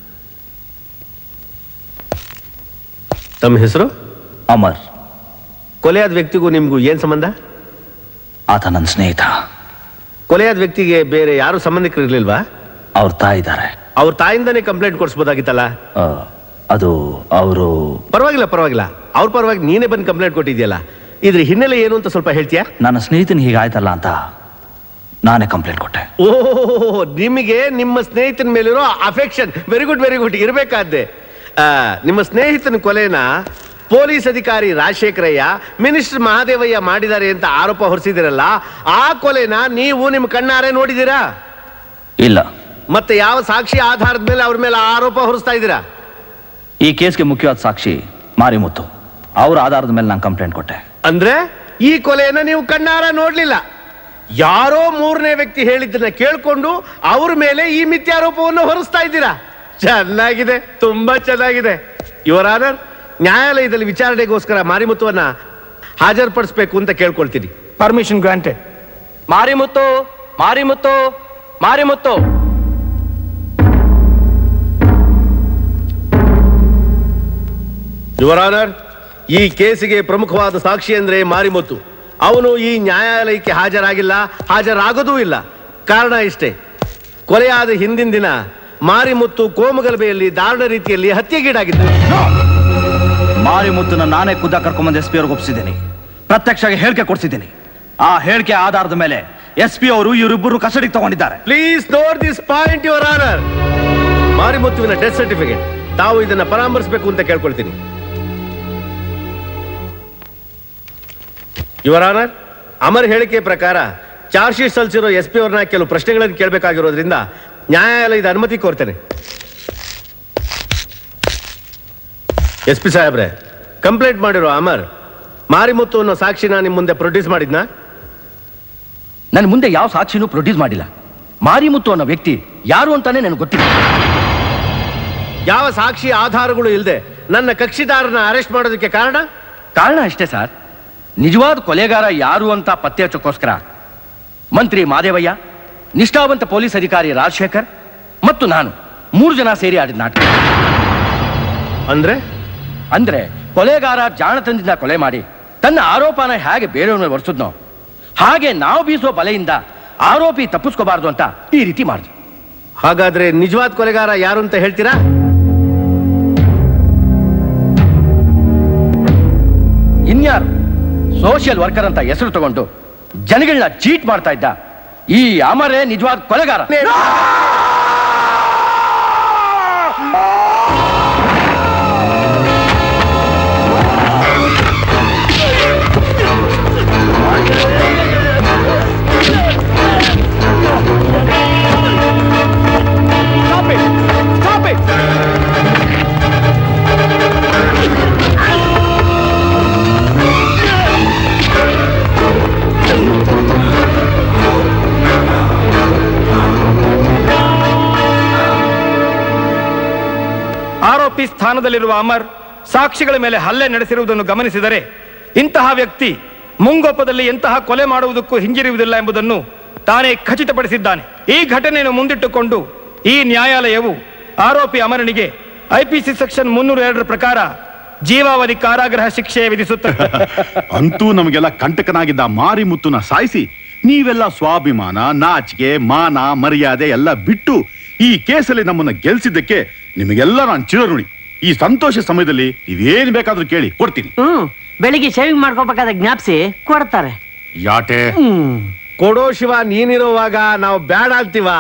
ತಮ್ಮ ಹೆಸರು ಅಮರ್ ಕೊಲೆಯಾದ ವ್ಯಕ್ತಿಗೂ ನಿಮ್ಗೂ ಏನ್ ಸಂಬಂಧ ಆತ ನನ್ನ ಸ್ನೇಹಿತ ಕೊಲೆಯಾದ ವ್ಯಕ್ತಿಗೆ ಬೇರೆ ಯಾರು ಸಂಬಂಧಿಕರು ಇರ್ಲಿಲ್ವಾ ಅವ್ರ ತಾಯಿ ಇದ್ದಾರೆ ಅವ್ರ ತಾಯಿಂದಾನೇ ಕಂಪ್ಲೇಂಟ್ ಕೊಡಿಸ್ಬೋದಾಗಿತ್ತಲ್ಲ ಅದು ಅವರು ಪರವಾಗಿಲ್ಲ ಪರವಾಗಿಲ್ಲ ಅವ್ರ ಪರವಾಗಿ ನೀನೇ ಬಂದು ಕಂಪ್ಲೇಂಟ್ ಕೊಟ್ಟಿದ್ಯಲ್ಲ ಇದ್ರ ಹಿನ್ನೆಲೆ ಏನು ಅಂತ ಸ್ವಲ್ಪ ಹೇಳ್ತೀಯಾ ನನ್ನ ಸ್ನೇಹಿತನ ಹೀಗಾಯ್ತಲ್ಲ ಅಂತ ನಾನೇ ಕಂಪ್ಲೇಂಟ್ ಕೊಟ್ಟೆ ಓಹ್ ನಿಮಗೆ ನಿಮ್ಮ ಸ್ನೇಹಿತನ ಮೇಲಿರೋ affection very good very good ಇರಬೇಕಾದ್ದೆ ನಿಮ್ಮ ಸ್ನೇಹಿತನ ಕೊಲೆನ ಪೊಲೀಸ್ ಅಧಿಕಾರಿ ರಾಜಶೇಖರಯ್ಯ ಮಿನಿಸ್ಟರ್ ಮಹಾದೇವಯ್ಯ ಮಾಡಿದ್ದಾರೆ ಅಂತ ಆರೋಪ ಹೊರಿಸಿದಿರಲ್ಲ ಆ ಕೊಲೆನ ನೀವು ನಿಮ್ಮ ಕಣ್ಣಾರೆ ನೋಡಿದ್ದೀರಾ ಇಲ್ಲ ಮತ್ತೆ ಯಾವ ಸಾಕ್ಷಿ ಆಧಾರದ ಮೇಲೆ ಅವ್ರ ಮೇಲೆ ಆರೋಪ ಹೊರಿಸ್ತಾ ಇದ್ದೀರಾ ಈ ಕೇಸ್ಗೆ ಮುಖ್ಯವಾದ ಸಾಕ್ಷಿ ಮಾರಿಮುತ್ತು ಅವ್ರ ಆಧಾರದ ಮೇಲೆ ನಾನು ಕಂಪ್ಲೇಂಟ್ ಕೊಟ್ಟೆ ಅಂದ್ರೆ ಈ ಕೊಲೆಯನ್ನ ನೀವು ಕಣ್ಣಾರ ನೋಡ್ಲಿಲ್ಲ ಯಾರೋ ಮೂರನೇ ವ್ಯಕ್ತಿ ಹೇಳಿದ್ದನ್ನ ಕೇಳ್ಕೊಂಡು ಅವ್ರ ಮೇಲೆ ಈ ಮಿಥ್ಯಾರೋಪವನ್ನು ಹೊರಿಸ್ತಾ ಇದ್ದೀರಾ ಚೆನ್ನಾಗಿದೆ ತುಂಬಾ ಚೆನ್ನಾಗಿದೆ ಯುವರ್ ಆನರ್ ನ್ಯಾಯಾಲಯದಲ್ಲಿ ವಿಚಾರಣೆಗೋಸ್ಕರ ಮಾರಿಮುತ್ತುವನ್ನ ಹಾಜರುಪಡಿಸ್ಬೇಕು ಅಂತ ಕೇಳ್ಕೊಳ್ತೀನಿ permission granted Marimuthu Marimuthu Marimuthu your honour ಈ ಕೇಸಿಗೆ ಪ್ರಮುಖವಾದ ಸಾಕ್ಷಿ ಅಂದ್ರೆ ಮಾರಿಮುತ್ತು ಅವನು ಈ ನ್ಯಾಯಾಲಯಕ್ಕೆ ಹಾಜರಾಗಿಲ್ಲ ಹಾಜರಾಗೋದೂ ಇಲ್ಲ ಕಾರಣ ಇಷ್ಟೇ ಕೊಲೆಯಾದ ಹಿಂದಿನ ದಿನ ಮಾರಿಮುತ್ತು ಕೋಮಗಲಭೆಯಲ್ಲಿ ದಾರುಣ ರೀತಿಯಲ್ಲಿ ಹತ್ಯೆಗೀಡಾಗಿದ್ದ ಮಾರಿಮುತ್ತನ ನಾನೇ ಖುದ್ದ ಕರ್ಕೊಂಬಂದು ಎಸ್ ಪಿ ಅವ್ರಿಗೆ ಒಪ್ಪಿಸಿದ್ದೀನಿ ಪ್ರತ್ಯಕ್ಷವಾಗಿ ಹೇಳಿಕೆ ಕೊಡ್ಸಿದ್ದೀನಿ ಆ ಹೇಳಿಕೆ ಆಧಾರದ ಮೇಲೆ ಎಸ್ ಪಿ ಅವರು ಇವರಿಬ್ಬರು ಕಸ್ಟಡಿಗೆ ತಗೊಂಡಿದ್ದಾರೆ please note this point your honour ಮಾರಿಮುತ್ತುವಿನ ಡೆತ್ ಸರ್ಟಿಫಿಕೇಟ್ ತಾವು ಇದನ್ನ ಪರಾಮರ್ಶಿಸಬೇಕು ಅಂತ ಕೇಳ್ಕೊಳ್ತೀನಿ ಯುವರ್ ಆನರ್ ಅಮರ್ ಹೇಳಿಕೆ ಪ್ರಕಾರ ಚಾರ್ಜ್ ಶೀಟ್ ಸಲ್ಲಿಸಿರೋ ಎಸ್ ಪಿ ಅವ್ರನ್ನ ಕೆಲವು ಪ್ರಶ್ನೆಗಳನ್ನು ಕೇಳಬೇಕಾಗಿರೋದ್ರಿಂದ ನ್ಯಾಯಾಲಯದ ಅನುಮತಿ ಕೋರ್ತೇನೆ ಎಸ್ ಪಿ ಸಾಹೇಬ್ರೆ ಕಂಪ್ಲೇಂಟ್ ಮಾಡಿರೋ ಅಮರ್ ಮಾರಿಮುತ್ತು ಅನ್ನೋ ಸಾಕ್ಷಿನ ನಿಮ್ಮ ಮುಂದೆ ಪ್ರೊಡ್ಯೂಸ್ ಮಾಡಿದ್ನಾ ನನ್ನ ಮುಂದೆ ಯಾವ ಸಾಕ್ಷಿನೂ ಪ್ರೊಡ್ಯೂಸ್ ಮಾಡಿಲ್ಲ ಮಾರಿಮುತ್ತು ಅನ್ನೋ ವ್ಯಕ್ತಿ ಯಾರು ಅಂತಾನೆ ನನಗೆ ಗೊತ್ತಿಲ್ಲ ಯಾವ ಸಾಕ್ಷಿ ಆಧಾರಗಳು ಇಲ್ಲದೆ ನನ್ನ ಕಕ್ಷಿದಾರನ ಅರೆಸ್ಟ್ ಮಾಡೋದಕ್ಕೆ ಕಾರಣ ಕಾರಣ ಅಷ್ಟೇ ಸರ್ ನಿಜವಾದ ಕೊಲೆಗಾರ ಯಾರು ಅಂತ ಪತ್ತೆ ಹಚ್ಚೋಕ್ಕೋಸ್ಕರ ಮಂತ್ರಿ ಮಾದೇವಯ್ಯ ನಿಷ್ಠಾವಂತ ಪೊಲೀಸ್ ಅಧಿಕಾರಿ ರಾಜಶೇಖರ್ ಮತ್ತು ನಾನು ಮೂರು ಜನ ಸೇರಿ ಆಡಿದ ನಾಟಕ ಅಂದ್ರೆ ಅಂದ್ರೆ ಕೊಲೆಗಾರ ಜಾಣತನದಿಂದ ಕೊಲೆ ಮಾಡಿ ತನ್ನ ಆರೋಪನ ಹೇಗೆ ಬೇರೆಯವ್ರ ಮೇಲೆ ಹೊರಿಸಿದ್ನೋ ಹಾಗೆ ನಾವು ಬೀಸುವ ಬಲೆಯಿಂದ ಆರೋಪಿ ತಪ್ಪಿಸ್ಕೋಬಾರ್ದು ಅಂತ ಈ ರೀತಿ ಮಾಡಿದ್ವಿ ಹಾಗಾದ್ರೆ ನಿಜವಾದ ಕೊಲೆಗಾರ ಯಾರು ಅಂತ ಹೇಳ್ತೀರಾ ಇನ್ಯಾರು ಸೋಷಿಯಲ್ ವರ್ಕರ್ ಅಂತ ಹೆಸರು ತಗೊಂಡು ಜನಗಳನ್ನ ಚೀಟ್ ಮಾಡ್ತಾ ಇದ್ದ ಈ ಅಮರೇ ನಿಜವಾದ ಕೊಲೆಗಾರ Stop it! Stop it! ಆರೋಪಿ ಸ್ಥಾನದಲ್ಲಿರುವ ಅಮರ್ ಸಾಕ್ಷಿಗಳ ಮೇಲೆ ಹಲ್ಲೆ ನಡೆಸಿರುವುದನ್ನು ಗಮನಿಸಿದರೆ ಇಂತಹ ವ್ಯಕ್ತಿ ಮುಂಗೋಪದಲ್ಲಿ ಎಂತಹ ಕೊಲೆ ಮಾಡುವುದಕ್ಕೂ ಹಿಂಜರಿಯುವುದಿಲ್ಲ ಎಂಬುದನ್ನು ತಾನೇ ಖಚಿತಪಡಿಸಿದ್ದಾನೆ ಈ ಘಟನೆಯನ್ನು ಮುಂದಿಟ್ಟುಕೊಂಡು ಈ ನ್ಯಾಯಾಲಯವು ಆರೋಪಿ ಅಮರನಿಗೆ ಐಪಿಸಿ ಸೆಕ್ಷನ್ ಮುನ್ನೂರ ಎರಡರ ಪ್ರಕಾರ ಜೀವಾವಧಿ ಕಾರಾಗೃಹ ಶಿಕ್ಷೆ ವಿಧಿಸುತ್ತದೆ ಅಂತೂ ನಮಗೆಲ್ಲ ಕಂಟಕನಾಗಿದ್ದ ಮಾರಿಮುತ್ತುನ ಸಾಯಿಸಿ ನೀವೆಲ್ಲ ಸ್ವಾಭಿಮಾನ ನಾಚಿಕೆ ಮಾನ ಮರ್ಯಾದೆ ಎಲ್ಲ ಬಿಟ್ಟು ಈ ಕೇಸಲ್ಲಿ ನಮ್ಮನ್ನ ಗೆಲ್ಸಿದ್ದಕ್ಕೆ ನಿಮಗೆಲ್ಲ ನಾನು ಚಿರಋಣಿ ಈ ಸಂತೋಷ ಸಮಯದಲ್ಲಿ ನೀವೇನ್ ಬೇಕಾದ್ರೂ ಕೇಳಿ ಕೊಡ್ತೀನಿ ಹ್ಮ್ ಬೆಳಿಗ್ಗೆ ಶೇವಿಂಗ್ ಮಾಡ್ಕೋಬೇಕಾದ ಜ್ಞಾಪಿಸಿ ಕೊಡ್ತಾರೆ ಯಾಟೆ ಕೊಡೋ ಶಿವ ನೀನಿರುವಾಗ ನಾವು ಬೇಡ ಅಂತೀವ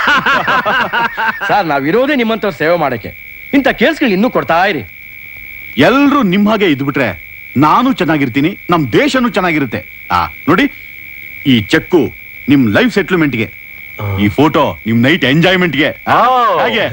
ಸರ್ ನಾವಿರೋದೇ ನಿಮ್ಮಂತವ್ರ ಸೇವೆ ಮಾಡಕ್ಕೆ ಇಂಥ ಕೇಸ್ಗಳು ಇನ್ನೂ ಕೊಡ್ತಾ ಇರಿ ಎಲ್ರೂ ನಿಮ್ ಹಾಗೆ ಇದ್ಬಿಟ್ರೆ ನಾನು ಚೆನ್ನಾಗಿರ್ತೀನಿ ನಮ್ ದೇಶನೂ ಚೆನ್ನಾಗಿರುತ್ತೆ ಆ ನೋಡಿ ಈ ಚೆಕ್ಕು ನಿಮ್ ಲೈಫ್ ಸೆಟ್ಲ್ಮೆಂಟ್ಗೆ ಈ ಫೋಟೋ ನಿಮ್ ನೈಟ್ ಎಂಜಾಯ್ಮೆಂಟ್ಗೆ ಹಾಗೆ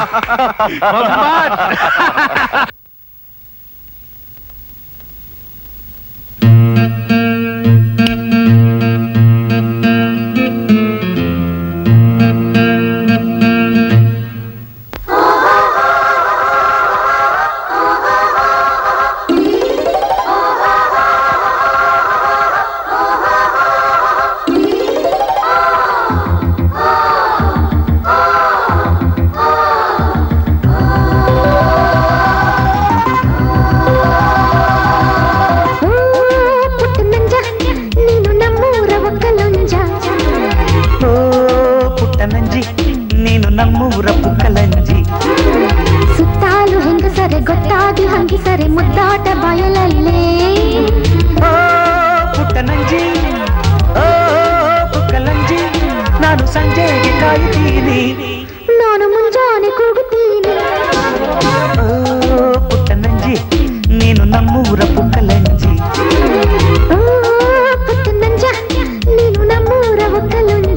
ಪುಟ್ಟ ನಂಜ ನೀನು ನಮ್ಮೂರ ಒಕ್ಕಲುಂಜ ಓ ಪುಟ್ಟ ನಂಜಿ ನೀನು ನಮ್ಮೂರ ಪುಕ್ಕಲಂಜಿ ಸುತ್ತಾಲು ಹೆಂಗಸರೆ ಗೊತ್ತಾಗಿ ಹಂಗಿಸರೆ ಮುದ್ದಾಟ ಬಯಲಲ್ಲೇ ಓ ಪುಟ್ಟ ನಂಜಿ ಓ ಪುಕ್ಕಲಂಜಿ ನಾನು ಸಂಜೆಗೆ ಕಾಯುತ್ತೀನಿ ನಾನು ಮುಂಜಾನೆ ಕೂಗುತ್ತೀನಿ ಓ ಪುಟ್ಟ ನಂಜಿ ನೀನು ನಮ್ಮೂರ ಪುಕ್ಕಲಂಜಿ ಓ ಪುಟ್ಟ ನಂಜ ನೀನು ನಮ್ಮೂರ ಒಕ್ಕಲುಂಜ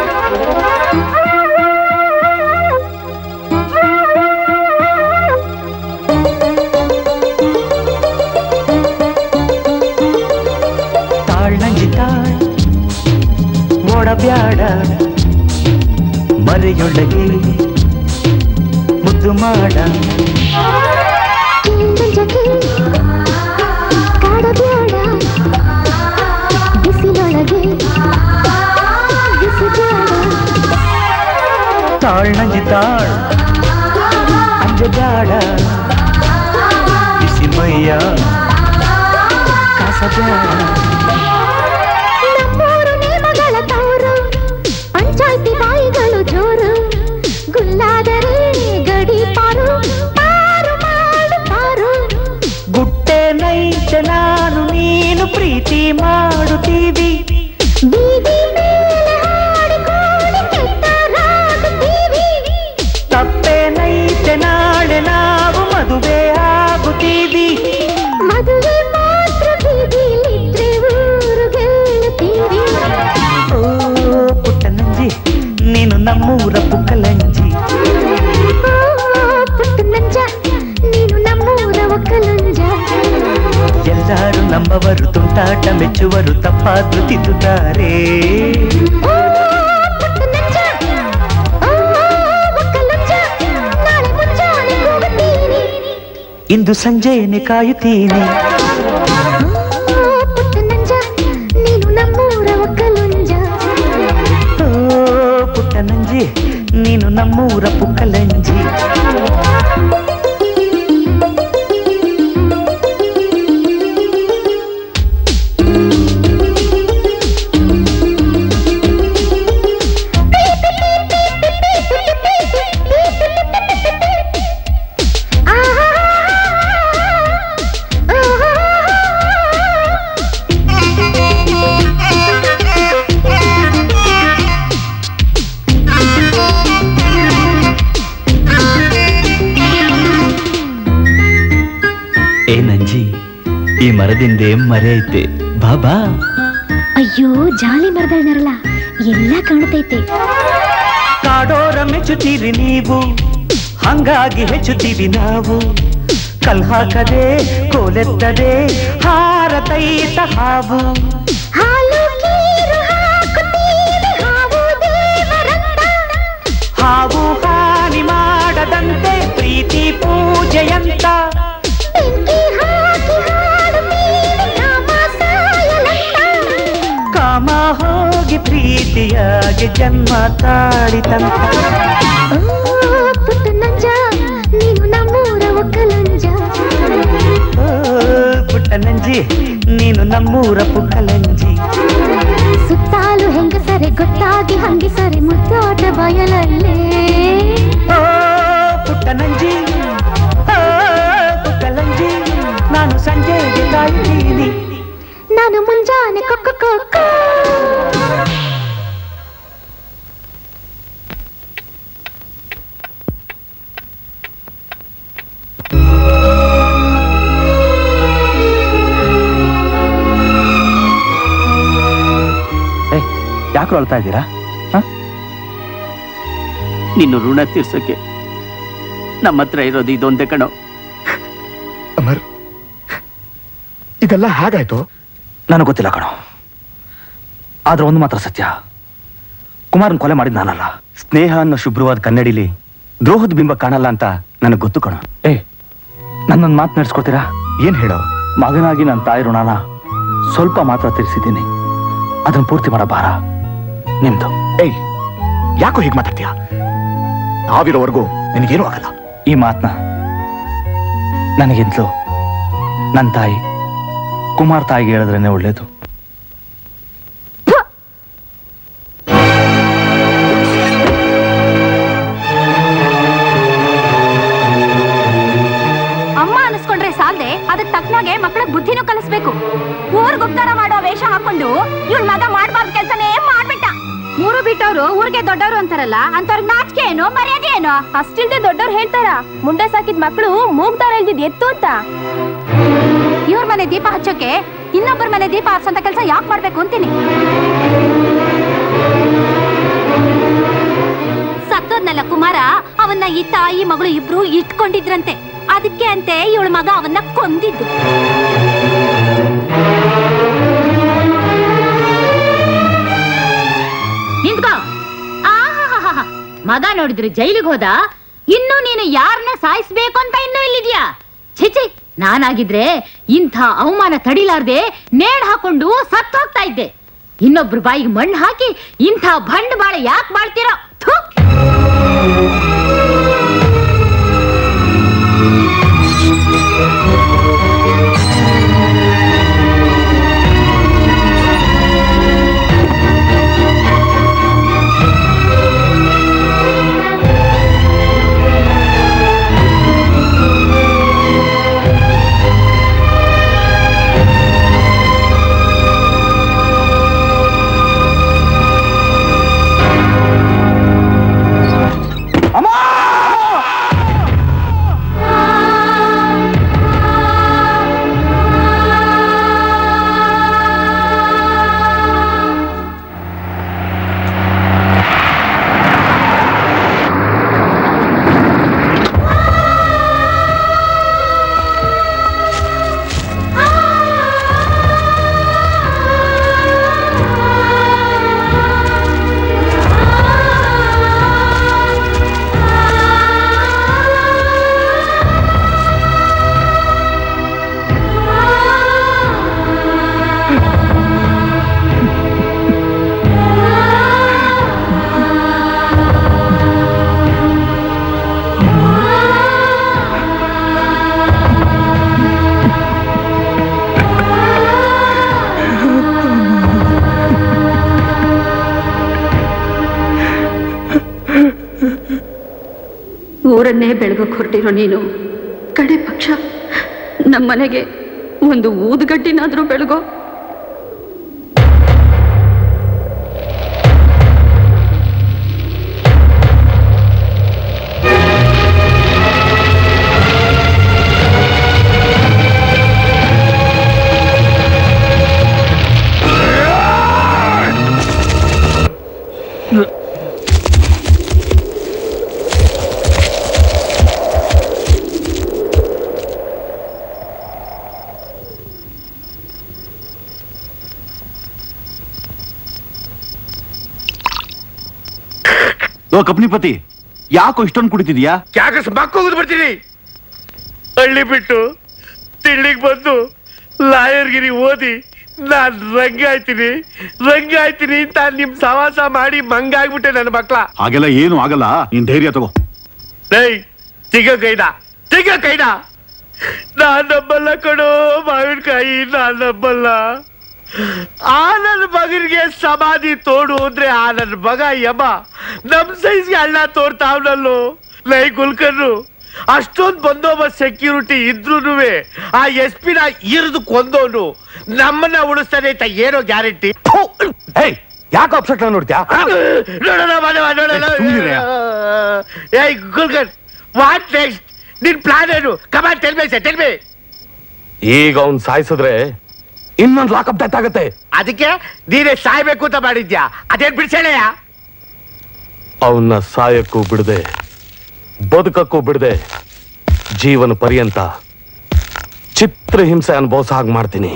ತಾಳ್ ನಂಜಿ ತಾಳ್ ಓಡಬ್ಯಾಡ ಮರೆಯೊಳಗೆ ಮುದ್ದು ಮಾಡ ಕಿಂಜಕ್ಕೆ ಕಾಡಬ್ಯಾಡ ಬಿಸಿಲೊಳಗೆ ಬಿಸಿಬ್ಯಾಡ ತಾಳ್ ನಂಜಿ ತಾಳ್ ಅಂಜಬ್ಯಾಡ ಬಿಸಿ ಮೈಯ ಕಾಸಬ್ಯಾಡ ನಮ್ಮೂರು ನೇಮಗಳ ತವರು ಪಂಚಾಯ್ತಿ ಬಾಯಿಗಳು ಜೋರು ಗುಲ್ಲಾದರೆ ಗಡಿ ಪಾರು ಪಾರು ಮಾಡು ಪಾರು ಗುಟ್ಟೆ ನೈತೆ ನಾನು ನೀನು ಪ್ರೀತಿ ಮಾಡುತ್ತೀವಿ ಬೀದಿ ಮೇಲೆ ಹಾಡಿಕೊಂಡು ಕೆಟ್ಟರಾಗುತ್ತೀವಿ ತಪ್ಪೆ ನೈತೆ ನಾಳೆ ನಾವು ಮದುವೆ ಆಗುತ್ತೀವಿ ಮದುವೆ ಮಾತ್ರ ಬೀದಿಲಿದ್ರೆ ಊರು ಗೆಲ್ಲುತ್ತೀವಿ ಓ ಪುಟ್ಟ ನಂಜಿ ನೀನು ನಮ್ಮೂರ ಪುಕ್ಕಲಂಜಿ ಓ, ಪುಟ್ಟ ನಂಜ ನೀನು ನಮ್ಮೂರ ಒಕ್ಕಲುಂಜ ಎಲ್ಲರೂ ನಮ್ಮವರು ತುಂಟಾಟ ಮೆಚ್ಚುವರು ತಪ್ಪಾದ್ರು ತಿದ್ದುತ್ತಾರೆ ಓ, ಪುಟ್ಟ ನಂಜ ಓ, ಒಕ್ಕಲುಂಜ ನಾಳೆ ಮುಂಜಾನೆ ಕೂಗುತ್ತೀನಿ ಇಂದು ಸಂಜೆನೆ ಕಾಯುತ್ತೀನಿ ಓ, ಪುಟ್ಟ ನಂಜ ನೀನು ನಮ್ಮೂರ ಒಕ್ಕಲುಂಜ ಓ ಪುಟ್ಟ ನಂಜಿ ನೀನು ನಮ್ಮೂರ ಪುಕ್ಕಲಂಜಿ ಏ ನಂಜಿ ಈ ಮರದಿಂದ ಮರೆ ಐತೆ ಬಾಬಾ ಅಯ್ಯೋ ಜಾಲಿ ಮರದಳ್ನರಲ್ಲ ಎಲ್ಲ ಕಾಣ್ತೈತೆ ಕಾಡೋರ ಮೆಚ್ಚುತ್ತೀರಿ ನೀವು ಹಂಗಾಗಿ ಹೆಚ್ಚುತ್ತೀವಿ ನಾವು ಕಲ್ ಹಾಕದೆ ಕೋಲೆತ್ತದೆ ಹಾರತೈತ ಹಾವು ಹಾಲು ನೀರು ಹಾಕುತ್ತೀವಿ ಹಾವು ದೇವರಂತ ಹಾವು ಹಾನಿ ಮಾಡದಂತೆ ಪ್ರೀತಿ ಪೂಜೆಯಂತ ಬೆಂಕಿ ಹಾಕಿ ಹಾಡುತ್ತೀವಿ ನಾಮ ಸಾಯಲಂತ ಹುಲಿಯಾಗಿ ಜನ್ಮ ತಾಳಿತಂತ ಪುಟ್ಟ ನಂಜ ನೀನು ನಮ್ಮೂರ ಒಕ್ಕಲಂಜ ಓ, ಪುಟ್ಟ ನಂಜಿ ನೀನು ನಮ್ಮೂರ ಪುಕ್ಕಲಂಜಿ ಸುತ್ತಾಲು ಹೆಂಗಸರೆ ಗೊತ್ತಾಗಿ ಹಂಗಿಸರೆ ಮುತ್ತೋಟ ಬಯಲಲ್ಲೇ ಓ ಪುಟ್ಟ ನಂಜಿ ಓ, ಪುಕ್ಕಲಂಜಿ ನಾನು ಸಂಜೆಗೆ ಕಾಯ್ತೀನಿ ನಾನು ಮುಂಜಾನೆ ಕೊಕ್ಕ ಕೊಕ್ಕ ಯಾಕೆ ಅಳ್ತಾ ಇದ್ದೀರಾ ಹ? ನಿನ್ನ ಋಣ ತೀರ್ಸೋಕೆ ನಮ್ಮ ಹತ್ರ ಇರೋದು ಇದೊಂದೇ ಕಣೋ ಅಮರ್ ಇದೆಲ್ಲ ಹೇಗಾಯ್ತು ನನಗೆ ಗೊತ್ತಿಲ್ಲ ಕಣೋ ಆದ್ರೆ ಒಂದು ಮಾತ್ರ ಸತ್ಯ ಕುಮಾರನ್ ಕೊಲೆ ಮಾಡಿದ್ ನಾನಲ್ಲ ಸ್ನೇಹ ಅನ್ನೋ ಶುಭ್ರವಾದ ಕನ್ನಡಿಲಿ ದ್ರೋಹದ ಬಿಂಬ ಕಾಣಲ್ಲ ಅಂತ ನನಗೆ ಗೊತ್ತು ಕಣ ಏ ನನ್ನೊಂದು ಮಾತು ನಡೆಸ್ಕೊಡ್ತೀರಾ ಏನ್ ಹೇಳೋ ಮಗನಾಗಿ ನನ್ನ ತಾಯಿ ಋಣನ ಸ್ವಲ್ಪ ಮಾತ್ರ ತೀರಿಸಿದ್ದೀನಿ ಅದನ್ನ ಪೂರ್ತಿ ಮಾಡೋ ಭಾರ ನಿಮ್ದು ಏಯ್ ಯಾಕೋ ಹೀಗೆ ಮಾತಾಡ್ತೀಯ ನಾವಿರೋವರೆಗೂ ನಿನಗೇನು ಆಗಲ್ಲ ಈ ಮಾತನ್ನ ನನಗಿಂತಲೂ ನನ್ನ ತಾಯಿ ಕುಮಾರ್ ತಾಯಿಗೆ ಹೇಳಿದ್ರೇನೆ ಒಳ್ಳೇದು ಅಮ್ಮ ಅನಿಸ್ಕೊಂಡ್ರೆ ಸಾಲ್ದೆ ಅದಕ್ ತಕ್ಕನಾಗೆ ಮಕ್ಕಳ ಬುದ್ಧಿನೂ ಕಲಿಸ್ಬೇಕು ಊರ್ಗ್ ಉಪ್ತಾರ ಮಾಡೋ ವೇಷ ಹಾಕೊಂಡು ಇವ್ಳ ಮಗ ಮಾಡ್ಬಾರ್ದು ಕೆಲ್ಸನೇ ಮಾಡ್ಬಿಟ್ಟ ಊರು ಬಿಟ್ಟವ್ರು ಊರಿಗೆ ದೊಡ್ಡವರು ಅಂತಾರಲ್ಲ ಅಂತವ್ರಿಗೆ ನಾಚಿಕೆ ಏನು ಮರ್ಯಾದೆ ಏನು ಅಷ್ಟಿಲ್ದೆ ದೊಡ್ಡವ್ರು ಹೇಳ್ತಾರ ಮುಂಡೆ ಸಾಕಿದ್ ಮಕ್ಕಳು ಮೂಗ್ದಾರ ಇಲ್ದಿದ್ ಎತ್ತು ಅಂತ ಇವ್ರ ಮನೆ ದೀಪ ಹಚ್ಚೋಕೆ ಇನ್ನೊಬ್ಬರ ಮನೆ ದೀಪ ಹಚ್ಚಂತ ಕೆಲಸ ಯಾಕೆ ಮಾಡ್ಬೇಕು ಅಂತೀನಿ ಸತ್ತೋದ್ನಲ್ಲ ಕುಮಾರ ಅವನ್ನ ಈ ತಾಯಿ ಮಗಳು ಇಬ್ರು ಇಟ್ಕೊಂಡಿದ್ರಂತೆ ಅದಕ್ಕೆ ಅಂತೆ ಇವಳ ಮಗ ಅವನ್ನ ಕೊಂದಿದ್ದು ನಿಂತ್ಕೋ ಆಹಾಹಾಹಾ. ಮಗ ನೋಡಿದ್ರೆ ಜೈಲಿಗೆ ಹೋದ ಇನ್ನು ನೀನು ಯಾರನ್ನ ಸಾಯಿಸ್ಬೇಕು ಅಂತ ಇನ್ನೂ ಇಲ್ಲಿದ್ಯಾ ಛಿಚಿ ನಾನಾಗಿದ್ರೆ ಇಂಥ ಅವಮಾನ ತಡಿಲಾರ್ದೆ ನೇಣ್ ಹಾಕೊಂಡು ಸತ್ತು ಹೋಗ್ತಾ ಇದ್ದೆ ಇನ್ನೊಬ್ರು ಬಾಯಿಗೆ ಮಣ್ಣು ಹಾಕಿ ಇಂಥ ಬಂಡ್ ಬಾಳ ಯಾಕೆ ಬಾಳ್ತೀರೋ ಥು! ಊರನ್ನೇ ಬೆಳಗಕ್ಕೆ ಹೊರಟಿರೋ ನೀನು ಕಡೆ ಪಕ್ಷ ನಮ್ಮನೆಗೆ ಒಂದು ಊದುಗಡ್ಡಿನಾದ್ರೂ ಬೆಳಗೋ ಓ ಕಪ್ನಿಪತಿ ಯಾಕೋ ಇಷ್ಟೊಂದು ಕುಡಿತಿದ್ಯಾ ಯಾಕೆ ಮಕ್ಕೋಗುದು ಬರ್ತೀನಿ ಹಳ್ಳಿ ಬಿಟ್ಟು ತಿಳ್ಳಿಗೆ ಬಂದು ಲಾಯರ್ಗಿರಿ ಓದಿ ನಾನ್ ರಂಗಾಯ್ತೀನಿ ರಂಗಾಯ್ತೀನಿ ಅಂತ ನಿಮ್ ಸವಾಸ ಮಾಡಿ ಮಂಗಾಗ್ಬಿಟ್ಟೆ ನನ್ನ ಮಕ್ಳ ಹಾಗೆಲ್ಲ ಏನು ಆಗಲ್ಲ ನೀನ್ ಧೈರ್ಯ ತಗೋ ಏಯ್ ತಿಗ ಕೈದ ತಿಗ ಕೈದ ನಾನ್ ನಂಬಲ್ಲ ಕಣೋ ಮಾವಿನಕಾಯಿ ನಾನ್ ನಂಬಲ್ಲ ಆ ನನ್ನ ಮಗನಿಗೆ ಸಮಾಧಿ ತೋಡು ಅಂದ್ರೆ ಆ ನನ್ನ ಮಗ ಯಮ ನಮ್ ಸೈಜ್ಗೆ ಅಣ್ಣ ತೋರ್ತಾವ್ನಲ್ಲೋ ಲೈ ಗುಲ್ಕರ್ರು ಅಷ್ಟೊಂದ್ ಬಂದೋಬಸ್ತ್ ಸೆಕ್ಯೂರಿಟಿ ಇದ್ರೂ ಆ ಎಸ್ ಪಿನ ಇರಿದು ಕೊಂದವನು ನಮ್ಮನ್ನ ಉಳಿಸ್ತಾನೆ ಅಂತ ಏನೋ ಗ್ಯಾರಂಟಿ ಯಾಕೆ ಅಪ್ಸೆಟ್ ನೋಡ್ತೀಯಾ ನೋಡೋಣ ಮಾಧವ, ನೋಡೋಣ ಏಯ್ ಗುಲ್ಕರ್ ವಾಟ್ ನೆಕ್ಸ್ಟ್ ನಿನ್ ಪ್ಲಾನ್ ಏನು come on tell me tell me ಈಗ ಅವ್ನ್ ಸಾಯಿಸಿದ್ರೆ ಇನ್ನೊಂದು ಲಾಕಪ್ ಡೆತ್ ಆಗತ್ತೆ ಅದಕ್ಕೆ ನೀನೇ ಸಾಯ್ಬೇಕು ಅಂತ ಮಾಡಿದ್ಯಾ ಅದೇನ್ ಬಿಡ್ಸೇಳೆಯ ಅವನ್ನ ಸಾಯಕ್ಕೂ ಬಿಡದೆ ಬದುಕಕ್ಕೂ ಬಿಡದೆ ಜೀವನ ಪರ್ಯಂತ ಚಿತ್ರಹಿಂಸೆ ಅನುಭವಿಸ ಹಾಗೆ ಮಾಡ್ತೀನಿ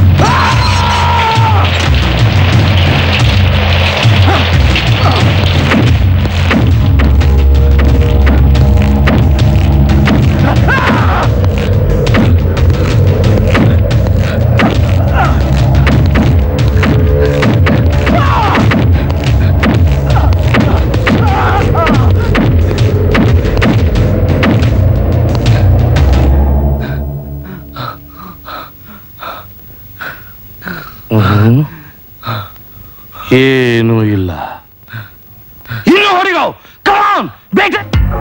ಹ್ಮ್. ಏನೂ ಇಲ್ಲ ಇನ್ನು ಹೊಡಿಗೋ ಕಮಾನ್ ಬೇಗ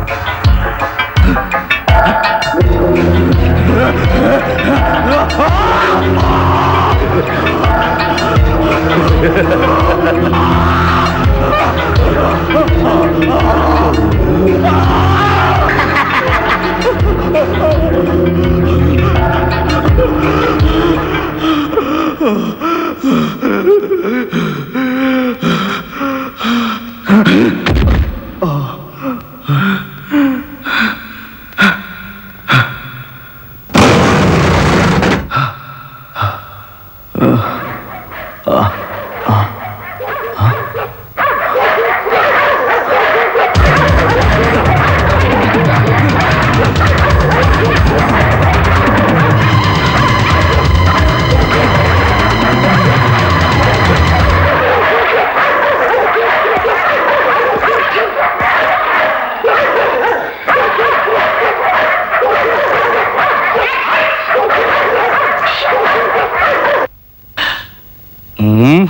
ಹ್ಮ್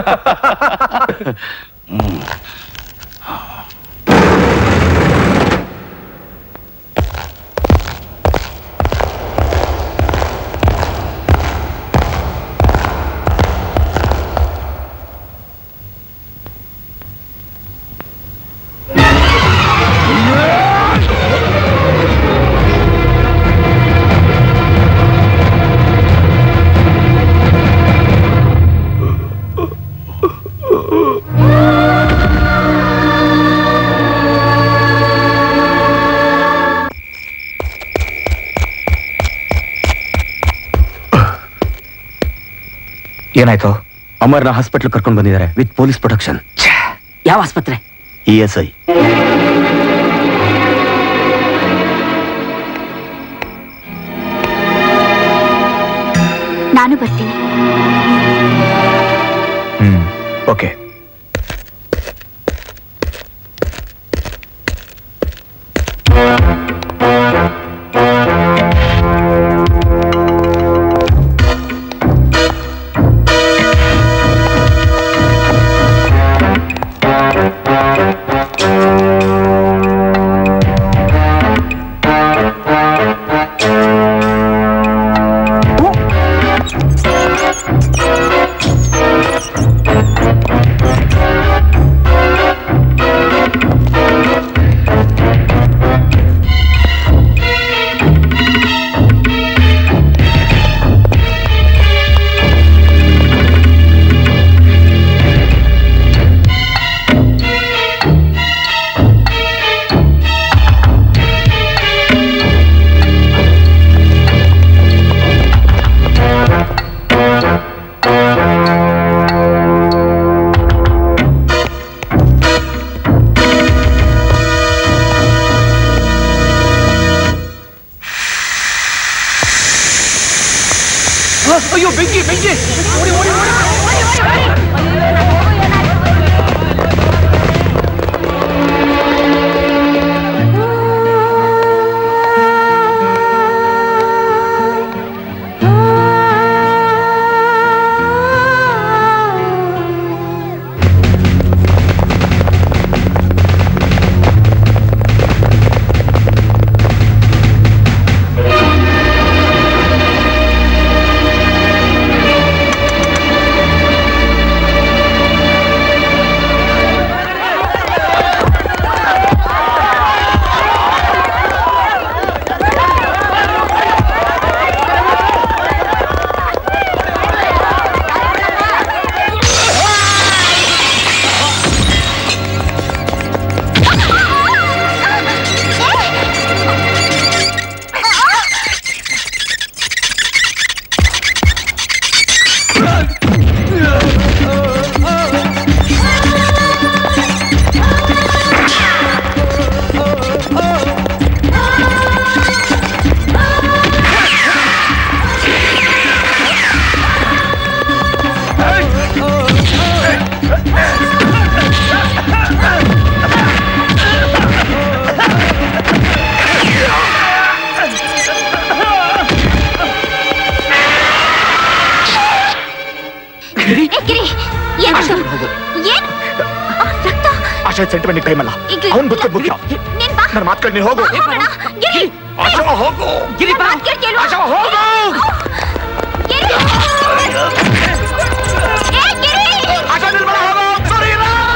ಹ್ಮ್. ಏನಾಯ್ತು ಅಮರ್ನ ಹಾಸ್ಪಿಟಲ್ ಕರ್ಕೊಂಡು ಬಂದಿದ್ದಾರೆ ವಿತ್ ಪೊಲೀಸ್ ಪ್ರೊಟೆಕ್ಷನ್ ಯಾವ ಆಸ್ಪತ್ರೆ ಇ ಎಸ್ ಐ ನಾನು ಬರ್ತೀನಿ ಹ್ಮ್ ಓಕೆ Oh! ಅಯ್ಯೋ ಬೆಂಕಿ ಬೆಂಕಿ ಓಡಿ ಓಡಿ ಓಡಿ ಏ, ಗಿರಿ ಏನಾಯ್ತು ಏನ್ ಆ, ರಕ್ತ ಆಶಾ ಸೆಂಟಿಮೆಂಟ್ ಟೈಮ್ ಅಲ್ಲ ಈಗ- ಅವನ್ ಗೊತ್ತ ಮುಖ್ಯ ನೀನ್ ಬಾ ನನ್ನ ಮಾತ್ಕೊಂಡು ನೀನು ಹೋಗು ಹೋಗೋಣ. ಗಿರಿ ಆಶಾ ಹೋಗು ಗಿರಿ ಬಾ ಕೇಳು ಆಶಾ ಹೋಗು ಗಿರಿ ಏ, ಗಿರಿ ಆಶಾ ನಿರ್ಮಲ ಹೋಗು ಸರಿ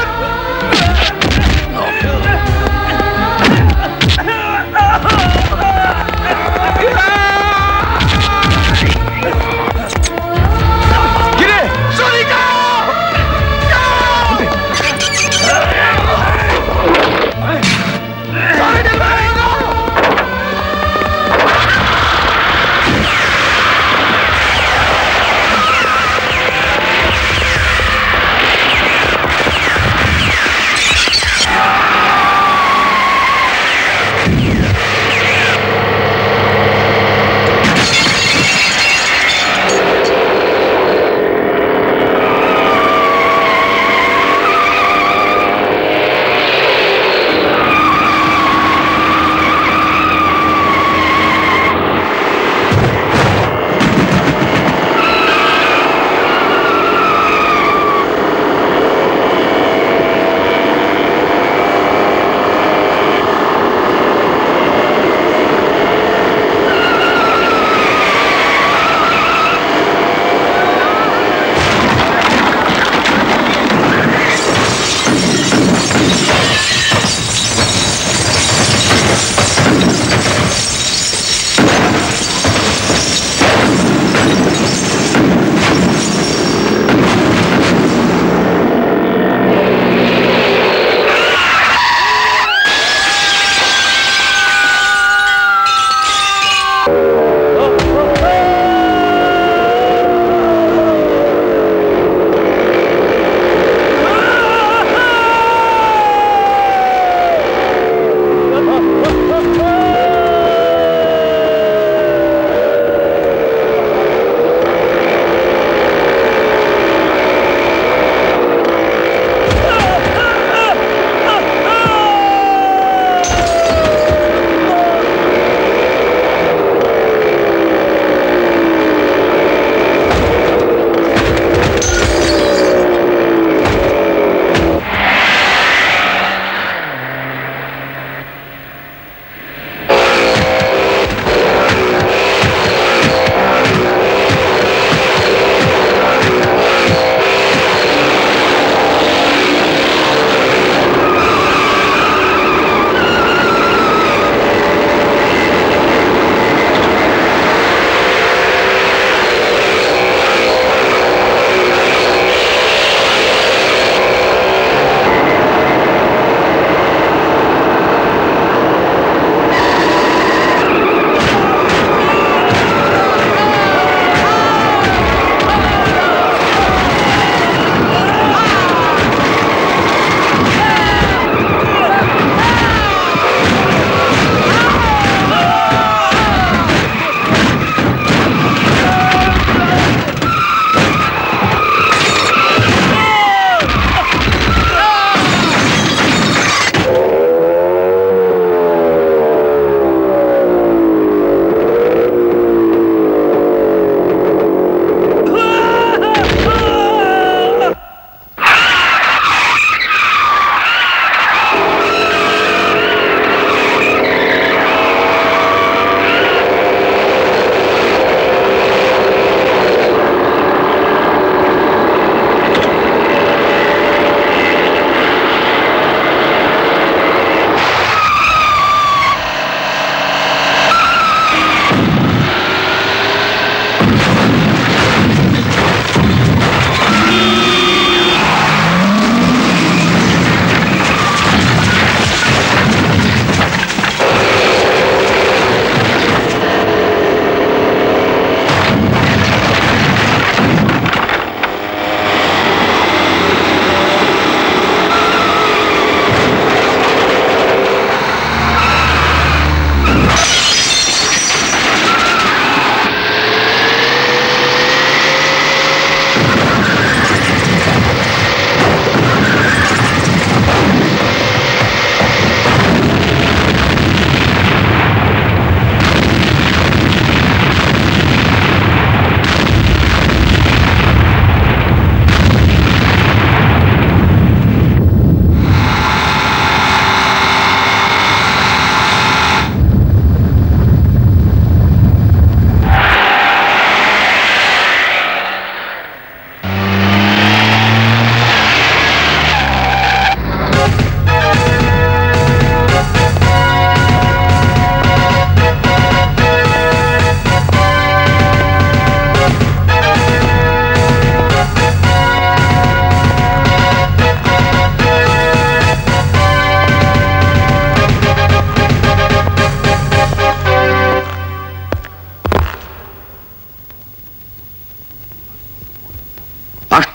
ಗಿರಿ ಸೋನಿಕಾ ಆ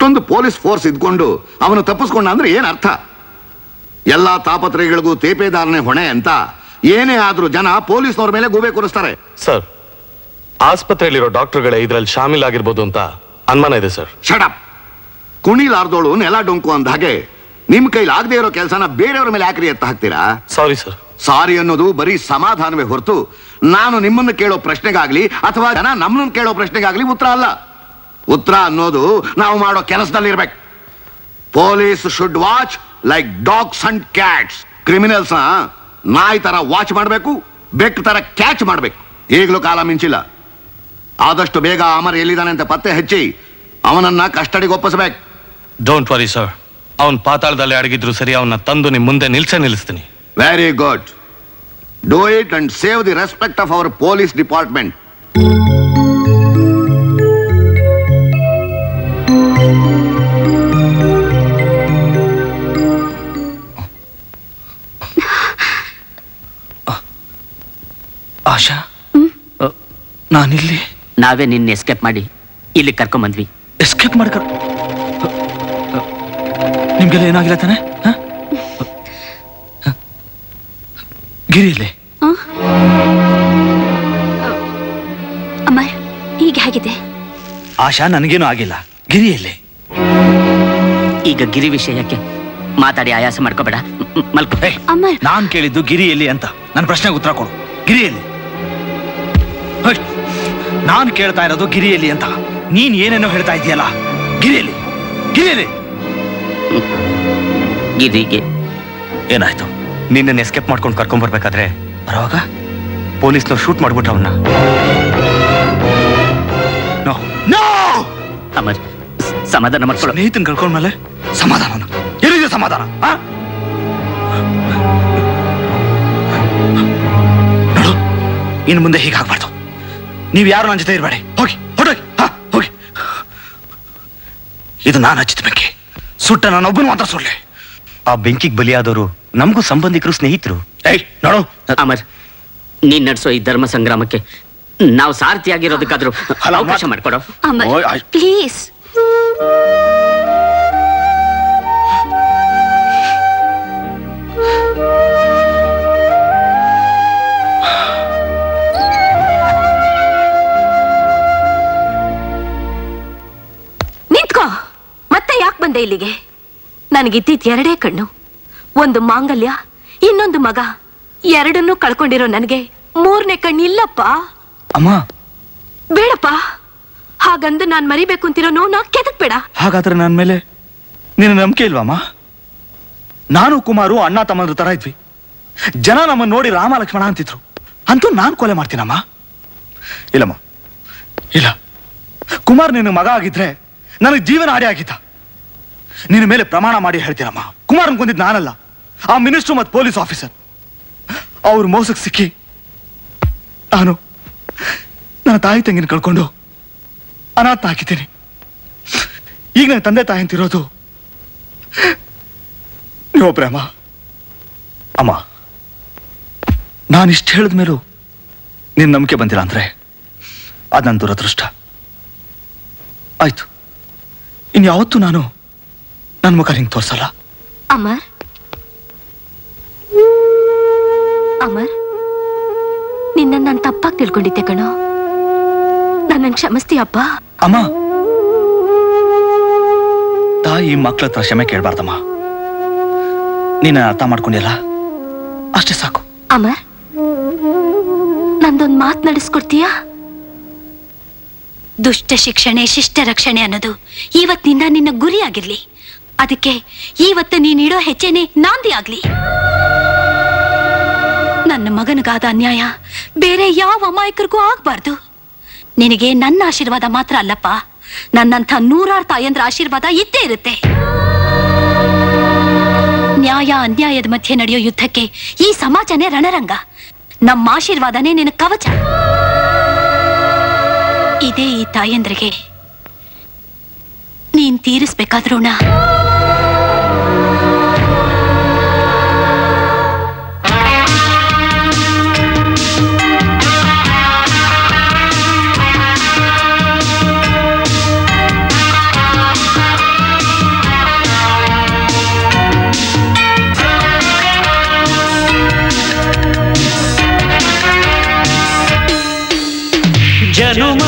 ಇಷ್ಟೊಂದು ಪೊಲೀಸ್ ಫೋರ್ಸ್ ಇದ್ಕೊಂಡು ಅವನು ತಪ್ಪಿಸ್ಕೊಂಡ ಅಂದ್ರೆ ಏನ್ ಅರ್ಥ ಎಲ್ಲಾ ತಾಪತ್ರಯಗಳಿಗೂ ತೇಪೇದಾರನೇ ಹೊಣೆ ಅಂತ ಏನೇ ಆದ್ರೂ ಜನ ಪೊಲೀಸ್ನವ್ರ ಮೇಲೆ ಗೂಬೆ ಕೂರಿಸ್ತಾರೆ ಸರ್ ಆಸ್ಪತ್ರೆಯಲ್ಲಿರೋ ಡಾಕ್ಟರ್ಗಳೇ ಇದ್ರಲ್ಲಿ ಶಾಮೀಲಾಗಿರ್ಬೋದು ಅಂತ ಅನುಮಾನ ಇದೆ ಸರ್ ಶಡಪ್ ಕುಣಿಲಾರ್ದೋಳು ನೆಲ ಡೊಂಕು ಅಂದ ಹಾಗೆ ನಿಮ್ ಕೈಲಿ ಆಗದೆ ಇರೋ ಕೆಲಸನ ಬೇರೆಯವ್ರ ಮೇಲೆ ಯಾಕ್ರಿ ಎತ್ತ ಹಾಕ್ತೀರಾ ಸಾರಿ ಸರ್ ಸಾರಿ ಅನ್ನೋದು ಬರೀ ಸಮಾಧಾನವೇ ಹೊರತು ನಾನು ನಿಮ್ಮನ್ನು ಕೇಳೋ ಪ್ರಶ್ನೆಗಾಗ್ಲಿ ಅಥವಾ ಜನ ನಮ್ಮನ್ನು ಕೇಳೋ ಪ್ರಶ್ನೆಗಾಗ್ಲಿ ಉತ್ತರ ಅಲ್ಲ ಉತ್ತರ ಅನ್ನೋದು ನಾವು ಮಾಡೋ ಕೆಲಸದಲ್ಲಿ ಇರ್ಬೇಕು police should watch like dogs and cats criminals ನಾಯಿ ತರ ವಾಚ್ ಮಾಡಬೇಕು ಬೆಕ್ ತರ ಕ್ಯಾಚ್ ಮಾಡಬೇಕು ಈಗಲೂ ಕಾಲ ಮಿಂಚಿಲ್ಲ ಆದಷ್ಟು ಬೇಗ ಅಮರ್ ಎಲ್ಲಿದ್ದಾನೆ ಅಂತ ಪತ್ತೆ ಹಚ್ಚಿ ಅವನನ್ನ ಕಸ್ಟಡಿಗೆ ಒಪ್ಪಿಸ್ಬೇಕು ಡೋಂಟ್ ವರಿ ಸರ್ ಅವನ್ ಪಾತಾಳದಲ್ಲಿ ಅಡಗಿದ್ರು ಸರಿ ಅವನ್ನ ತಂದು ನಿಮ್ ಮುಂದೆ ನಿಲ್ಸೇ ನಿಲ್ಲಿಸ್ತೀನಿ very good do it and save the respect of our police department Asha ನಾನಿಲ್ಲಿ ನಾವೇ ನಿನ್ನ ಎಸ್ಕೇಪ್ ಮಾಡಿ ಇಲ್ಲಿ ಕರ್ಕೊಂಬಂದ್ವಿ ಎಸ್ಕೇಪ್ ಮಾಡ್ಕೊ ನಿಮ್ಗೆಲ್ಲ ಏನಾಗಿಲ್ಲ ತಾನೆ ಹ? ಹ? ಗಿರಿಯಲ್ಲಿ ಅಮ್ಮ ಈಗ ಹೇಗಿದೆ ಆಶಾ ನನಗೇನು ಆಗಿಲ್ಲ ಗಿರಿಯಲ್ಲಿ ಈಗ ಗಿರಿ ವಿಷಯಕ್ಕೆ ಮಾತಾಡಿ ಆಯಾಸ ಮಾಡ್ಕೋಬೇಡ ಮ್- ಮಲ್ಕೋ ನಾನ್ ಕೇಳಿದ್ದು ಗಿರಿಯಲ್ಲಿ ಅಂತ ನನ್ನ ಪ್ರಶ್ನೆಗೆ ಉತ್ತರ ಕೊಡು ಗಿರಿಯಲ್ಲಿ ಹೊಯ್, ನಾನ್ ಕೇಳ್ತಾ ಇರೋದು ಗಿರಿಯಲ್ಲಿ ಅಂತ ನೀನ್ ಏನೇನೋ ಹೇಳ್ತಾ ಇದೀಯಲ್ಲ ಗಿರಿಯಲ್ಲಿ ಗಿರಿಯಲ್ಲಿ ಗಿರಿಗೆ ಏನಾಯ್ತು ನಿನ್ನ ಎಸ್ಕೇಪ್ ಮಾಡ್ಕೊಂಡು ಕರ್ಕೊಂಡ್ ಬರ್ಬೇಕಾದ್ರೆ ಬರೋವಾಗ ಪೊಲೀಸ್ನವ್ರು ಶೂಟ್ ಮಾಡ್ಬಿಟ್ರ ಅವನ್ನ ಅಮರ್ ಸ್- ಸಮಾಧಾನ ಮಾಡ್ಕೊಳ್ಳೋ ಸ್ನೇಹಿತನ್ ಕಳ್ಕೊಂಡ್ಮೇಲೆ ಸಮಾಧಾನ ಎಲ್ಲಿದೆ ಸಮಾಧಾನ ಆ? ನೋಡು ಇನ್ನು ಮುಂದೆ ಹೀಗಾಗ್ಬಾರ್ದು ನೀವು ಯಾರು ನನ್ನ ಜೊತೆ ಇರಬೇಡಿ ಹೋಗಿ ಹೊರಟೋಗಿ ಹಾ ಹೋಗಿ ಇದು ನಾನು ಹಚ್ಚಿದ ಬೆಂಕಿ ಸುಟ್ಟ ನಾನೊಬ್ಬನು ಮಾತ್ರ ಸುಳ್ಳೆ ಆ ಬೆಂಕಿಗೆ ಬಲಿಯಾದವರು ನಮಗೂ ಸಂಬಂಧಿಕರು ಸ್ನೇಹಿತರು ಏಯ್ ನೋಡು ಅಮರ್ ನೀನ್ ನಡ್ಸೋ ಈ ಧರ್ಮ ಸಂಗ್ರಾಮಕ್ಕೆ ನಾವು ಸಾರಥಿಯಾಗಿರೋದಕ್ಕಾದ್ರೂ ಅವಕಾಶ ಮಾಡ್ಕೊಡೋ ಅಮರ್ ಪ್ಲೀಸ್ ನಿಂತ್ಕೋ ಮತ್ತೆ ಯಾಕೆ ಬಂದೆ ಇಲ್ಲಿಗೆ ನನಗಿದ್ದಿದ್ ಎರಡೇ ಕಣ್ಣು ಒಂದು ಮಾಂಗಲ್ಯ ಇನ್ನೊಂದು ಮಗ ಎರಡನ್ನೂ ಕಳ್ಕೊಂಡಿರೋ ನನಗೆ ಮೂರನೇ ಕಣ್ಣು ಇಲ್ಲಪ್ಪ ಅಮ್ಮ ಬೇಡಪ್ಪ ಹಾಗಂದು ನಾನ್ ಮರಿಬೇಕು ಅಂತಿರೋ ನೋವು ಕೆದಕ್ ಬೇಡ ಹಾಗಾದ್ರೆ ನನ್ನ ಮೇಲೆ ನಿನ್ನ ನಂಬಿಕೆ ಇಲ್ವಮ್ಮ ನಾನು ಕುಮಾರು ಅಣ್ಣ ತಮ್ಮಂದ್ರ ತರ ಇದ್ವಿ ಜನ ನಮ್ಮನ್ನ ನೋಡಿ ರಾಮ ಲಕ್ಷ್ಮಣ ಅಂತಿದ್ರು ಅಂತೂ ನಾನು ಕೊಲೆ ಮಾಡ್ತೀನಮ್ಮ ಇಲ್ಲಮ್ಮ ಇಲ್ಲ ಕುಮಾರ್ ನಿನ್ನ ಮಗ ಆಗಿದ್ರೆ ನನಗೆ ಜೀವನ ಆಡಿ ಆಗಿದ್ದ ನಿನ್ನ ಮೇಲೆ ಪ್ರಮಾಣ ಮಾಡಿ ಹೇಳ್ತೀನಮ್ಮ ಕುಮಾರ್ ಅನ್ಕೊಂಡಿದ್ ನಾನಲ್ಲ ಆ ಮಿನಿಸ್ಟ್ರು ಮತ್ತು ಪೊಲೀಸ್ ಆಫೀಸರ್ ಅವ್ರ ಮೋಸಕ್ಕೆ ಸಿಕ್ಕಿ ನಾನು ನನ್ನ ತಾಯಿ ತಂಗಿನ ಕಳ್ಕೊಂಡು ಅನಾಥ ಹಾಕಿದ್ದೀನಿ ಈಗ ನನ್ನ ತಂದೆ ತಾಯಿ ಅಂತಿರೋದು ನೀವೊಬ್ರೆ ಅಮ್ಮ ಅಮ್ಮ ನಾನಿಷ್ಟು ಹೇಳಿದ ಮೇಲೂ ನಿನ್ ನಂಬಿಕೆ ಬಂದಿಲ್ಲ ಅಂದ್ರೆ ಅದು ನನ್ನ ದುರದೃಷ್ಟ ಆಯ್ತು ಇನ್ಯಾವತ್ತೂ ನಾನು ನನ್ನ ಮುಖ ಹಿಂಗೆ ತೋರ್ಸಲ್ಲ ಅಮರ್ ಅಮರ್ ನಿನ್ನ ನಾನು ತಪ್ಪಾಗಿ ತಿಳ್ಕೊಂಡಿದ್ದೆ ಕಣೋ ನನ್ನ ಕ್ಷಮಿಸ್ತೀಯಪ್ಪ ಅಮ್ಮ ತಾಯಿ ಮಕ್ಳ ಹತ್ರ ಕ್ಷಮೆ ಕೇಳಬಾರ್ದಮ್ಮ ನೀನ ಅರ್ಥ ಮಾಡ್ಕೊಂಡಿಲ್ಲ ಅಷ್ಟೇ ಸಾಕು ಅಮರ್ ನಂದೊಂದ್ ಮಾತ್ ನಡೆಸ್ಕೊಡ್ತೀಯಾ ದುಷ್ಟ ಶಿಕ್ಷಣೆ ಶಿಷ್ಟ ರಕ್ಷಣೆ ಅನ್ನೋದು ಇವತ್ತಿನಿಂದ ನಿನ್ನ ಗುರಿ ಆಗಿರ್ಲಿ ಅದಕ್ಕೆ ಇವತ್ತು ನೀನಿಡೋ ಹೆಜ್ಜೆನೆ ನಾಂದಿ ಆಗ್ಲಿ ನನ್ನ ಮಗನಿಗಾದ ಅನ್ಯಾಯ ಬೇರೆ ಯಾವ ಅಮಾಯಕರಿಗೂ ಆಗ್ಬಾರ್ದು ನಿನಗೆ ನನ್ನ ಆಶೀರ್ವಾದ ಮಾತ್ರ ಅಲ್ಲಪ್ಪ ನನ್ನಂಥ ನೂರಾರು ತಾಯಂದ್ರ ಆಶೀರ್ವಾದ ಇದ್ದೇ ಇರುತ್ತೆ ನ್ಯಾಯ ಅನ್ಯಾಯದ ಮಧ್ಯೆ ನಡೆಯೋ ಯುದ್ಧಕ್ಕೆ ಈ ಸಮಾಜನೇ ರಣರಂಗ ನಮ್ಮ ಆಶೀರ್ವಾದನೇ ನಿನ್ನ ಕವಚ ಇದೇ ಈ ತಾಯಂದ್ರಿಗೆ ನೀನ್ ತೀರಿಸ್ಬೇಕಾದ್ರೂ ಜನುಮ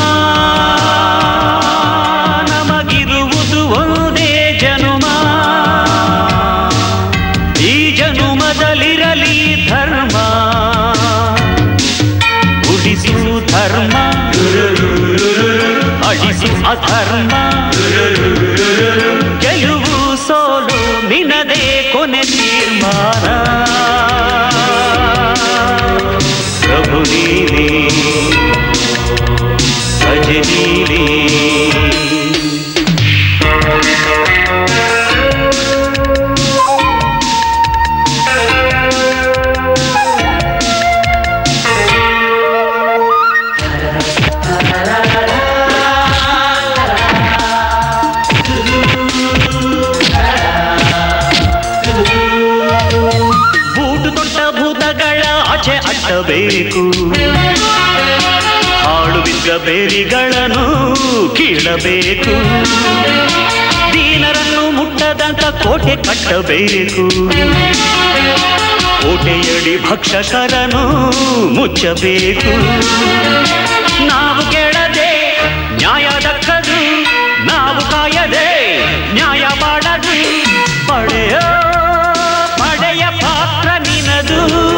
ನಮಗಿರುವುದು ಒಂದೇ ಜನುಮ ಈ ಜನುಮದಲ್ಲಿರಲಿ ಧರ್ಮ ಉಳಿಸು ಧರ್ಮ ಅಳಿಸು ಅಧರ್ಮ ಗೆಲುವು ಸೋಲು ನಿನದೇ ಕೊನೆ ತೀರ್ಮಾನ ಪ್ರಭು ನೀನೇ ಭಜ ನೀನೇ ಬೂಟು ತೊಟ್ಟ ಭೂತಗಳ ಆಚೆ ಅಟ್ಟಬೇಕು ಹಾಳು ಬಿದ್ದ ಬೇರಿಗಳನ್ನು ಕೀಳಬೇಕು ದೀನರನ್ನು ಮುಟ್ಟದಂತ ಕೋಟೆ ಕಟ್ಟಬೇಕು ಕೋಟೆಯಡಿ ಭಕ್ಷಕರನು ಮುಚ್ಚಬೇಕು ನಾವು ಕೇಳದೆ ನ್ಯಾಯ ದಕ್ಕದು ನಾವು ಕಾಯದೆ ನ್ಯಾಯ ಮಾಡದು ಪಡೆಯ ಪಡೆಯ ಪಾತ್ರ ನಿನದು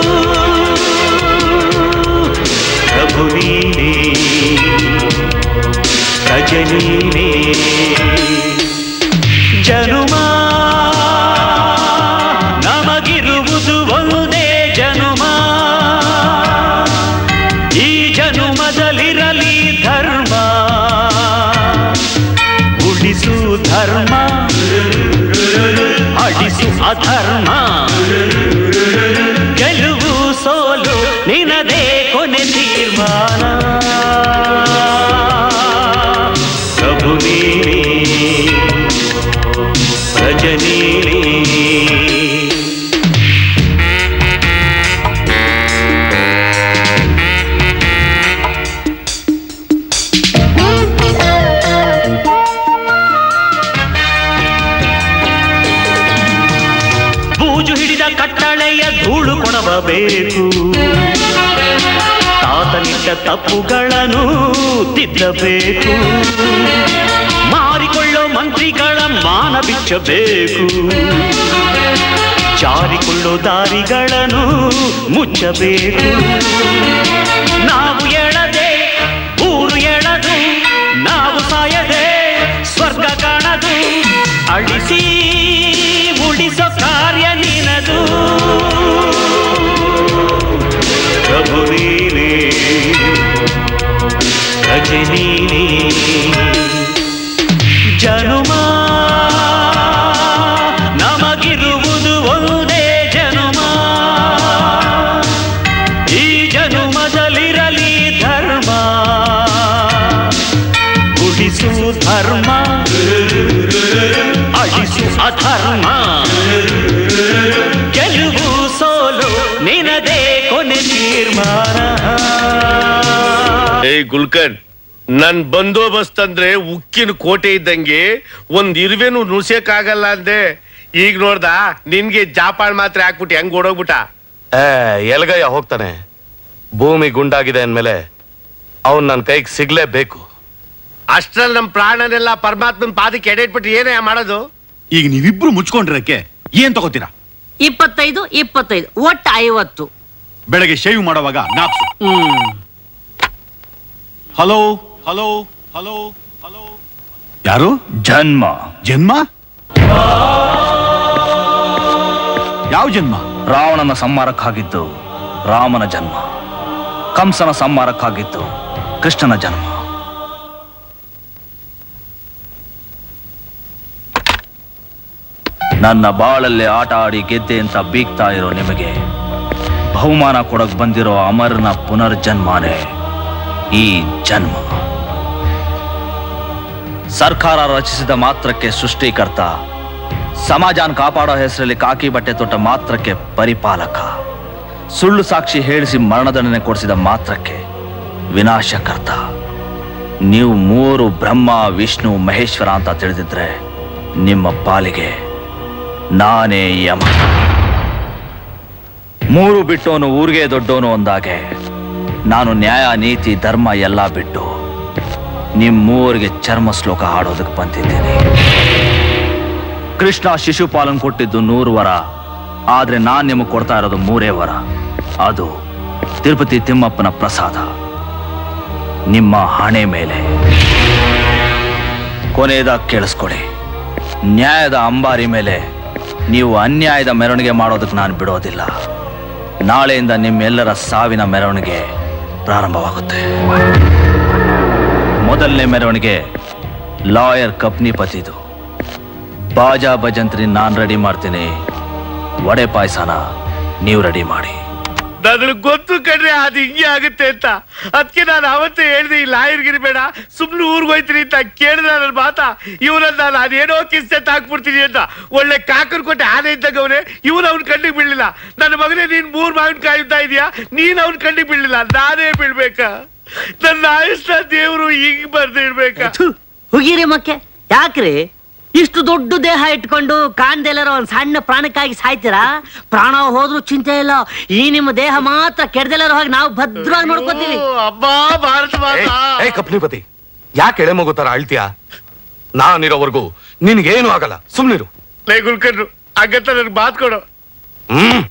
ಪ್ರಭು ನೀನೇ ರಜನೀನೇ ಜನುಮ ನಮಗಿರುವುದು ಒಂದೇ ಜನುಮ ಈ ಜನುಮದಲ್ಲಿರಲಿ ಧರ್ಮ ಉಳಿಸು ಧರ್ಮ ಅಳಿಸು ಅಧರ್ಮ ಗೆಲುವು ಸೋಲು ನಿನದೇ ಕೊನೆ ತೀರ್ಮಾನ ಪ್ರಭು ನೀನೇ ರಜನೀನೇ ಬೂಜು ಹಿಡಿದ ಕಟ್ಟಳೆಯ ಧೂಳು ಕೊಡಬೇಕು ತಾತನಿಟ್ಟ ತಪ್ಪುಗಳನ್ನು ತಿದ್ದಬೇಕು ಮಾರಿಕೊಳ್ಳೋ ಮಂತ್ರಿಗಳ ಮಾನ ಬಿಚ್ಚಬೇಕು ಜಾರಿಕೊಳ್ಳೋ ದಾರಿಗಳನ್ನು ಮುಚ್ಚಬೇಕು ನಾವು ಎಳದೆ ಊರು ಎಳದು ನಾವು ಸಾಯದೆ ಸ್ವರ್ಗ ಕಾಣದು ಅಳಿಸಿ ಉಳಿಸೋ ಕಾರ್ಯ ನಿನದು ಪ್ರಭು ನೀನೇ ರಜನೀನೇ ಜನುಮ ನಮಗಿರುವುದು ಒಂದೇ ಜನುಮ ಈ ಜನುಮದಲ್ಲಿರಲಿ ಧರ್ಮ ಉಳಿಸು ಧರ್ಮ ಅಳಿಸು ಅಧರ್ಮ ಗೆಲುವು ಸೋಲು ನಿನದೇ ಕೊನೆ ತೀರ್ಮಾನ ಏಯ್ ಗುಲ್ಕನ್ ನನ್ ಬಂದೋಬಸ್ತ್ ಅಂದ್ರೆ ಉಕ್ಕಿನ ಕೋಟೆ ಇದ್ದಂಗೆ ಒಂದ್ ಇರುವೆನು ನುಸಕ್ಕಾಗಲ್ಲ ಅಂದೆ ಈಗ ನೋಡ್ದ ನಿನ್ಗೆ ಜಾಪಾಳ್ ಮಾತ್ರ ಹಾಕ್ಬಿಟ್ಟು ಹೆಂಗ್ ಓಡೋಗ್ಬಿಟ್ಟ ಏ ಎಲ್ಗಯ್ಯ ಹೋಗ್ತಾನೆ ಭೂಮಿ ಗುಂಡಾಗಿದೆ ಅಂದ್ಮೇಲೆ ಅವನ್ ನನ್ನ ಕೈಗೆ ಸಿಗ್ಲೇಬೇಕು ಅಷ್ಟ್ರಲ್ಲಿ ನಮ್ ಪ್ರಾಣನೆಲ್ಲ ಪರಮಾತ್ಮನ್ ಪಾದಕ್ಕೆ ಎಡೆಟ್ಬಿಟ್ಟು ಏನೇ ಮಾಡೋದು ಈಗ ನೀವಿಬ್ರು ಮುಚ್ಕೊಂಡಿರಕ್ಕೆ ಏನ್ ತಗೋತೀರಾ ಇಪ್ಪತ್ತೈದು ಇಪ್ಪತ್ತೈದು ಒಟ್ಟು ಐವತ್ತು ಬೆಳಗ್ಗೆ ಶೇವ್ ಮಾಡುವಾಗ ನಾಪ್ಸು ಹ್ಮ್ ಹಲೋ ಹಲೋ ಹಲೋ ಹಲೋ ಯಾರು ಜನ್ಮ ಜನ್ಮ ಯಾವ ಜನ್ಮ ರಾವಣನ ಸಂಹಾರಕ್ಕಾಗಿದ್ದು ರಾಮನ ಜನ್ಮ ಕಂಸನ ಸಂಹಾರಕ್ಕಾಗಿದ್ದು ಕೃಷ್ಣನ ಜನ್ಮ ನನ್ನ ಬಾಳಲ್ಲಿ ಆಟ ಆಡಿ ಗೆದ್ದೆ ಅಂತ ಬೀಗ್ತಾ ಇರೋ ನಿಮಗೆ ಬಹುಮಾನ ಕೊಡಕ್ ಬಂದಿರೋ ಅಮರನ ಪುನರ್ಜನ್ಮನೇ ಈ ಜನ್ಮ ಸರ್ಕಾರ ರಚಿಸಿದ ಮಾತ್ರಕ್ಕೆ ಸೃಷ್ಟಿಕರ್ತ ಸಮಾಜನ ಕಾಪಾಡೋ ಹೆಸರಲ್ಲಿ ಕಾಕಿ ಬಟ್ಟೆ ತೊಟ್ಟ ಮಾತ್ರಕ್ಕೆ ಪರಿಪಾಲಕ ಸುಳ್ಳು ಸಾಕ್ಷಿ ಹೇಳಿಸಿ ಮರಣದಂಡನೆ ಕೊಡಿಸಿದ ಮಾತ್ರಕ್ಕೆ ವಿನಾಶಕರ್ತ ನೀವು ಮೂರು ಬ್ರಹ್ಮ ವಿಷ್ಣು ಮಹೇಶ್ವರ ಅಂತ ತಿಳಿದಿದ್ರೆ ನಿಮ್ಮ ಪಾಲಿಗೆ ನಾನೇ ಯಮ ಮೂರು ಬಿಟ್ಟೋನು ಊರಿಗೆ ದೊಡ್ಡೋನು ಅಂದಾಗೆ ನಾನು ನ್ಯಾಯ ನೀತಿ ಧರ್ಮ ಎಲ್ಲ ಬಿಟ್ಟು ನಿಮ್ ಮೂವರಿಗೆ ಚರ್ಮ ಶ್ಲೋಕ ಹಾಡೋದಕ್ಕೆ ಬಂದಿದ್ದೇನೆ ಕೃಷ್ಣ ಶಿಶುಪಾಲನ್ ಕೊಟ್ಟಿದ್ದು ನೂರು ವರ ಆದ್ರೆ ನಾನ್ ನಿಮಗೆ ಕೊಡ್ತಾ ಇರೋದು ಮೂರೇ ವರ ಅದು ತಿರುಪತಿ ತಿಮ್ಮಪ್ಪನ ಪ್ರಸಾದ ನಿಮ್ಮ ಹಣೆ ಮೇಲೆ ಕೊನೆಯದಾಗಿ ಕೇಳಿಸ್ಕೊಡಿ ನ್ಯಾಯದ ಅಂಬಾರಿ ಮೇಲೆ ನೀವು ಅನ್ಯಾಯದ ಮೆರವಣಿಗೆ ಮಾಡೋದಕ್ಕೆ ನಾನು ಬಿಡೋದಿಲ್ಲ ನಾಳೆಯಿಂದ ನಿಮ್ಮೆಲ್ಲರ ಸಾವಿನ ಮೆರವಣಿಗೆ ಪ್ರಾರಂಭವಾಗುತ್ತೆ ಮೊದಲನೇ ಮೆರವಣಿಗೆ ಲಾಯರ್ ಕಪ್ನಿಪತಿದು ಬಾಜಾ ಭಜಂತ್ರಿ ನಾನು ರೆಡಿ ಮಾಡ್ತೀನಿ ವಡೆ ಪಾಯಸನ ನೀವು ರೆಡಿ ಮಾಡಿ ನನಗೆ ಗೊತ್ತು ಕಣ್ರೆ ಅದು ಹಿಂಗೆ ಆಗುತ್ತೆ ಅಂತ ಅದಕ್ಕೆ ನಾನು ಅವತ್ತೇ ಹೇಳ್ದೆ ಈ ಲಾಯರ್ಗಿರಿ ಬೇಡ ಸುಮ್ನೆ ಊರ್ಗ್ ಹೋಯ್ತೀನಿ ಅಂತ ಕೇಳಿದ ನನ್ನ ಮಾತಾ ಇವನನ್ನ ನಾನು ಏನೋ ಕಿಸ್ತೆ ತಾಕ್ಬಿಡ್ತೀನಿ ಅಂತ ಒಳ್ಳೆ ಕಾಕರ್ ಕೊಟ್ಟೆ ಆನೆ ಇದ್ದಾಗ ಅವನೇ ಇವನು ಅವ್ನ ಕಣ್ಣಿಗೆ ಬೀಳಲಿಲ್ಲ ನನ್ನ ಮಗನೇ ನೀನ್ ಮೂರ್ ಮಾವಿನ ಕಾಯುತ್ತಾ ಇದೀಯಾ ನೀನ್ ಅವ್ನ ಕಣ್ಣಿಗೆ ಬೀಳಲಿಲ್ಲ ನಾನೇ ಬೀಳ್ಬೇಕಾ ನನ್ನ ಆಯುಷ್ನ ದೇವ್ರು ಹಿಂಗ್ ಬರ್ದಿಡ್ಬೇಕಾ ಹುಗಿರಿ ಮಕ್ಕೆ ಯಾಕ್ರಿ ಇಷ್ಟು ದೊಡ್ಡ ದೇಹ ಇಟ್ಕೊಂಡು ಕಾಣ್ದೆಲ್ಲರ ಒಂದ್ ಸಣ್ಣ ಪ್ರಾಣಕ್ಕಾಗಿ ಸಾಯ್ತೀರಾ ಪ್ರಾಣ ಹೋದ್ರೂ ಚಿಂತೆ ಇಲ್ಲ ಈ ನಿಮ್ಮ ದೇಹ ಮಾತ್ರ ಕೆಡ್ದೆಲ್ಲರ ಹೋಗಿ ನಾವು ಭದ್ರವಾಗಿ ನೋಡ್ಕೋತೀವಿ ಅಬ್ಬಾ ಭಾರತ ಮಾತಾ ಏ ಕಪ್ನಿಪತಿ ಯಾಕೆ ಎಳೆ ಮಗು ತರ ಅಳ್ತೀಯ ನಾನಿರೋವರೆಗೂ ನಿನ್ಗೇನು ಆಗಲ್ಲ ಸುಮ್ನಿರು ಲೇ ಗುಲ್ಕರ್ರು ಹಂಗಂತ ನನ್ಗೆ ಮಾತ್ ಕೊಡು ಹ್ಮ್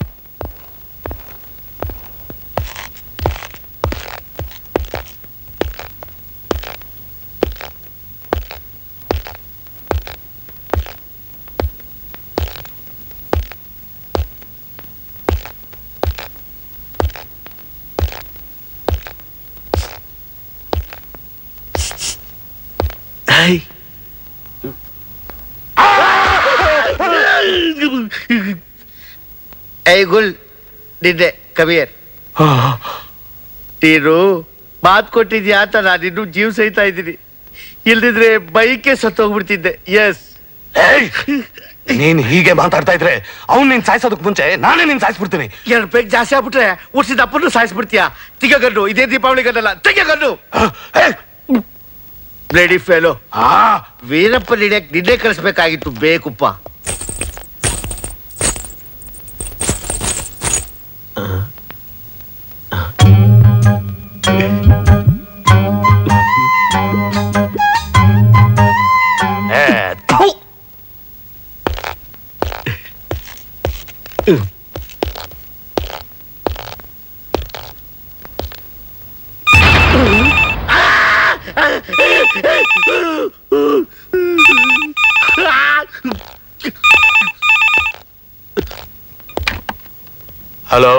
ಏ ಗುಲ್ ನಿನ್ನೆ ಕವಿಯರ್ ನೀನು ಮಾತ್ ಕೊಟ್ಟಿದ್ಯಾ ಅಂತ ನಾನು ಇನ್ನೂ ಜೀವ ಸಹಿತಾ ಇದ್ದೀನಿ ಇಲ್ದಿದ್ರೆ ಬೈಕೆ ಸತ್ತೋಗ್ಬಿಡ್ತಿದ್ದೆ ಎಸ್ ನೀನ್ ಹೀಗೆ ಮಾತಾಡ್ತಾ ಇದ್ರೆ ಅವ್ನ್ ನಿನ್ ಸಾಯಿಸೋದಕ್ ಮುಂಚೆ ನಾನೇ ನಿನ್ ಸಾಯಿಸ್ಬಿಡ್ತೀನಿ ಎರಡು ಬೇಗ ಜಾಸ್ತಿ ಆಗ್ಬಿಟ್ರೆ ಉಡ್ಸಿದ ಅಪ್ಪನ್ನು ಸಾಯಿಸ್ಬಿಡ್ತೀಯಾ ತಿಗಗನ್ನು ಇದೇ ದೀಪಾವಳಿ ಗನ್ನಲ್ಲ ತೆಗೆಗನ್ನು ರೆಡಿ ಫೇಲು ವೀರಪ್ಪ ನಿಡ್ಯಕ್ ನಿನ್ನೆ ಕಳಿಸ್ಬೇಕಾಗಿತ್ತು ಬೇಕುಪ್ಪ ಏ, ಥು. ಹಲೋ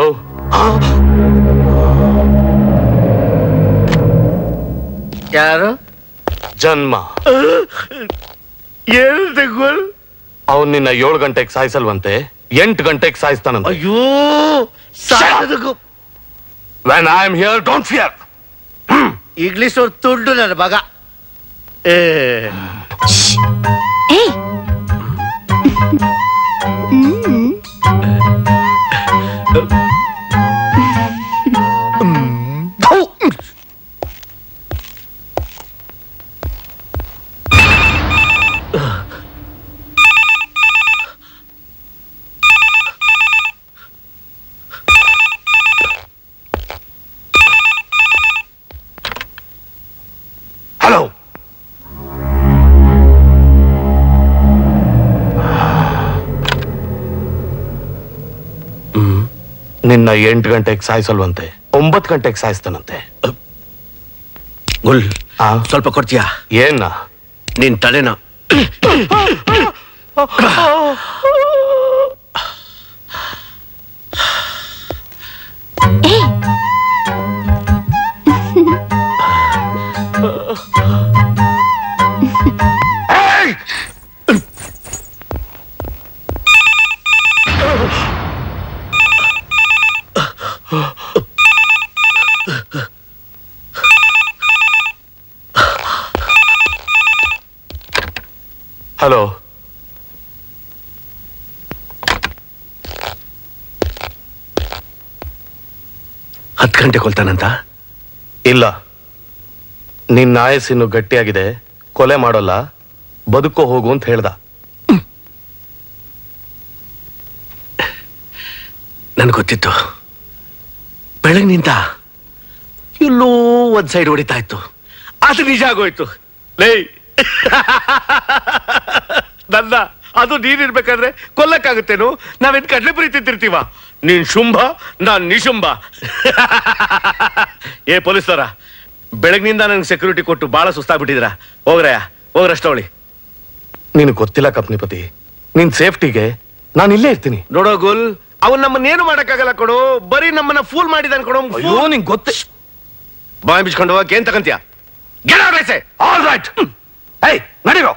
ಯಾರು ಜನ್ಮ ಏನಂತೆ ಗುಲ್ ಅವನ್ ನಿನ್ನ ಏಳು ಗಂಟೆಗೆ ಸಾಯಿಸಲ್ವಂತೆ ಎಂಟು ಗಂಟೆಗೆ ಸಾಯಿಸ್ತಾನಂತೆ ಅಯ್ಯೋ ಸಾಯೋದಕ್ಕೂ when I am here don't fear English ಅವ್ರು ತುಂಡು ನನ್ನ ಮಗ ಏ ಏಯ್ ಹಲೋ ನಿನ್ನ ಎಂಟು ಗಂಟೆಗೆ ಸಾಯಿಸಲ್ವಂತೆ ಒಂಬತ್ತು ಗಂಟೆಗೆ ಸಾಯಿಸ್ತಾನಂತೆ ಗುಲ್ ಆ ಸ್ವಲ್ಪ ಕೊಡ್ತೀಯಾ ಏನ ನಿನ್ ತಲೆನ ಹಲೋ ಹತ್ತು ಗಂಟೆ ಕೊಲ್ತಾನಂತ ಇಲ್ಲ ನಿನ್ನ ಆಯಸ್ಸಿನ್ನು ಗಟ್ಟಿಯಾಗಿದೆ ಕೊಲೆ ಮಾಡೋಲ್ಲ ಬದುಕೋ ಹೋಗು ಅಂತ ಹೇಳ್ದ ನನ್ಗೆ ಗೊತ್ತಿತ್ತು ಬೆಳಗ್ನಿಂದ ಎಲ್ಲೋ ಒಂದ್ ಸೈಡ್ ಹೊಡಿತಾ ಇತ್ತು ಅದು ನಿಜ ಆಗೋಯ್ತು ಲೇ ನನ್ನ ಅದು ನೀನಿರ್ಬೇಕಾದ್ರೆ ಕೊಲ್ಲಕ್ಕಾಗುತ್ತೇನು ನಾವೇನ್ ಕಡ್ಲೆಪುರಿ ತಿಂತಿರ್ತೀವ ನೀನ್ ಶುಂಭ ನಾನ್ ನಿಶುಂಭ ಏ ಪೊಲೀಸರ ಬೆಳಗ್ನಿಂದ ನನಗೆ ಸೆಕ್ಯೂರಿಟಿ ಕೊಟ್ಟು ಬಹಳ ಸುಸ್ತಾಗ್ಬಿಟ್ಟಿದ್ರ ಹೋಗ್ರಯ್ಯ ಹೋಗ್ರಷ್ಟವಳಿ ನೀನು ಗೊತ್ತಿಲ್ಲ ಕಪ್ನಿಪತಿ ನಿನ್ ಸೇಫ್ಟಿಗೆ ನಾನು ಇಲ್ಲೇ ಇರ್ತೀನಿ ನೋಡೋ ಗುಲ್ ಅವನ್ ನಮ್ಮನ್ನೇನು ಮಾಡಕ್ಕಾಗಲ್ಲ ಕೊಡು ಬರೀ ನಮ್ಮನ್ನ ಫೂಲ್ ಮಾಡಿದಾನ್ ಕೊಡು ಅಯ್ಯೋ, ನಿಂಗ್ ಗೊತ್ತ ಬಾಯ್ ಬಿಚ್ಕೊಂಡು ಹೋಗಕ್ಕೆ ಏನ್ ತಗಂತೀಯ ಆಲ್ ರೈಟ್ ಏಯ್ ನಡೀರೋ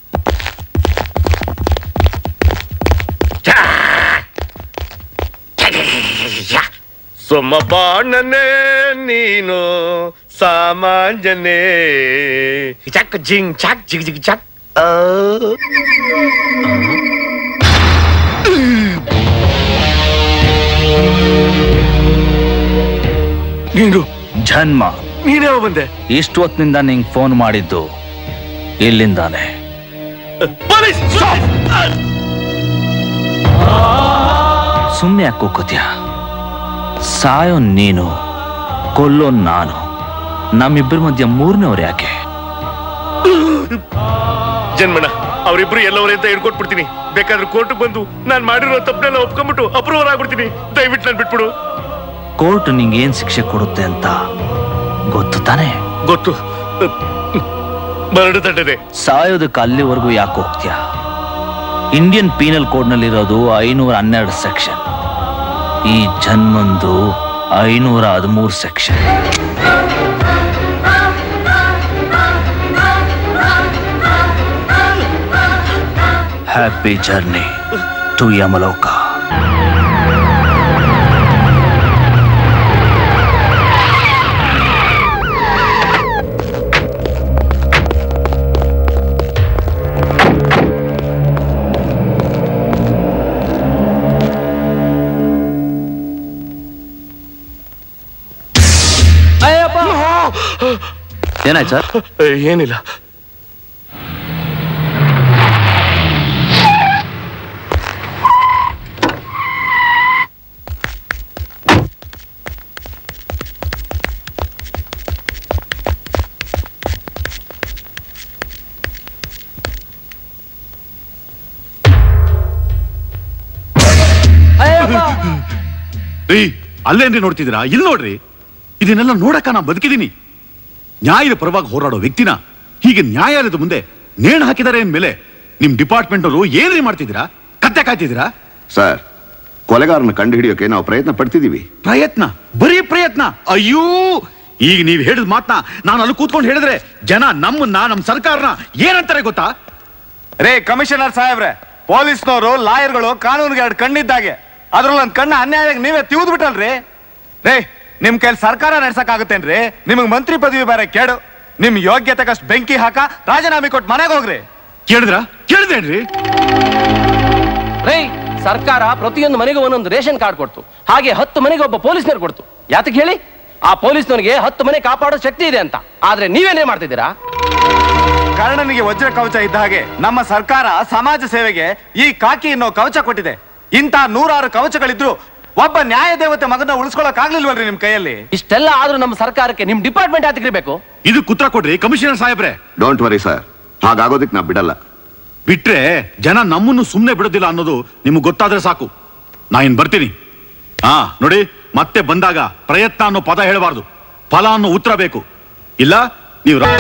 ಸೊಮ್ಮ ಬಾಣನೆ ನೀನು ಸಾಮಾಂಜನೆ ಚಕ್ ಜಿಂಗ್ ಚಕ್ ಜಿಗ್ ಜಿಗ್ ಚಕ್ ಆ. ನೀನು ಜನ್ಮ ನೀನೇ ಬಂದೆ ಇಷ್ಟು ಹೊತ್ತಿನಿಂದ ನಿಂಗೆ ಫೋನ್ ಮಾಡಿದ್ದು ಇಲ್ಲಿಂದಾನೆ ಪೊಲೀಸ್ ಸುಮ್ಮನೆ ಯಾಕೆ ಕೂಕೋತ್ಯ ಸಾಯೋ ನೀನು ಕೊಲ್ಲೋ ನಾನು ನಮ್ಮಿಬ್ಬರ ಮಧ್ಯ ಮೂರನೇವ್ರು ಯಾಕೆ ಜನ್ಮಣ ಅವರಿಬ್ರು ಎಲ್ಲವರೇ ಅಂತ ಹಿಡ್ಕೊಟ್ಬಿಡ್ತೀನಿ ಬೇಕಾದ್ರೆ ಕೋರ್ಟ್ ಬಂದು ನಾನ್ ಮಾಡಿರೋ ತಪ್ಪನೆಲ್ಲ ಒಪ್ಕೊಂಡ್ಬಿಟ್ಟು ಅಪ್ರೂವಲ್ ಆಗ್ಬಿಡ್ತೀನಿ ದಯವಿಟ್ಟು ನಾನು ಬಿಟ್ಬಿಡು ಕೋರ್ಟ್ ನಿಂಗೆ ಏನ್ ಶಿಕ್ಷೆ ಕೊಡುತ್ತೆ ಅಂತ ಗೊತ್ತು ತಾನೇ ಗೊತ್ತು ಮರಣ ದಂಡನೆ ಸಾಯೋದಕ್ಕೆ ಅಲ್ಲಿವರೆಗೂ ಯಾಕೆ ಹೋಗ್ತೀಯ ಇಂಡಿಯನ್ ಪೀನಲ್ ಕೋಡ್ನಲ್ಲಿರೋದು ಐನೂರ ಹನ್ನೆರಡು ಸೆಕ್ಷನ್ ಈ ಜನ್ಮಂದು ಐನೂರ ಹದಿಮೂರು section happy journey to Yamaloka ಏನಾಯ್ತು ಸರ್ ಏನಿಲ್ಲ ರೀ ಅಲ್ಲೇನ್ರಿ ನೋಡ್ತಿದ್ದೀರಾ ಇಲ್ಲಿ ನೋಡ್ರಿ ಇದನ್ನೆಲ್ಲ ನೋಡಕ್ಕ ನಾ ಬದುಕಿದೀನಿ ನ್ಯಾಯದ ಪರವಾಗಿ ಹೋರಾಡೋ ವ್ಯಕ್ತಿನ ಹೀಗೆ ನ್ಯಾಯಾಲಯದ ಮುಂದೆ ನೇಣು ಹಾಕಿದ್ದಾರೆ ಅಂದ್ಮೇಲೆ ನಿಮ್ ಡಿಪಾರ್ಟ್ಮೆಂಟ್ ಅವರು ಏನ್ರಿ ಮಾಡ್ತಿದ್ದೀರಾ ಕತ್ತೆ ಕಾಯ್ತಿದ್ದೀರಾ ಸರ್ ಕೊಲೆಗಾರನ ಕಂಡು ಹಿಡಿಯೋಕೆ ನಾವು ಪ್ರಯತ್ನ ಪಡ್ತಿದೀವಿ ಪ್ರಯತ್ನ ಬರೀ ಪ್ರಯತ್ನ ಅಯ್ಯೋ ಈಗ ನೀವ್ ಹೇಳಿದ ಮಾತ್ನ ನಾನು ಅಲ್ಲಿ ಕೂತ್ಕೊಂಡು ಹೇಳಿದ್ರೆ ಜನ ನಮ್ಮನ್ನ ನಮ್ ಸರ್ಕಾರನ ಏನಂತಾರೆ ಗೊತ್ತಾ ರೇ ಕಮಿಷನರ್ ಸಾಹೇಬ್ರೆ ಪೊಲೀಸ್ನವರು ಲಾಯರ್ಗಳು ಕಾನೂನಿಗೆ ಎರಡು ಕಣ್ಣಿದ್ದಾಗೆ ಅದ್ರಲ್ಲಿ ಒಂದ್ ಕಣ್ಣ ಅನ್ಯಾಯವಾಗಿ ನೀವೇ ತಿವಿದ್ ಬಿಟ್ಟಲ್ರಿ ರೇ ನಿಮ್ ಕೈಲಿ ಸರ್ಕಾರ ನಡ್ಸಕ್ಕಾಗತ್ತೇನ್ರಿ ನಿಮಗ್ ಮಂತ್ರಿ ಪದವಿ ಬೇರೆ ಕೇಳು ನಿಮ್ ಯೋಗ್ಯತೆಗಷ್ಟು ಬೆಂಕಿ ಹಾಕ ರಾಜೀನಾಮೆ ಕೊಟ್ಟು ಮನೆಗೆ ಹೋಗ್ರಿ ಕೇಳಿದ್ರ ಕೇಳಿದೇನ್ರಿ ರೈ ಸರ್ಕಾರ ಪ್ರತಿಯೊಂದು ಮನೆಗೂ ಒಂದೊಂದು ರೇಷನ್ ಕಾರ್ಡ್ ಕೊಡ್ತು ಹಾಗೆ ಹತ್ತು ಮನೆಗೆ ಒಬ್ಬ ಪೊಲೀಸ್ನರ್ ಕೊಡ್ತು ಯಾತಕ್ಕೆ ಹೇಳಿ ಆ ಪೊಲೀಸ್ನವರಿಗೆ ಹತ್ತು ಮನೆ ಕಾಪಾಡೋ ಶಕ್ತಿ ಇದೆ ಅಂತ ಆದ್ರೆ ನೀವೇನೇ ಮಾಡ್ತಿದ್ದೀರಾ ಕರ್ಣನಿಗೆ ವಜ್ರ ಕವಚ ಇದ್ದ ಹಾಗೆ ನಮ್ಮ ಸರ್ಕಾರ ಸಮಾಜ ಸೇವೆಗೆ ಈ ಕಾಕಿ ಅನ್ನೋ ಕವಚ ಕೊಟ್ಟಿದೆ ಇಂಥ ನೂರಾರು ಕವಚಗಳಿದ್ರು ಒಬ್ಬ ನ್ಯಾಯ ದೇವತೆ ಮಗನ ಉಳಿಸ್ಕೊಳಕ್ ಆಗ್ಲಿಲ್ವಲ್ರಿ ನಿಮ್ ಕೈಯಲ್ಲಿ ಇಷ್ಟೆಲ್ಲ ಆದ್ರೂ ನಮ್ಮ ಸರ್ಕಾರಕ್ಕೆ ನಿಮ್ ಡಿಪಾರ್ಟ್ಮೆಂಟ್ ಯಾತಕ್ಕಿರ್ಬೇಕು ಇದಕ್ಕೆ ಉತ್ತರ ಕೊಡ್ರಿ ಕಮಿಷನರ್ ಸಾಹೇಬ್ರೆ ಡೋಂಟ್ ವರಿ ಸರ್ ಹಾಗಾಗೋದಕ್ಕೆ ನಾ ಬಿಡಲ್ಲ ಬಿಟ್ರೆ ಜನ ನಮ್ಮನ್ನು ಸುಮ್ಮನೆ ಬಿಡೋದಿಲ್ಲ ಅನ್ನೋದು ನಿಮ್ಗೆ ಗೊತ್ತಾದ್ರೆ ಸಾಕು ನಾ ಇನ್ ಬರ್ತೀನಿ ಹಾ ನೋಡಿ ಮತ್ತೆ ಬಂದಾಗ ಪ್ರಯತ್ನ ಅನ್ನೋ ಪದ ಹೇಳಬಾರ್ದು ಫಲ ಅನ್ನೋ ಉತ್ತರ ಬೇಕು ಇಲ್ಲ ನೀವು ರ-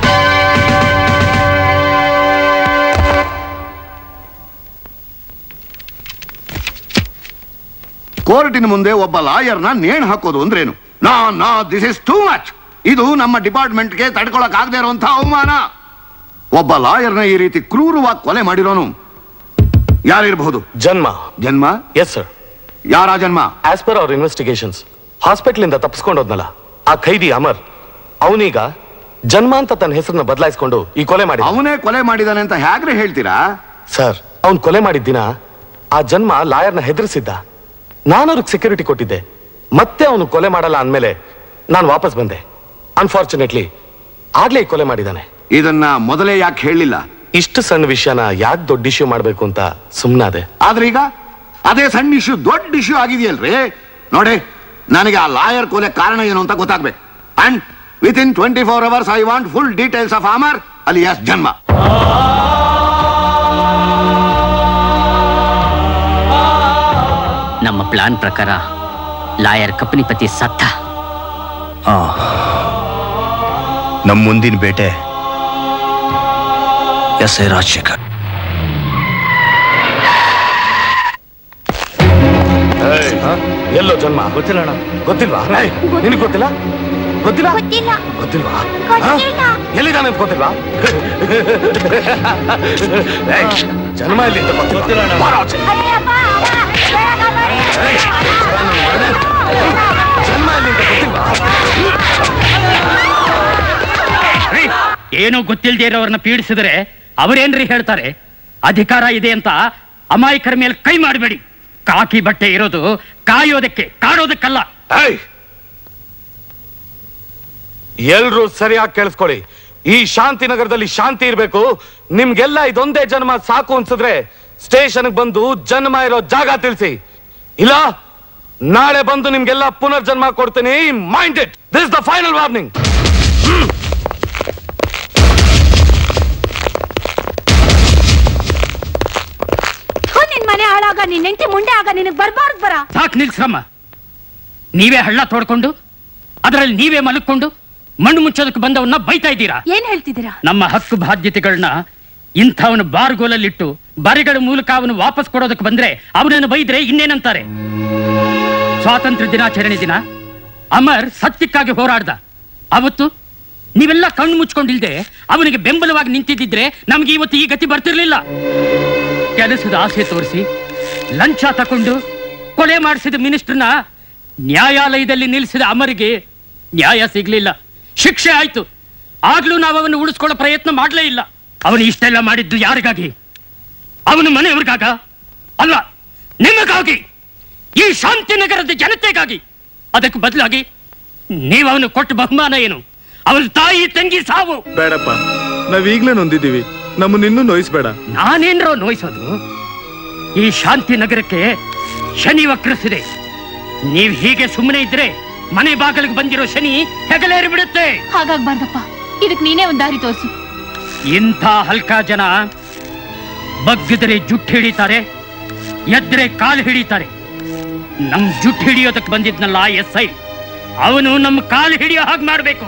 ಕೋರ್ಟಿನ ಮುಂದೆ ಒಬ್ಬ ಲಾಯರ್ನ ನೇಣು ಹಾಕೋದು ಅಂದ್ರೇನು ನಾ ನಾ ದಿಸ್ ಇಸ್ ಟೂ ಮಚ್ ಇದು ನಮ್ಮ ಡಿಪಾರ್ಟ್ಮೆಂಟ್ಗೆ ತಡ್ಕೊಳಕ್ ಆಗದೆ ಇರುವಂತ ಅವಮಾನ ಒಬ್ಬ ಲಾಯರ್ನ ಈ ರೀತಿ ಕ್ರೂರವಾಗಿ ಕೊಲೆ ಮಾಡಿರೋನು ಯಾರಿರಬಹುದು ಜನ್ಮ ಜನ್ಮ ಎಸ್ ಸರ್ ಯಾರ ಜನ್ಮ as per our investigations hospital ಇಂದ ತಪ್ಪಿಸ್ಕೊಂಡೋದ್ನಲ್ಲ ಆ ಖೈದಿ ಅಮರ್ ಅವನೀಗ ಜನ್ಮ ಅಂತ ತನ್ನ ಹೆಸರನ್ನ ಬದಲಾಯಿಸ್ಕೊಂಡು ಈ ಕೊಲೆ ಮಾಡಿ ಅವನೇ ಕೊಲೆ ಮಾಡಿದಾನೆ ಅಂತ ಹೇಗ್ರೆ ಹೇಳ್ತೀರಾ ಸರ್ ಅವನ್ ಕೊಲೆ ಮಾಡಿದ ದಿನ ಆ ಜನ್ಮ ಲಾಯರ್ನ ಹೆದರಿಸಿದ್ದ ನಾನು ಅವ್ರಿಗೆ ಸೆಕ್ಯೂರಿಟಿ ಕೊಟ್ಟಿದ್ದೆ ಮತ್ತೆ ಅವನು ಕೊಲೆ ಮಾಡಲ್ಲ ಅಂದ್ಮೇಲೆ ನಾನು ವಾಪಸ್ ಬಂದೆ ಅನ್ಫಾರ್ಚುನೇಟ್ಲಿ ಆಗ್ಲೇ ಈ ಕೊಲೆ ಮಾಡಿದಾನೆ ಇದನ್ನ ಮೊದಲೇ ಯಾಕೆ ಹೇಳಿಲ್ಲ ಇಷ್ಟು ಸಣ್ಣ ವಿಷಯನ ಯಾಕೆ ದೊಡ್ಡ ಇಶ್ಯೂ ಮಾಡ್ಬೇಕು ಅಂತ ಸುಮ್ನಾದೆ ಆದ್ರೆ ಈಗ ಅದೇ ಸಣ್ಣ ಇಶ್ಯೂ ದೊಡ್ಡ ಇಶ್ಯೂ ಆಗಿದೆಯಲ್ರಿ ನೋಡಿ ನನಗೆ ಆ ಲಾಯರ್ ಕೊಲೆ ಕಾರಣ ಏನು ಅಂತ ಗೊತ್ತಾಗ್ಬೇಕು and within twenty four hours I want full details of Amar alias ಜನ್ಮ ನಮ್ಮ ಪ್ಲಾನ್ ಪ್ರಕಾರ ಲಾಯರ್ ಕಪನಿಪತಿ ಸತ್ತ ಆ ನಮ್ಮ ಮುಂದಿನ ಬೇಟೆ ಎಸ್ ಐ ರಾಜಶೇಖರ್ ಏಯ್, ಹ? ಎಲ್ಲೋ ಜನ್ಮ ಗೊತ್ತಿಲ್ಲ ಅಣ್ಣ ಗೊತ್ತಿಲ್ವಾ ಏಯ್, ನಿನಗ್ ಗೊತ್ತಿಲ್ಲ ಗೊತ್ತಿಲ್ಲ ಗೊತ್ತಿಲ್ಲ ಗೊತ್ತಿಲ್ವಾ ಗೊತ್ತಿಲ್ಲ. ಎಲ್ಲಿದ್ದಾನೆ ಅಂತ ಗೊತ್ತಿಲ್ವಾ ಏಯ್, ಜನ್ಮ ಎಲ್ಲಿ ಅಂತ ಗೊತ್ತಿಲ್ಲ ಬಾರೋ ಆಚೆ. ಜನ್ಮ ಎಲ್ಲಿ ಅಂತ ಗೊತ್ತಿಲ್ವಾ ಏನೋ ಗೊತ್ತಿಲ್ಲದೆ ಇರೋರ್ನ ಪೀಡಿಸಿದ್ರೆ ಅವರೇನ್ರಿ ಹೇಳ್ತಾರೆ ಅಧಿಕಾರ ಇದೆ ಅಂತ ಅಮಾಯಕರ ಮೇಲೆ ಕೈ ಮಾಡಬೇಡಿ ಕಾಕಿ ಬಟ್ಟೆ ಇರೋದು ಕಾಯೋದಕ್ಕೆ ಕಾಡೋದಕ್ಕಲ್ಲ ಎಲ್ರೂ ಸರಿಯಾಗಿ ಕೇಳಿಸ್ಕೊಳ್ಳಿ ಈ ಶಾಂತಿನಗರದಲ್ಲಿ ಶಾಂತಿ ಇರ್ಬೇಕು ನಿಮ್ಗೆಲ್ಲ ಇದೊಂದೇ ಜನ್ಮ ಸಾಕು ಅನ್ಸಿದ್ರೆ ಸ್ಟೇಷನ್ ಬಂದು ಜನ್ಮ ಇರೋ ಜಾಗ ತಿಳಿಸಿ ಇಲ್ಲ ನಾಳೆ ಬಂದು ನಿಮ್ಗೆಲ್ಲ ಪುನರ್ಜನ್ಮ ಕೊಡ್ತೀನಿ mind it this the final warning ಥು, ನಿನ್ ಮನೆ ಹಾಳಾಗ ನಿನ್ ಹೆಂಡತಿ ಮುಂಡೆ ಆಗ ನಿನಗ್ ಬರ್ಬಾರ್ದು ಬರ ಸಾಕ್ ನಿಲ್ಸ್ರಮ್ಮ ನೀವೇ ಹಳ್ಳ ತೋಡ್ಕೊಂಡು ಅದರಲ್ಲಿ ನೀವೇ ಮಲಕ್ಕೊಂಡು ಮಣ್ಣು ಮುಚ್ಚೋದಕ್ಕೆ ಬಂದವನ್ನ ಬೈತಾ ಇದ್ದೀರಾ ಏನ್ ಹೇಳ್ತಿದ್ದೀರಾ ನಮ್ಮ ಹಕ್ಕು ಬಾಧ್ಯತೆಗಳನ್ನ ಇಂಥವನ ಬಾರ್ಗೋಲಲ್ಲಿಟ್ಟು ಬರಿಗಳ ಮೂಲಕ ಅವನು ವಾಪಸ್ ಕೊಡೋದಕ್ಕೆ ಬಂದ್ರೆ ಅವನನ್ನು ಬೈದ್ರೆ ಇನ್ನೇನಂತಾರೆ ಸ್ವಾತಂತ್ರ್ಯ ದಿನಾಚರಣೆ ದಿನ ಅಮರ್ ಸತ್ಯಕ್ಕಾಗಿ ಹೋರಾಡ್ದ ಅವತ್ತು ನೀವೆಲ್ಲ ಕಣ್ಣು ಮುಚ್ಕೊಂಡಿಲ್ದೆ ಅವನಿಗೆ ಬೆಂಬಲವಾಗಿ ನಿಂತಿದ್ದಿದ್ರೆ ನಮ್ಗೆ ಇವತ್ತು ಈ ಗತಿ ಬರ್ತಿರ್ಲಿಲ್ಲ ಕೆಲಸದ ಆಸೆ ತೋರಿಸಿ ಲಂಚ ತಕೊಂಡು ಕೊಲೆ ಮಾಡಿಸಿದ ಮಿನಿಸ್ಟರ್ನ ನ್ಯಾಯಾಲಯದಲ್ಲಿ ನಿಲ್ಲಿಸಿದ ಅಮರಿಗೆ ನ್ಯಾಯ ಸಿಗ್ಲಿಲ್ಲ ಶಿಕ್ಷೆ ಆಯ್ತು ಆಗ್ಲೂ ನಾವು ಅವನು ಉಳಿಸ್ಕೊಳ್ಳೋ ಪ್ರಯತ್ನ ಮಾಡಲೇ ಇಲ್ಲ ಅವನು ಇಷ್ಟೆಲ್ಲ ಮಾಡಿದ್ದು ಯಾರಿಗಾಗಿ ಅವನ ಮನೆಯವ್ರಿಗಾಗ ಅಲ್ಲ ನಿಮಗಾಗಿ ಈ ಶಾಂತಿನಗರದ ಜನತೆಗಾಗಿ ಅದಕ್ಕೆ ಬದಲಾಗಿ ನೀವು ಅವನು ಕೊಟ್ಟ ಬಹುಮಾನ ಏನು ಅವನ ತಾಯಿ ತಂಗಿ ಸಾವು ಬೇಡಪ್ಪ ನಾವ್ ಈಗ್ಲೇ ನೊಂದಿದ್ದೀವಿ ನಮ್ಮನ್ನ ಇನ್ನೂ ನೋಯಿಸ್ಬೇಡ ನಾನೇನ್ರೋ ನೋಯಿಸೋದು ಈ ಶಾಂತಿ ನಗರಕ್ಕೆ ಶನಿ ವಕ್ರಿಸಿದೆ ನೀವ್ ಹೀಗೆ ಸುಮ್ಮನೆ ಇದ್ರೆ ಮನೆ ಬಾಗಿಲಿಗೆ ಬಂದಿರೋ ಶನಿ ಹೆಗಲೇರಿ ಬಿಡುತ್ತೆ ಹಾಗಾಗ್ಬಾರ್ದಪ್ಪ ಇದಕ್ ನೀನೇ ಒಂದ್ ದಾರಿ ತೋರ್ಸು ಇಂಥ ಹಲ್ಕ ಜನ ಬಗ್ಗಿದ್ರೆ ಜುಟ್ಟು ಹಿಡಿತಾರೆ ಎದ್ರೆ ಕಾಲು ಹಿಡಿತಾರೆ ನಮ್ ಜುಟ್ಟು ಹಿಡಿಯೋದಕ್ಕೆ ಬಂದಿದ್ನಲ್ಲ ಎಸ್ ಐ ಅವನು ನಮ್ಮ ಕಾಲು ಹಿಡಿಯೋ ಹಾಗೆ ಮಾಡ್ಬೇಕು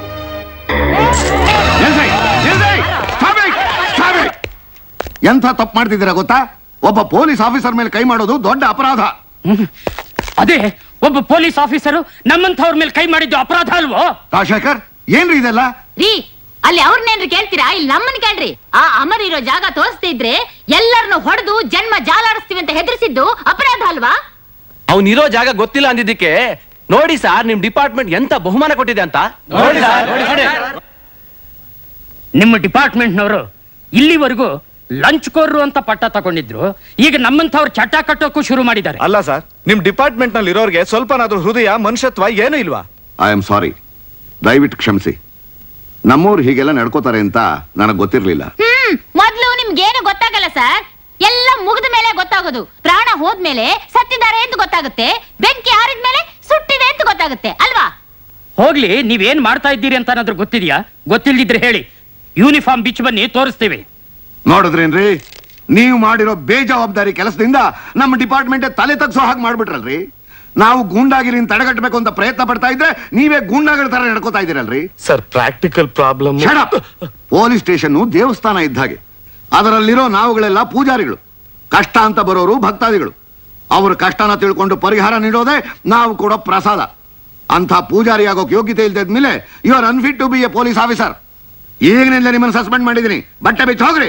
ಎಂಥ ತಪ್ಪು ಮಾಡ್ತಿದ್ದೀರಾ ಗೊತ್ತಾ ಒಬ್ಬ ಪೊಲೀಸ್ ಆಫೀಸರ್ ಮೇಲೆ ಕೈ ಮಾಡೋದು ದೊಡ್ಡ ಅಪರಾಧ ಅದೇ ಒಬ್ಬ ಪೊಲೀಸ್ ಆಫೀಸರು ನಮ್ಮಂಥವ್ರ ಮೇಲೆ ಕೈ ಮಾಡಿದ್ದು ಅಪರಾಧ ಅಲ್ವೋ ರಾಜಶೇಖರ್ ಏನ್ರಿ ಇದೆಲ್ಲ ರೀ ಅಲ್ಲಿ ಅವ್ರನ್ನೇನ್ರಿ ಕೇಳ್ತೀರಾ ಇಲ್ಲಿ ನಮ್ಮನ್ ಕೇಳ್ರಿ ಆ ಅಮರ್ ಇರೋ ಜಾಗ ತೋರಿಸ್ತಿದ್ರೆ ಎಲ್ಲರನ್ನು ಹೊಡೆದು ಜನ್ಮ ಜಾಲಾಡಿಸ್ತೀವಿ ಅಂತ ಹೆದರ್ಸಿದ್ದು ಅಪರಾಧ ಅಲ್ವಾ ಅವನಿರೋ ಜಾಗ ಗೊತ್ತಿಲ್ಲ ಅಂದಿದ್ದಕ್ಕೆ ನೋಡಿ ಸರ್ ನಿಮ್ ಡಿಪಾರ್ಟ್ಮೆಂಟ್ ಎಂತ ಬಹುಮಾನ ಕೊಟ್ಟಿದೆ ಅಂತ ನೋಡಿ ಸರ್ ನೋಡಿ ನಿಮ್ಮ ಡಿಪಾರ್ಟ್ಮೆಂಟ್ನವರು ಇಲ್ಲಿವರೆಗೂ ಲಂಚ್ ಕೋರ್ರು ಅಂತ ಪಟ್ಟ ತಗೊಂಡಿದ್ರು ಈಗ ನಮ್ಮಂಥವ್ರು ಚಟ ಕಟ್ಟೋಕ್ಕೂ ಶುರು ಮಾಡಿದ್ದಾರೆ ಅಲ್ಲ ಸರ್ ನಿಮ್ ಡಿಪಾರ್ಟ್ಮೆಂಟ್ ನಲ್ಲಿ ಇರೋರ್ಗೆ ಸ್ವಲ್ಪನಾದ್ರೂ ಹೃದಯ ಮನುಷ್ಯತ್ವ ಏನೂ ಇಲ್ವಾ ಐ ಆಮ್ ಸಾರಿ ದಯವಿಟ್ಟು ಕ್ಷಮಿಸಿ ನಮ್ಮವ್ರು ಹೀಗೆಲ್ಲ ನಡ್ಕೋತಾರೆ ಅಂತ ನನಗೆ ಗೊತ್ತಿರ್ಲಿಲ್ಲ ಹ್ಮ್ ಮೊದ್ಲು ನಿಮ್ಗೇನು ಗೊತ್ತಾಗಲ್ಲ ಸರ್ ಎಲ್ಲ ಮುಗಿದ ಮೇಲೆ ಗೊತ್ತಾಗೋದು ಪ್ರಾಣ ಹೋದ್ಮೇಲೆ ಸತ್ತಿದ್ದಾರೆ ಅಂತ ಗೊತ್ತಾಗುತ್ತೆ ಬೆಂಕಿ ಆರಿದ್ಮೇಲೆ ಸುಟ್ಟಿದೆ ಅಂತ ಗೊತ್ತಾಗುತ್ತೆ ಅಲ್ವಾ ಹೋಗ್ಲಿ ನೀವೇನ್ ಮಾಡ್ತಾ ಇದ್ದೀರಿ ಅಂತ ಏನಾದ್ರೂ ಗೊತ್ತಿದ್ಯಾ ಗೊತ್ತಿಲ್ದಿದ್ರೆ ಹೇಳಿ ಯೂನಿಫಾರ್ಮ್ ಬಿಚ್ಚು ಬನ್ನಿ ತೋರಿಸ್ತೀವಿ ನೋಡಿದ್ರೇನ್ರಿ ನೀವು ಮಾಡಿರೋ ಬೇಜವಾಬ್ದಾರಿ ಕೆಲಸದಿಂದ ನಮ್ಮ ಡಿಪಾರ್ಟ್ಮೆಂಟ್ ತಲೆ ತಗ್ಸೋ ಹಾಗೆ ಮಾಡ್ಬಿಟ್ರಲ್ರಿ ನಾವು ಗೂಂಡಾಗಿರಿನ ತಡೆಗಟ್ಟಬೇಕು ಅಂತ ಪ್ರಯತ್ನ ಪಡ್ತಾ ಇದ್ರೆ ನೀವೇ ಗೂಂಡಾಗಳ ತರ ನಡ್ಕೋತಾ ಇದ್ದೀರಲ್ರಿ sir practical problem police station ದೇವಸ್ಥಾನ ಇದ್ದ ಹಾಗೆ ಅದರಲ್ಲಿರೋ ನಾವುಗಳೆಲ್ಲ ಪೂಜಾರಿಗಳು ಕಷ್ಟ ಅಂತ ಬರೋರು ಭಕ್ತಾದಿಗಳು ಅವ್ರ ಕಷ್ಟನ ತಿಳ್ಕೊಂಡು ಪರಿಹಾರ ನೀಡೋದೇ ನಾವು ಕೊಡೋ ಪ್ರಸಾದ ಅಂತ ಪೂಜಾರಿ ಆಗೋಕ್ ಯೋಗ್ಯತೆ ಇಲ್ದಿದ ಮೇಲೆ you are unfit to be a police officer ಈಗಿನಿಂದ ನಿಮ್ಮನ್ನು ಸಸ್ಪೆಂಡ್ ಮಾಡಿದ್ದೀನಿ ಬಟ್ಟೆ ಬಿಚ್ಚ ಹೋಗ್ರಿ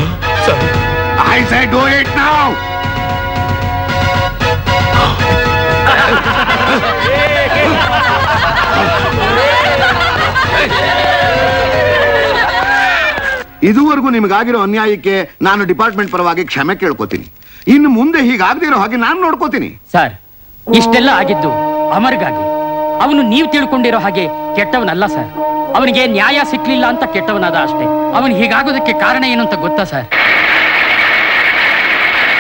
ಐ ಸೈ ಡೂ ಇಟ್ ನಾವ್ ಇದುವರೆಗೂ ನಿಮಗಾಗಿರೋ ಅನ್ಯಾಯಕ್ಕೆ ನಾನು ಡಿಪಾರ್ಟ್ಮೆಂಟ್ ಪರವಾಗಿ ಕ್ಷಮೆ ಕೇಳ್ಕೊತೀನಿ ಇನ್ನು ಮುಂದೆ ಹೀಗಾಗದಿರೋ ಹಾಗೆ ನಾನು ನೋಡ್ಕೋತೀನಿ ಸರ್ ಇಷ್ಟೆಲ್ಲ ಆಗಿದ್ದು ಅಮರ್ಗಾಗಿ ಅವನು ನೀವು ತಿಳ್ಕೊಂಡಿರೋ ಹಾಗೆ ಕೆಟ್ಟವನಲ್ಲ ಸರ್ ಅವನಿಗೆ ನ್ಯಾಯ ಸಿಕ್ಲಿಲ್ಲ ಅಂತ ಕೆಟ್ಟವನಾದ ಅಷ್ಟೇ ಅವನು ಹೀಗಾಗೋದಕ್ಕೆ ಕಾರಣ ಏನು ಅಂತ ಗೊತ್ತಾ ಸರ್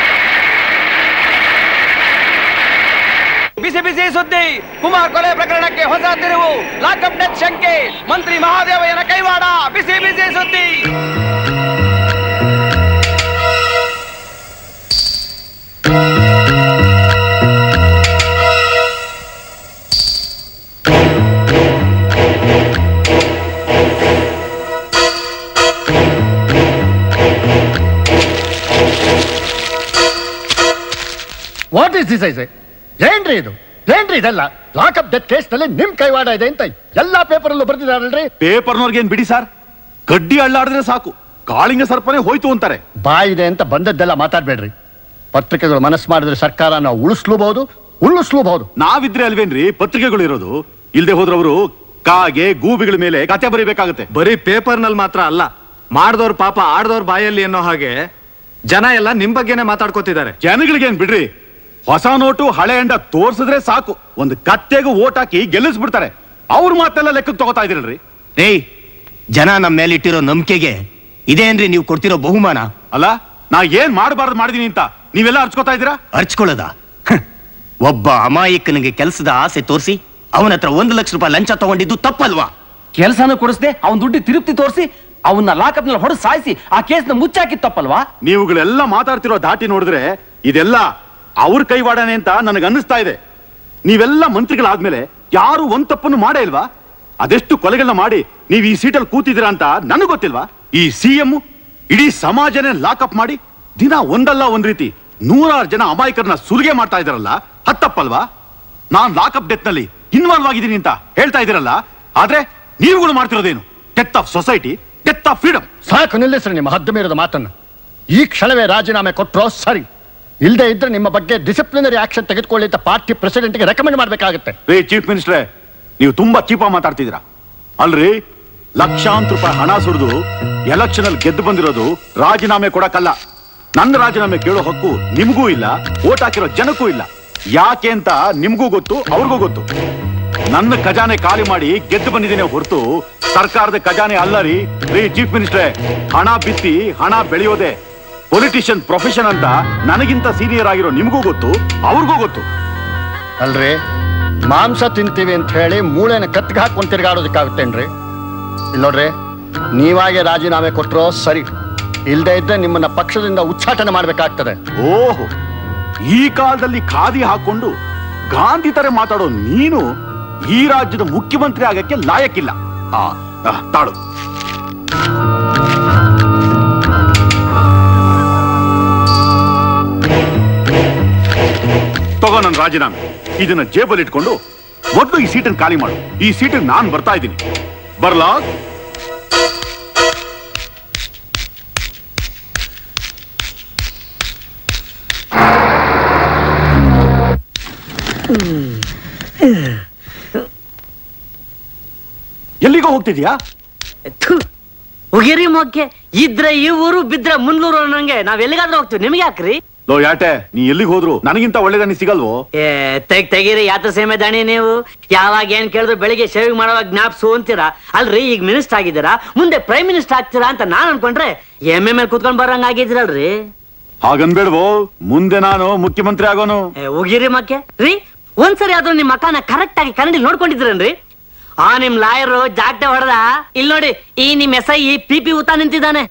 ಬಿಸಿ ಬಿಸಿ ಸುದ್ದಿ ಕುಮಾರ್ ಕೊಲೆ ಪ್ರಕರಣಕ್ಕೆ ಹತ್ಯೆಗೆ ಹೊಸ ತಿರುವು ಲಾಕಪ್ ಡೆತ್ ಶಂಕೆ ಮಂತ್ರಿ ಮಹಾದೇವಯ್ಯನ ಕೈವಾಡ ಬಿಸಿ ಬಿಸಿ ಸುದ್ದಿ ವಾಟ್ ಇಸ್ ದಿಸ್ ಐಸೆ ಏನ್ರಿ ಇದು ಏನ್ರಿ ಇದೆಲ್ಲ ಲಾಕಪ್ ಡೆತ್ ಕೇಸ್ ನಲ್ಲಿ ನಿಮ್ ಕೈವಾಡ ಇದೆ ಅಂತ ಎಲ್ಲಾ ಪೇಪರ್ ಅಲ್ಲೂ ಬರ್ದಿದಾರಲ್ರಿ ಪೇಪರ್ನವ್ರಿಗೆ ಏನ್ ಬಿಡಿ ಸರ್ ಕಡ್ಡಿ ಅಳ್ಳಾಡಿದ್ರೆ ಸಾಕು ಕಾಳಿಂಗ ಸರ್ಪನೆ ಹೋಯ್ತು ಅಂತಾರೆ ಬಾಯಿದೆ ಅಂತ ಬಂದದ್ದೆಲ್ಲ ಮಾತಾಡ್ಬೇಡ್ರಿ ಪತ್ರಿಕೆಗಳು ಮನಸ್ಸು ಮಾಡಿದ್ರೆ ಸರ್ಕಾರನ ಉಳಿಸ್ಲೂಬಹುದು ಉಳಿಸ್ಲೂಬಹುದು ನಾವಿದ್ರೆ ಅಲ್ವೇನ್ರಿ ಪತ್ರಿಕೆಗಳು ಇರೋದು ಇಲ್ದೆ ಹೋದ್ರವರು ಕಾಗೆ ಗೂಬಿಗಳ ಮೇಲೆ ಕತೆ ಬರೀಬೇಕಾಗತ್ತೆ ಬರೀ ಪೇಪರ್ನಲ್ಲಿ ಮಾತ್ರ ಅಲ್ಲ ಮಾಡ್ದವ್ರ ಪಾಪ ಆಡ್ದವ್ರ ಬಾಯಲ್ಲಿ ಅನ್ನೋ ಹಾಗೆ ಜನ ಎಲ್ಲ ನಿಮ್ ಬಗ್ಗೆನೇ ಮಾತಾಡ್ಕೋತಿದ್ದಾರೆ ಜನಗಳಿಗೇನ್ ಬಿಡ್ರಿ ಹೊಸ ನೋಟು ಹಳೆ ಅಂಡ ತೋರ್ಸಿದ್ರೆ ಸಾಕು ಒಂದು ಕತ್ತೆಗೂ ಓಟ್ ಹಾಕಿ ಗೆಲ್ಲಿಸ್ಬಿಡ್ತಾರೆ ಅವ್ರ ಮಾತೆಲ್ಲ ಲೆಕ್ಕಕ್ಕೆ ತಗೋತಾ ಇದಿರಲ್ರಿ ಏಯ್ ಜನ ನಮ್ಮ ಮೇಲೆ ಇಟ್ಟಿರೋ ನಂಬಿಕೆಗೆ ಇದೇನ್ರಿ ನೀವು ಕೊಡ್ತಿರೋ ಬಹುಮಾನ ಅಲ್ಲ ನಾ ಏನ್ ಮಾಡಬಾರ್ದು ಮಾಡಿದೀನಿ ಅಂತ ನೀವೆಲ್ಲ ಅರ್ಚ್ಕೋತಾ ಇದ್ದೀರಾ ಅರ್ಚ್ಕೊಳ್ಳೋದ ಒಬ್ಬ ಅಮಾಯಕನಿಗೆ ಕೆಲಸದ ಆಸೆ ತೋರಿಸಿ ಅವನ ಹತ್ರ ಒಂದು ಲಕ್ಷ ರೂಪಾಯಿ ಲಂಚ ತಗೊಂಡಿದ್ದು ತಪ್ಪಲ್ವಾ ಕೆಲಸನೂ ಕೊಡಿಸ್ದೆ ಅವನ್ ದುಡ್ಡು ತಿರುಪ್ತಿ ತೋರಿಸಿ ಅವನ್ನ ಲಾಕಪ್ ನಲ್ಲಿ ಹೊಡೆದು ಸಾಯಿಸಿ ಆ ಕೇಸ್ನ ಮುಚ್ಚಾಕಿದ್ ತಪ್ಪಲ್ವಾ ನೀವುಗಳೆಲ್ಲ ಮಾತಾಡ್ತಿರೋ ದಾಟಿ ನೋಡಿದ್ರೆ ಇದೆಲ್ಲ ಅವ್ರ ಕೈವಾಡನೆ ಅಂತ ನನಗೆ ಅನ್ನಿಸ್ತಾ ಇದೆ ನೀವೆಲ್ಲ ಮಂತ್ರಿಗಳಾದ್ಮೇಲೆ ಯಾರು ಒಂದ್ ತಪ್ಪನ್ನು ಮಾಡೇ ಇಲ್ವಾ ಅದೆಷ್ಟು ಕೊಲೆಗಳನ್ನ ಮಾಡಿ ನೀವು ಈ ಸೀಟಲ್ಲಿ ಕೂತಿದ್ದೀರಾ ಅಂತ ನನಗೆ ಗೊತ್ತಿಲ್ವಾ ಈ ಸಿ ಎಂ ಇಡೀ ಸಮಾಜನೇ ಲಾಕಪ್ ಮಾಡಿ ದಿನ ಒಂದಲ್ಲ ಒಂದ್ ರೀತಿ ನೂರಾರು ಜನ ಅಮಾಯಕರನ್ನ ಸುಲಿಗೆ ಮಾಡ್ತಾ ಇದಾರಲ್ಲ ಹತ್ತಪ್ಪಲ್ವಾ ನಾನ್ ಲಾಕಪ್ ಡೆತ್ ನಲ್ಲಿ ಇನ್ವಾಲ್ವ್ ಆಗಿದ್ದೀನಿ ಅಂತ ಹೇಳ್ತಾ ಇದ್ದೀರಲ್ಲ ಆದ್ರೆ ನೀವುಗಳು ಮಾಡ್ತಿರೋದೇನು death of society death of freedom ಸಾಕು ನಿಲ್ಲಿಸ್ರಿ ನಿಮ್ಮ ಹದ್ದು ಮೀರಿದ ಮಾತನ್ನ ಈ ಕ್ಷಣವೇ ರಾಜೀನಾಮೆ ಕೊಟ್ಟರೋ ಸರಿ ಇಲ್ಲದೆ ಇದ್ರೆ ನಿಮ್ಮ ಬಗ್ಗೆ ಡಿಸಿಪ್ಲಿನರಿ ಆಕ್ಷನ್ ತೆಗೆದುಕೊಳ್ಳಿ ಅಂತ ಪಾರ್ಟಿ ಪ್ರೆಸಿಡೆಂಟ್ಗೆ ರೆಕಮೆಂಡ್ ಮಾಡಬೇಕಾಗುತ್ತೆ ರೇ ಚೀಫ್ ಮಿನಿಸ್ಟ್ರೇ ನೀವು ತುಂಬಾ ಚೀಪ ಮಾತಾಡ್ತಿದ್ದೀರಾ ಅಲ್ರಿ ಲಕ್ಷಾಂತರ ರೂಪಾಯಿ ಹಣ ಸುರಿದು ಎಲೆಕ್ಷನ್ ಅಲ್ಲಿ ಗೆದ್ದು ಬಂದಿರೋದು ರಾಜೀನಾಮೆ ಕೊಡಕ್ಕಲ್ಲ ನನ್ನ ರಾಜೀನಾಮೆ ಕೇಳೋ ಹಕ್ಕು ನಿಮ್ಗೂ ಇಲ್ಲ ಓಟ್ ಹಾಕಿರೋ ಜನಕ್ಕೂ ಇಲ್ಲ ಯಾಕೆ ಅಂತ ನಿಮ್ಗೂ ಗೊತ್ತು ಅವ್ರಿಗೂ ಗೊತ್ತು ನನ್ನ ಖಜಾನೆ ಖಾಲಿ ಮಾಡಿ ಗೆದ್ದು ಬಂದಿದ್ದೀನಿ ಹೊರತು ಸರ್ಕಾರದ ಖಜಾನೆ ಅಲ್ಲ ರೀ ರೀ ಚೀಫ್ ಮಿನಿಸ್ಟ್ರೇ ಹಣ ಬಿತ್ತಿ ಹಣ ಬೆಳೆಯೋದೆ ಪೊಲಿಟಿಷಿಯನ್ ಪ್ರೊಫೆಷನ್ ಅಂತ ನನಗಿಂತ ಸೀನಿಯರ್ ಆಗಿರೋ ನಿಮ್ಗೂ ಗೊತ್ತು ಅವ್ರಿಗೂ ಗೊತ್ತು ಅಲ್ರಿ ಮಾಂಸ ತಿಂತೀವಿ ಅಂತ ಹೇಳಿ ಮೂಳೆನ ಕತ್ತಿಗೆ ಹಾಕೊಂಡು ತಿರ್ಗಾಡೋದಕ್ಕಾಗುತ್ತೇನ್ರಿ ಇಲ್ಲಿ ನೋಡ್ರಿ ನೀವಾಗೆ ರಾಜೀನಾಮೆ ಕೊಟ್ಟರೋ ಸರಿ ಇಲ್ದೇ ಇದ್ರೆ ನಿಮ್ಮನ್ನ ಪಕ್ಷದಿಂದ ಉಚ್ಚಾಟನೆ ಮಾಡ್ಬೇಕಾಗ್ತದೆ ಓಹೋ ಈ ಕಾಲದಲ್ಲಿ ಖಾದಿ ಹಾಕೊಂಡು ಗಾಂಧಿ ತರ ಮಾತಾಡೋ ನೀನು ಈ ರಾಜ್ಯದ ಮುಖ್ಯಮಂತ್ರಿ ಆಗಕ್ಕೆ ಲಾಯಕ್ಕಿಲ್ಲ ಆ, ಆ, ತಾಳು ತಗೋ ನನ್ನ ರಾಜೀನಾಮೆ ಇದನ್ನ ಜೇಬಲ್ಲಿ ಇಟ್ಕೊಂಡು ಮೊದಲು ಈ ಸೀಟನ್ನು ಖಾಲಿ ಮಾಡು ಈ ಸೀಟಿಗೆ ನಾನು ಬರ್ತಾ ಇದ್ದೀನಿ ಬರ್ಲಾ ಎಲ್ಲಿಗೋ ಹೋಗ್ತಿದ್ಯಾ ಉಗಿರಿ ಮೊಕ್ಕೆ ಇದ್ರೆ ಈ ಊರು ಬಿದ್ರೆ ಮುಂದೂರು ಅನ್ನಂಗೆ ನಾವ್ ಎಲ್ಲಿಗಾದ್ರೂ ಹೋಗ್ತೀವಿ ನಿಮ್ಗೆ ಯಾಕ್ರಿ ಲೋ ಯಾಟೆ ನೀ ಎಲ್ಲಿಗೆ ಹೋದ್ರು ನನಗಿಂತ ಒಳ್ಳೆದನಿ ಸಿಗಲ್ವೋ ಏ ತೆಗ್ ತೆಗೀರಿ ಯಾತ ಸೇಮೆ ದಾಣಿ ನೀವು ಯಾವಾಗ ಏನ್ ಕೇಳಿದ್ರು ಬೆಳಿಗ್ಗೆ ಶೇವಿಂಗ್ ಮಾಡುವಾಗ ಜ್ಞಾಪ್ಸು ಅಂತೀರಾ ಅಲ್ರಿ ಈಗ ಮಿನಿಸ್ಟರ್ ಆಗಿದ್ದೀರಾ ಮುಂದೆ ಪ್ರೈಮ್ ಮಿನಿಸ್ಟರ್ ಆಗ್ತೀರಾ ಅಂತ ನಾನ್ ಅನ್ಕೊಂಡ್ರೆ ಎಮ್ ಎಮ್ ಎಲ್ ಕುತ್ಕೊಂಡ್ ಬರಂಗ ಆಗಿದ್ರಲ್ರಿ ಹಾಗನ್ಬೇಡ್ವೋ ಮುಂದೆ ನಾನು ಮುಖ್ಯಮಂತ್ರಿ ಆಗೋನು ಏ, ಉಗಿರಿ ಮಕ್ಕೆ ರೀ ಒಂದ್ಸರಿ ಆದ್ರೂ ನಿಮ್ ಮಕಾನ ಕರೆಕ್ಟ್ ಆಗಿ ಕನ್ನಡಿ ನೋಡ್ಕೊಂಡಿದ್ರೇನ್ರಿ ಆ ನಿಮ್ ಲಾಯರ್ ಜಾಗ್ಟೆ ಹೊಡೆದ ಇಲ್ಲಿ ನೋಡಿ ಈ ನಿಮ್ ಎಸ್ ಐ ಪಿ ಪಿ ಊತ ನಿಂತಿದ್ದಾನೆ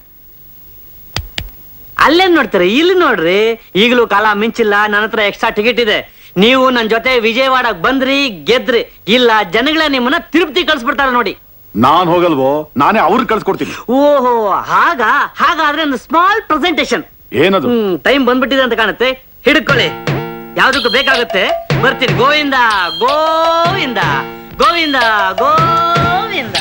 ಅಲ್ಲೇನ್ ನೋಡ್ತೀರಿ ಇಲ್ಲಿ ನೋಡ್ರಿ ಈಗಲೂ ಕಾಲ ಮಿಂಚಿಲ್ಲ ನನ್ನ ಹತ್ರ ಎಕ್ಸ್ಟ್ರಾ ಟಿಕೆಟ್ ಇದೆ ನೀವು ನನ್ ಜೊತೆ ವಿಜಯವಾಡಕ್ ಬಂದ್ರಿ ಗೆದ್ರಿ ಇಲ್ಲ ಜನಗಳೇ ನಿಮ್ಮನ್ನ ತಿರುಪತಿ ಕಳ್ಸ್ಬಿಡ್ತಾರೆ ನೋಡಿ ನಾನ್ ಹೋಗಲ್ವೋ ನಾನೇ ಅವ್ರನ್ನ ಕಳ್ಸ್ಕೊಡ್ತೀನಿ ಓಹೋ ಹಾಗ ಹಾಗಾದ್ರೆ ಒಂದು ಸ್ಮಾಲ್ ಪ್ರೆಸೆಂಟೇಶನ್ ಏನದು ಹ್ಮ್ ಟೈಮ್ ಬಂದ್ಬಿಟ್ಟಿದೆ ಅಂತ ಕಾಣುತ್ತೆ ಹಿಡ್ಕೊಳ್ಳಿ ಯಾವ್ದಕ್ಕೂ ಬೇಕಾಗುತ್ತೆ ಬರ್ತೀನಿ ಗೋವಿಂದ ಗೋವಿಂದ ಗೋವಿಂದ ಗೋವಿಂದ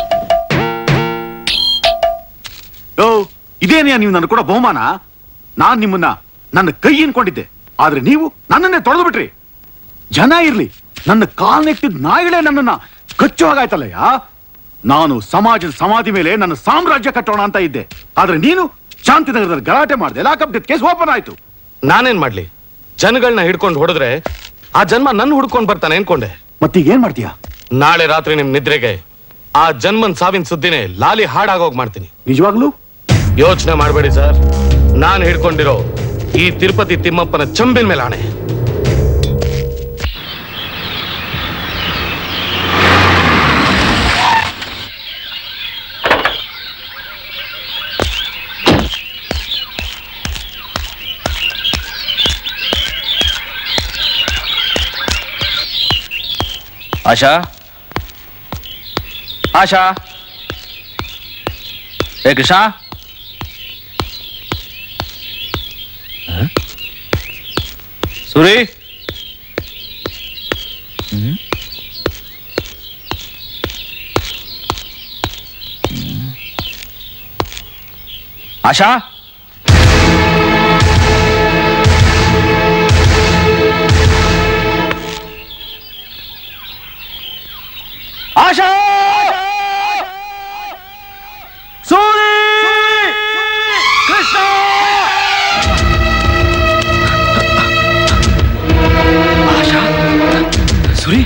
ಓ ಇದೇನೆಯಾ ನೀವು ನನ್ನ ಕೂಡ ಬಹುಮಾನ ನಾನ್ ನಿಮ್ಮನ್ನ ನನ್ನ ಕೈ ಅನ್ಕೊಂಡಿದ್ದೆ ಆದ್ರೆ ನೀವು ನನ್ನನ್ನೇ ತೊಳೆದು ಬಿಟ್ರಿ ಜನ ಇರ್ಲಿ ನನ್ನ ಕಾಲ್ ನೆಟ್ಟಿದ್ ನಾಯಿಗಳೇ ನನ್ನನ್ನ ಕಚ್ಚು ಹಾಗಾಯ್ತಲ್ಲಯ್ಯ ನಾನು ಸಮಾಜದ ಸಮಾಧಿ ಮೇಲೆ ನನ್ನ ಸಾಮ್ರಾಜ್ಯ ಕಟ್ಟೋಣ ಅಂತ ಇದ್ದೆ ಆದ್ರೆ ನೀನು ಶಾಂತಿನಗರದಲ್ಲಿ ಗಲಾಟೆ ಮಾಡಿದೆ ಲಾಕಪ್ ಡೆತ್ ಕೇಸ್ ಓಪನ್ ಆಯ್ತು ನಾನೇನ್ ಮಾಡ್ಲಿ ಜನಗಳನ್ನ ಹಿಡ್ಕೊಂಡು ಹೊಡೆದ್ರೆ ಆ ಜನ್ಮ ನನ್ನ ಹುಡ್ಕೊಂಡ್ ಬರ್ತಾನೆ ಅನ್ಕೊಂಡೆ ಮತ್ತೀಗ ಏನ್ ಮಾಡ್ತೀಯಾ ನಾಳೆ ರಾತ್ರಿ ನಿಮ್ ನಿದ್ರೆಗೆ ಆ ಜನ್ಮನ್ ಸಾವಿನ ಸುದ್ದಿನೇ ಲಾಲಿ ಹಾಡಾಗೋಗ್ ಮಾಡ್ತೀನಿ ನಿಜವಾಗ್ಲೂ ಯೋಚನೆ ಮಾಡಬೇಡಿ ಸರ್ ನಾನ್ ಹಿಡ್ಕೊಂಡಿರೋ ಈ ತಿರುಪತಿ ತಿಮ್ಮಪ್ಪನ ಚಂಬಿನ ಮೇಲೆ ಆಣೆ ಆಶಾ ಆಶಾ ಏ ಕೃಷ್ಣ ಹ? ಸುರಿ ಹ್ಮ್? ಹ್ಮ್. ಆಶಾ ಆಶಾ ಸೂರಿ ಕೃಷ್ಣ ಆಶಾ ಸುರಿ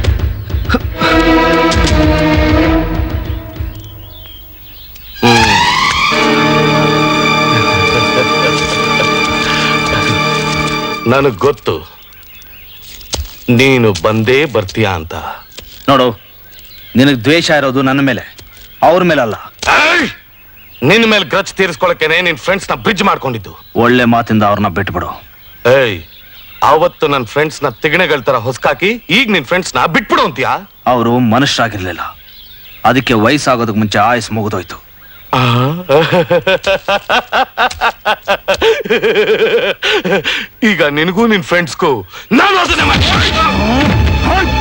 ನನಗ್ ಗೊತ್ತು ನೀನು ಬಂದೇ ಬರ್ತೀಯ ಅಂತ ನೋಡು ನಿನಗೆ ದ್ವೇಷ ಇರೋದು ನನ್ನ ಮೇಲೆ ಅವ್ರ ಮೇಲಲ್ಲ ನಿನ್ ಮೇಲೆ ಗ್ರಚ್ ತೀರಿಸ್ಕೊಳಕೇನೆ ನಿನ್ ಫ್ರೆಂಡ್ಸ್ ನ ಬ್ರಿಡ್ಜ್ ಮಾಡ್ಕೊಂಡಿದ್ದು ಒಳ್ಳೆ ಮಾತಿಂದ ಅವ್ರನ್ನ ಬಿಟ್ಬಿಡು ಏಯ್ ಅವತ್ತು ನನ್ನ ಫ್ರೆಂಡ್ಸ್ ನ ತಿಗಣೆಗಳ ತರ ಹೊಸ್ಕಾಕಿ ಈಗ ನಿನ್ ಫ್ರೆಂಡ್ಸ್ ನ ಬಿಟ್ಬಿಡು ಅಂತೀಯಾ ಅವರು ಮನುಷ್ಯರಾಗಿರ್ಲಿಲ್ಲ ಅದಕ್ಕೆ ವಯಸ್ಸಾಗೋದಕ್ಕೆ ಮುಂಚೆ ಆಯಸ್ ಮುಗಿದೋಯ್ತು ಈಗ ನಿನಗೂ ನಿನ್ ಫ್ರೆಂಡ್ಸ್ಗೂ ನಾನು ಅದನ್ನೇ ಮಾಡ್ತೀನಿ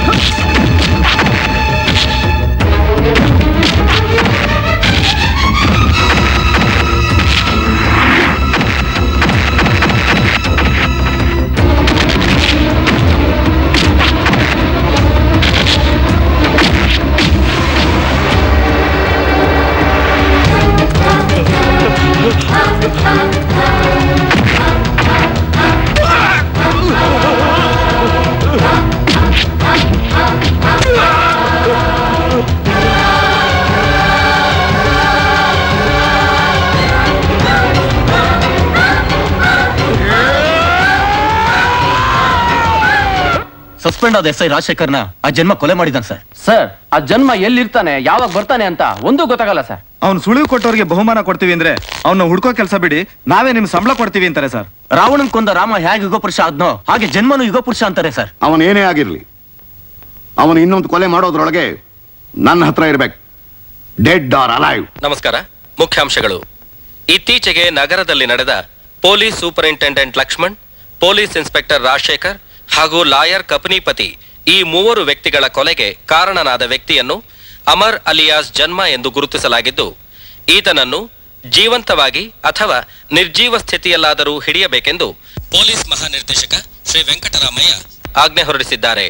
ಸಸ್ಪೆಂಡ್ ಆದ ಎಸ್ ಐ ರಾಜಶೇಖರ್ನ ಆ ಜನ್ಮ ಕೊಲೆ ಮಾಡಿದ್ದಾನೆ ಸರ್ ಸರ್ ಆ ಜನ್ಮ ಎಲ್ಲಿರ್ತಾನೆ ಯಾವಾಗ ಬರ್ತಾನೆ ಅಂತ ಒಂದು ಗೊತ್ತಾಗಲ್ಲ ಸರ್ ಅವ್ನು ಸುಳಿವು ಕೊಟ್ಟವ್ರಿಗೆ ಬಹುಮಾನ ಕೊಡ್ತೀವಿ ಅಂದ್ರೆ ಅವ್ನ ಹುಡ್ಕೋ ಕೆಲಸ ಬಿಡಿ ನಾವೇ ನಿಮ್ ಸಂಬಳ ಕೊಡ್ತೀವಿ ಅಂತಾರೆ ಸರ್ ರಾವಣನ್ ಕೊಂದ ರಾಮ ಹೇಗೆ ಯುಗ ಪುರುಷ ಆದ್ನೋ ಹಾಗೆ ಜನ್ಮನು ಯುಗ ಪುರುಷ ಅಂತಾರೆ ಸರ್ ಅವನೇನೇ ಆಗಿರ್ಲಿ ಅವನು ಇನ್ನೊಂದು ಕೊಲೆ ಮಾಡೋದ್ರೊಳಗೆ ನನ್ನ ಹತ್ರ ಇರ್ಬೇಕು ಡೆಡ್ ಆರ್ ಅಲೈವ್ ನಮಸ್ಕಾರ ಮುಖ್ಯಾಂಶಗಳು ಇತ್ತೀಚೆಗೆ ನಗರದಲ್ಲಿ ನಡೆದ police superintendent Lakshman police inspector Rajashekar ಹಾಗೂ ಲಾಯರ್ ಕಪನಿಪತಿ ಈ ಮೂವರು ವ್ಯಕ್ತಿಗಳ ಕೊಲೆಗೆ ಕಾರಣನಾದ ವ್ಯಕ್ತಿಯನ್ನು ಅಮರ್ ಅಲಿಯಾಸ್ ಜನ್ಮ ಎಂದು ಗುರುತಿಸಲಾಗಿದ್ದು ಈತನನ್ನು ಜೀವಂತವಾಗಿ ಅಥವಾ ನಿರ್ಜೀವ ಸ್ಥಿತಿಯಲ್ಲಾದರೂ ಹಿಡಿಯಬೇಕೆಂದು ಪೊಲೀಸ್ ಮಹಾನಿರ್ದೇಶಕ ಶ್ರೀ ವೆಂಕಟರಾಮಯ್ಯ ಆಜ್ಞೆ ಹೊರಡಿಸಿದ್ದಾರೆ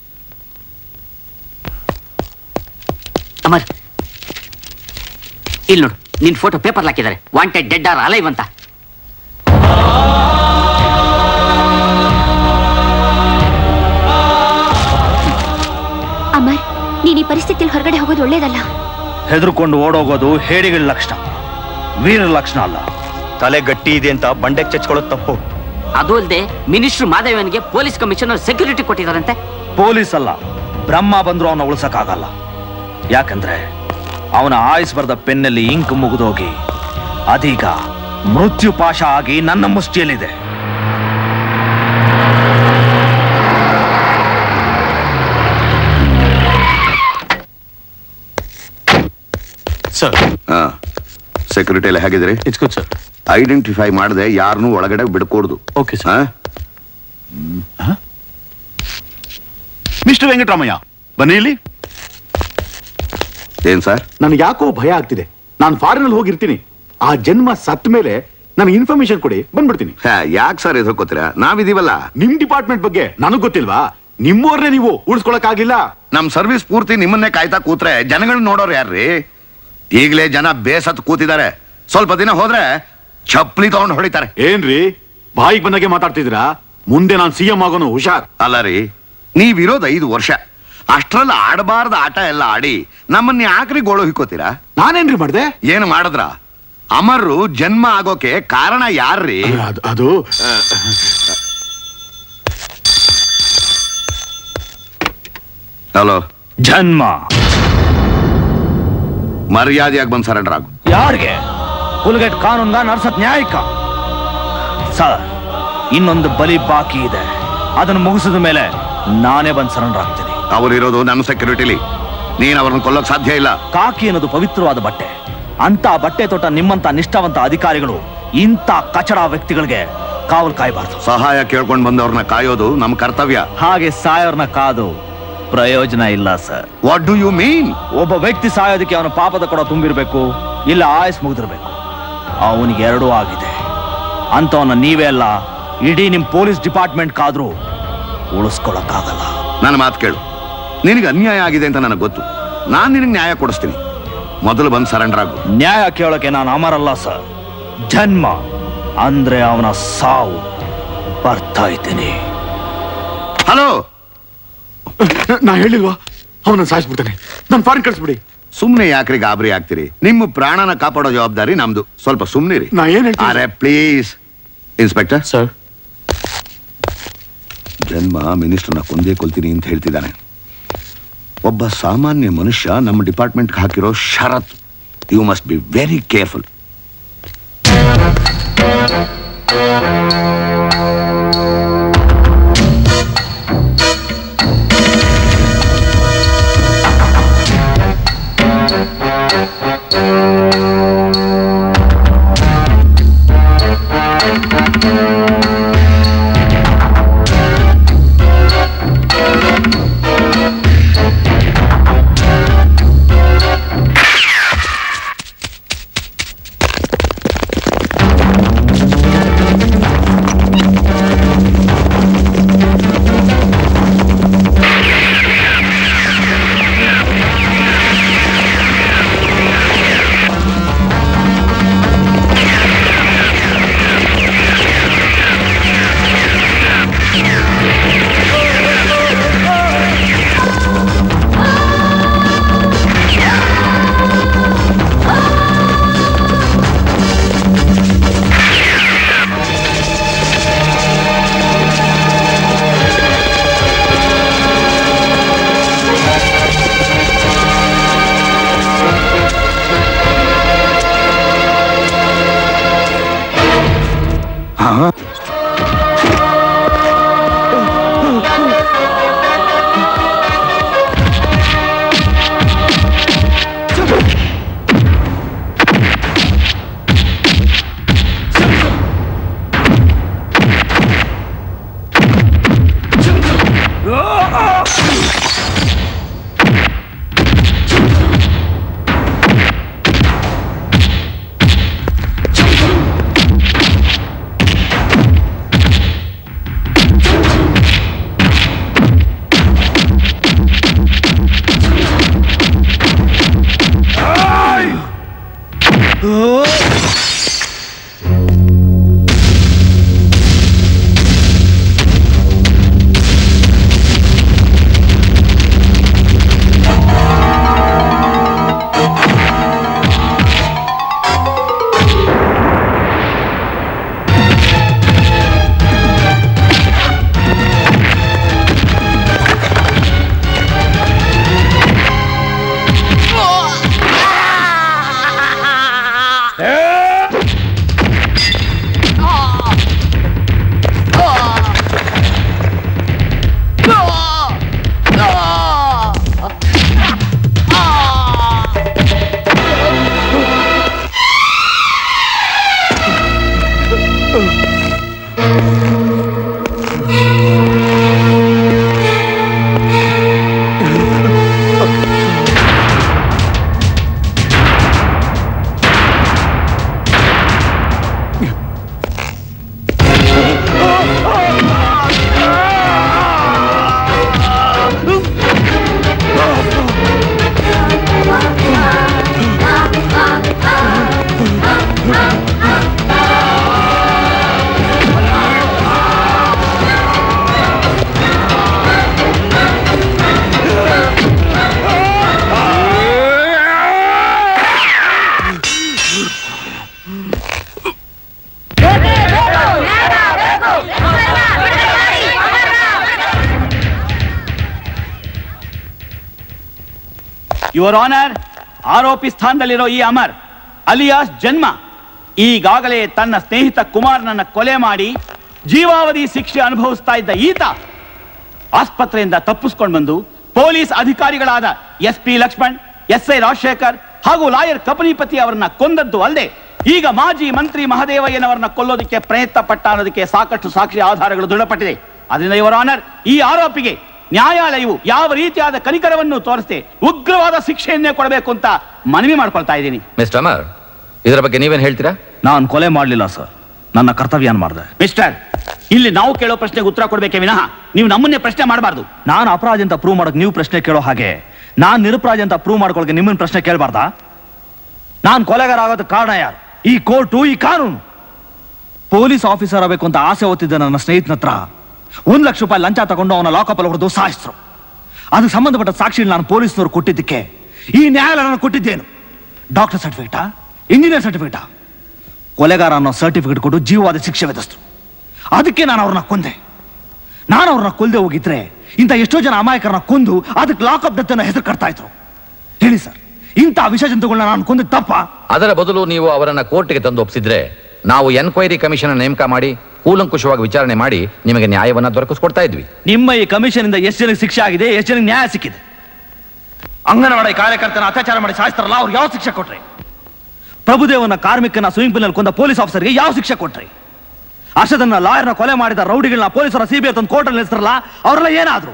ಅಮರ್ ಇಲ್ಲಿ ನೋಡು ನಿನ್ ಫೋಟೋ ಪೇಪರ್ ಹಾಕಿದ್ದಾರೆ ವಾಂಟೆಡ್ ಡೆಡ್ ಆರ್ ಅಲೈವ್ ಅಂತ ಅಮರ್ ನೀನ್ ಈ ಪರಿಸ್ಥಿತಿಯಲ್ಲಿ ಹೊರಗಡೆ ಹೋಗೋದು ಒಳ್ಳೇದಲ್ಲ ಹೆದರ್ಕೊಂಡು ಓಡೋಗೋದು ಹೇಡಿಗಳ ಲಕ್ಷಣ ವೀರರ ಲಕ್ಷಣ ಅಲ್ಲ ತಲೆ ಗಟ್ಟಿ ಇದೆ ಅಂತ ಬಂಡೆಗೆ ಚಚ್ಕೊಳ್ಳೋದು ತಪ್ಪು ಅದು ಅಲ್ಲದೆ ಮಿನಿಸ್ಟರ್ ಮಾದೇವನ್ಗೆ ಪೊಲೀಸ್ ಕಮಿಷನರ್ ಸೆಕ್ಯೂರಿಟಿ ಕೊಟ್ಟಿದ್ದಾರಂತೆ ಪೊಲೀಸ್ ಅಲ್ಲ ಬ್ರಹ್ಮ ಬಂದ್ರು ಅವನ ಉಳಿಸಕ್ಕಾಗಲ್ಲ ಯಾಕಂದ್ರೆ ಅವನ ಆಯುಸ್ ಬರೆದ ಪೆನ್ನಲ್ಲಿ ಇಂಕ್ ಮುಗಿದೋಗಿ ಅದೀಗ ಮೃತ್ಯು ಪಾಶ ಆಗಿ ನನ್ನ ಮುಷ್ಟಿಯಲ್ಲಿದೆ ಸರ್ ಸೆಕ್ಯೂರಿಟಿ ಎಲ್ಲ ಹೇಗಿದ್ರಿ ಇಟ್ಸ್ ಗುಡ್ ಸರ್ ಐಡೆಂಟಿಫೈ ಮಾಡದೆ ಯಾರನ್ನೂ ಒಳಗಡೆ ಬಿಡ್ಕೂಡ್ದು ಓಕೆ ಸರ್ ಮಿಸ್ಟರ್ ವೆಂಕಟರಾಮಯ್ಯ ಬನ್ನಿ ಇಲ್ಲಿ ಏನ್ ಸರ್ ನನಗೆ ಯಾಕೋ ಭಯ ಆಗ್ತಿದೆ ನಾನು ಫಾರಿನ್ ಅಲ್ಲಿ ಹೋಗಿರ್ತೀನಿ ಆ ಜನ್ಮ ಸತ್ ಮೇಲೆ ನನಗೆ ಇನ್ಫಾರ್ಮೇಶನ್ ಕೊಡಿ ಬಂದ್ಬಿಡ್ತೀನಿ ಯಾಕೆ ಸರ್ ಎದುರ್ಕೋತೀರಾ ನಾವಿದೀವಲ್ಲ ನಿಮ್ ಡಿಪಾರ್ಟ್ಮೆಂಟ್ ಬಗ್ಗೆ ನನಗ್ ಗೊತ್ತಿಲ್ವಾ ನಿಮ್ಮವ್ರನ್ನೇ ನೀವು ಉಳಿಸ್ಕೊಳಕ್ ಆಗಿಲ್ಲ ನಮ್ ಸರ್ವಿಸ್ ಪೂರ್ತಿ ನಿಮ್ಮನ್ನೇ ಕಾಯ್ತಾ ಕೂತ್ರೆ ಜನಗಳನ್ನ ನೋಡೋರು ಯಾರ್ರಿ ಈಗಲೇ ಜನ ಬೇಸತ್ ಕೂತಿದ್ದಾರೆ ಸ್ವಲ್ಪ ದಿನ ಹೋದ್ರೆ ಚಪ್ಲಿ ತಗೊಂಡು ಹೊಡಿತಾರೆ ಏನ್ರಿ ಬಾಯಿಗೆ ಬಂದಾಗೆ ಮಾತಾಡ್ತಿದ್ದೀರಾ ಮುಂದೆ ನಾನು ಸಿಎಂ ಆಗೋನು ಹುಷಾರ್ ಅಲ್ಲ ರೀ ನೀವಿರೋದು ಐದು ವರ್ಷ ಅಷ್ಟ್ರಲ್ಲಿ ಆಡಬಾರ್ದ ಆಟ ಎಲ್ಲ ಆಡಿ ನಮ್ಮನ್ನ ಯಾಕ್ರಿ ಗೋಳು ಹಿಕ್ಕೋತೀರಾ ನಾನೇನ್ರಿ ಮಾಡ್ದೆ ಏನು ಮಾಡಿದ್ರ ಅಮರ್ರು ಜನ್ಮ ಆಗೋಕೆ ಕಾರಣ ಯಾರ್ರಿ ಅದು ಹಲೋ ಜನ್ಮ ಮರ್ಯಾದೆಯಾಗಿ ಬಂದ್ ಸರೆಂಡರ್ ಆಗು ಯಾರಿಗೆ ಹುಲ್ಗೇಟ್ ಕಾನೂನ್ಗ ನಡ್ಸತ್ ನ್ಯಾಯಿಕ ಸರ್ ಇನ್ನೊಂದು ಬಲಿ ಬಾಕಿ ಇದೆ ಅದನ್ನು ಮುಗಿಸಿದ ಮೇಲೆ ನಾನೇ ಬಂದು ಸರೆಂಡರ್ ಆಗ್ತೀನಿ ಅವರಿರೋದು ನನ್ನ ಸೆಕ್ಯೂರಿಟಿಲಿ ನೀನ್ ಅವ್ರನ್ನ ಕೊಲ್ಲೋಕ್ ಸಾಧ್ಯ ಇಲ್ಲ ಕಾಕಿ ಅನ್ನೋದು ಪವಿತ್ರವಾದ ಬಟ್ಟೆ ಅಂತ ಬಟ್ಟೆ ತೊಟ್ಟ ನಿಮ್ಮಂತ ನಿಷ್ಠಾವಂತ ಅಧಿಕಾರಿಗಳು ಇಂಥ ಕಚಡ ವ್ಯಕ್ತಿಗಳಿಗೆ ಕಾವಲು ಕಾಯಬಾರ್ದು ಸಹಾಯ ಕೇಳ್ಕೊಂಡ್ ಬಂದವ್ರನ್ನ ಕಾಯೋದು ನಮ್ಮ ಕರ್ತವ್ಯ ಹಾಗೆ ಸಾಯೋರ್ನ ಕಾದು ಪ್ರಯೋಜನ ಇಲ್ಲ sir what do you mean ಒಬ್ಬ ವ್ಯಕ್ತಿ ಸಾಯೋದಕ್ಕೆ ಅವನ ಪಾಪದ ಕೊಡ ತುಂಬಿರ್ಬೇಕು ಇಲ್ಲ ಆಯಸ್ ಮುಗಿದಿರ್ಬೇಕು ಅವನಿಗೆ ಎರಡೂ ಆಗಿದೆ ಅಂತವನ್ನ ನೀವೇ ಅಲ್ಲ ಇಡೀ ನಿಮ್ ಪೊಲೀಸ್ ಡಿಪಾರ್ಟ್ಮೆಂಟ್ ಕಾದ್ರೂ ಉಳಿಸ್ಕೊಳಕ್ಕಾಗಲ್ಲ ನನ್ನ ಮಾತು ಕೇಳು ನಿನಗೆ ಅನ್ಯಾಯ ಆಗಿದೆ ಅಂತ ನನಗೆ ಗೊತ್ತು ನಾನ್ ನಿನಗೆ ನ್ಯಾಯ ಕೊಡಿಸ್ತೀನಿ ಮೊದಲು ಬಂದು ಸರೆಂಡರ್ ಆಗು ನ್ಯಾಯ ಕೇಳೋಕೆ ನಾನು ಅಮರಲ್ಲ ಸರ್ ಜನ್ಮ ಅಂದ್ರೆ ಅವನ ಸಾವು ಬರ್ತಾ ಇದ್ದೀನಿ ಹಲೋ ನಾ ಹೇಳಿಲ್ವಾ ಅವನ ಸಾಯಿಸ್ಬಿಡ್ತಾನೆ ನಾನು ಫಾರಿನ್ ಕಳಿಸ್ಬಿಡಿ ಸುಮ್ನೆ ಯಾಕ್ರಿ ಗಾಬರಿ ಆಗ್ತೀರಿ ನಿಮ್ಮ ಪ್ರಾಣನ ಕಾಪಾಡೋ ಜವಾಬ್ದಾರಿ ನಮ್ದು ಸ್ವಲ್ಪ ಸುಮ್ನಿರಿ ನಾ ಏನ್ ಹೇಳ್ತೀನಿ ಅರೆ ಪ್ಲೀಸ್ ಇನ್ಸ್ಪೆಕ್ಟರ್ ಸರ್ ಜನ್ಮ ಮಿನಿಸ್ಟರ್ನ ಕೊಂದೇ ಕೊಲ್ತೀನಿ ಅಂತ ಹೇಳ್ತಿದ್ದಾನೆ ಒಬ್ಬ ಸಾಮಾನ್ಯ ಮನುಷ್ಯ ನಮ್ಮ ಡಿಪಾರ್ಟ್ಮೆಂಟ್ಗೆ ಹಾಕಿರೋ ಷರತ್ you must be very careful your honour ಆರೋಪಿ ಸ್ಥಾನದಲ್ಲಿರೋ ಈ ಅಮರ್ ಅಲಿಯಾಸ್ ಜನ್ಮ ಈಗಾಗಲೇ ತನ್ನ ಸ್ನೇಹಿತ ಕುಮಾರ್ನನ್ನ ಕೊಲೆ ಮಾಡಿ ಜೀವಾವಧಿ ಶಿಕ್ಷೆ ಅನುಭವಿಸ್ತಾ ಇದ್ದ ಈತ ಆಸ್ಪತ್ರೆಯಿಂದ ತಪ್ಪಿಸ್ಕೊಂಡು ಬಂದು ಪೊಲೀಸ್ ಅಧಿಕಾರಿಗಳಾದ S P Lakshman S I Rajashekar ಹಾಗೂ ಲಾಯರ್ ಕಪನಿಪತಿ ಅವರನ್ನ ಕೊಂದದ್ದು ಅಲ್ಲದೆ ಈಗ ಮಾಜಿ ಮಂತ್ರಿ ಮಹದೇವಯ್ಯನವರನ್ನ ಕೊಲ್ಲೋದಕ್ಕೆ ಪ್ರಯತ್ನ ಪಟ್ಟ ಅನ್ನೋದಕ್ಕೆ ಸಾಕಷ್ಟು ಸಾಕ್ಷಿ ಆಧಾರಗಳು ದೃಢಪಟ್ಟಿದೆ ಅದರಿಂದ ಇವರ ಆನರ್ ಈ ಆರೋಪಿಗೆ ನ್ಯಾಯಾಲಯವು ಯಾವ ರೀತಿಯಾದ ಕನಿಕರವನ್ನು ತೋರಿಸದೆ ಉಗ್ರವಾದ ಶಿಕ್ಷೆಯನ್ನೇ ಕೊಡಬೇಕು ಅಂತ ಮನವಿ ಮಾಡ್ಕೊಳ್ತಾ ಇದ್ದೀನಿ ಮಿಸ್ಟರ್ ಅಮರ್ ಇದರ ಬಗ್ಗೆ ನೀವೇನ್ ಹೇಳ್ತೀರಾ ನಾನು ಕೊಲೆ ಮಾಡಲಿಲ್ಲ ಸರ್ ನನ್ನ ಕರ್ತವ್ಯ ಮಾಡಿದೆ ಮಿಸ್ಟರ್ ಇಲ್ಲಿ ನಾವು ಕೇಳೋ ಪ್ರಶ್ನೆಗೆ ಉತ್ತರ ಕೊಡ್ಬೇಕೆ ವಿನಃ ನೀವು ನಮ್ಮನ್ನೇ ಪ್ರಶ್ನೆ ಮಾಡಬಾರ್ದು ನಾನು ಅಪರಾಧಿ ಅಂತ ಪ್ರೂವ್ ಮಾಡಕ್ ನೀವು ಪ್ರಶ್ನೆ ಕೇಳೋ ಹಾಗೆ ನಾನು ನಿರಪರಾಧಿ ಅಂತ ಪ್ರೂವ್ ಮಾಡ್ಕೊಳಕ್ಕೆ ನಿಮ್ಮನ್ನ ಪ್ರಶ್ನೆ ಕೇಳಬಾರ್ದಾ ನಾನು ಕೊಲೆಗಾರ ಆಗೋದಕ್ಕೆ ಕಾರಣ ಯಾರು ಈ ಕೋರ್ಟು ಈ ಕಾನೂನು ಪೊಲೀಸ್ ಆಫೀಸರ್ ಆಗಬೇಕು ಅಂತ ಆಸೆ ಹೊತ್ತಿದ್ದ ನನ್ನ ಸ್ನೇಹಿತನ ಹತ್ರ ಒಂದ್ ಲಕ್ಷ ರೂಪಾಯಿ ಲಂಚ ತಗೊಂಡು ಅವನ ಲಾಕಪ್ ಅಲ್ಲಿ ಹೊಡೆದು ಸಾಯಿಸಿದ್ರು ಅದಕ್ಕೆ ಸಂಬಂಧಪಟ್ಟ ಸಾಕ್ಷಿ ನಾನು ಪೊಲೀಸ್ನವ್ರು ಕೊಟ್ಟಿದ್ದಕ್ಕೆ ಈ ನ್ಯಾಯಾಲಯ ನಾನು ಕೊಟ್ಟಿದ್ದೇನು ಡಾಕ್ಟರ್ ಸರ್ಟಿಫಿಕೇಟಾ ಇಂಜಿನಿಯರ್ ಸರ್ಟಿಫಿಕೇಟಾ ಕೊಲೆಗಾರ ಅನ್ನೋ ಸರ್ಟಿಫಿಕೇಟ್ ಕೊಟ್ಟು ಜೀವವಾದ ಶಿಕ್ಷೆ ವಿಧಿಸಿದ್ರು ಅದಕ್ಕೆ ನಾನು ಅವ್ರನ್ನ ಕೊಂದೆ ನಾನು ಅವ್ರನ್ನ ಕೊಲ್ಲದೆ ಹೋಗಿದ್ರೆ ಇಂಥ ಎಷ್ಟೋ ಜನ ಅಮಾಯಕರನ್ನ ಕೊಂದು ಅದಕ್ಕೆ ಲಾಕಪ್ ಡೆತ್ ಹೆಸರು ಕಟ್ತಾ ಇದ್ರು ಹೇಳಿ ಸರ್ ಇಂಥ ವಿಷ ಜಂತುಗಳನ್ನ ನಾನು ಕೊಂದ ತಪ್ಪ ಅದರ ಬದಲು ನೀವು ಅವರನ್ನ ಕೋರ್ಟ್ಗೆ ತಂದು ಒಪ್ಪಿಸಿದ್ರೆ ನಾವು ಎನ್ಕ್ವೈರಿ ಕಮಿಷನ್ ನೇಮಕ ಮಾಡಿ ಕೂಲಂಕುಷವಾಗಿ ವಿಚಾರಣೆ ಮಾಡಿ ನಿಮಗೆ ನ್ಯಾಯವನ್ನ ದೊರಕಿಸ್ಕೊಡ್ತಾ ಇದ್ವಿ ನಿಮ್ಮ ಈ ಕಮಿಷನ್ ಇಂದ ಎಷ್ಟು ಜನಕ್ಕೆ ಶಿಕ್ಷೆ ಆಗಿದೆ ಎಷ್ಟು ಜನಕ್ಕೆ ನ್ಯಾಯ ಸಿಕ್ಕಿದೆ ಅಂಗನವಾಡಿ ಕಾರ್ಯಕರ್ತನ ಅತ್ಯಾಚಾರ ಮಾಡಿ ಸಾಯಿಸ್ತಾರಲ್ಲ ಅವ್ರಿಗೆ ಯಾವ ಶಿಕ್ಷೆ ಕೊಟ್ರಿ ಪ್ರಭುದೇವನ ಕಾರ್ಮಿಕನ ಸ್ವಿಮ್ಮಿಂಗ್ ಪೂಲ್ ನಲ್ಲಿ ಕೊಂದ ಪೊಲೀಸ್ ಆಫೀಸರ್ಗೆ ಯಾವ ಶಿಕ್ಷೆ ಕೊಟ್ರಿ ಅರ್ಷದನ್ನ ಲಾಯರ್ನ ಕೊಲೆ ಮಾಡಿದ ರೌಡಿಗಳನ್ನ ಪೊಲೀಸರ ಸಿಬಿಐ ತಂದು ಕೋರ್ಟಲ್ಲಿ ನಿಲ್ಲಿಸ್ತಾರಲ್ಲ ಅವರೆಲ್ಲ ಏನಾದ್ರು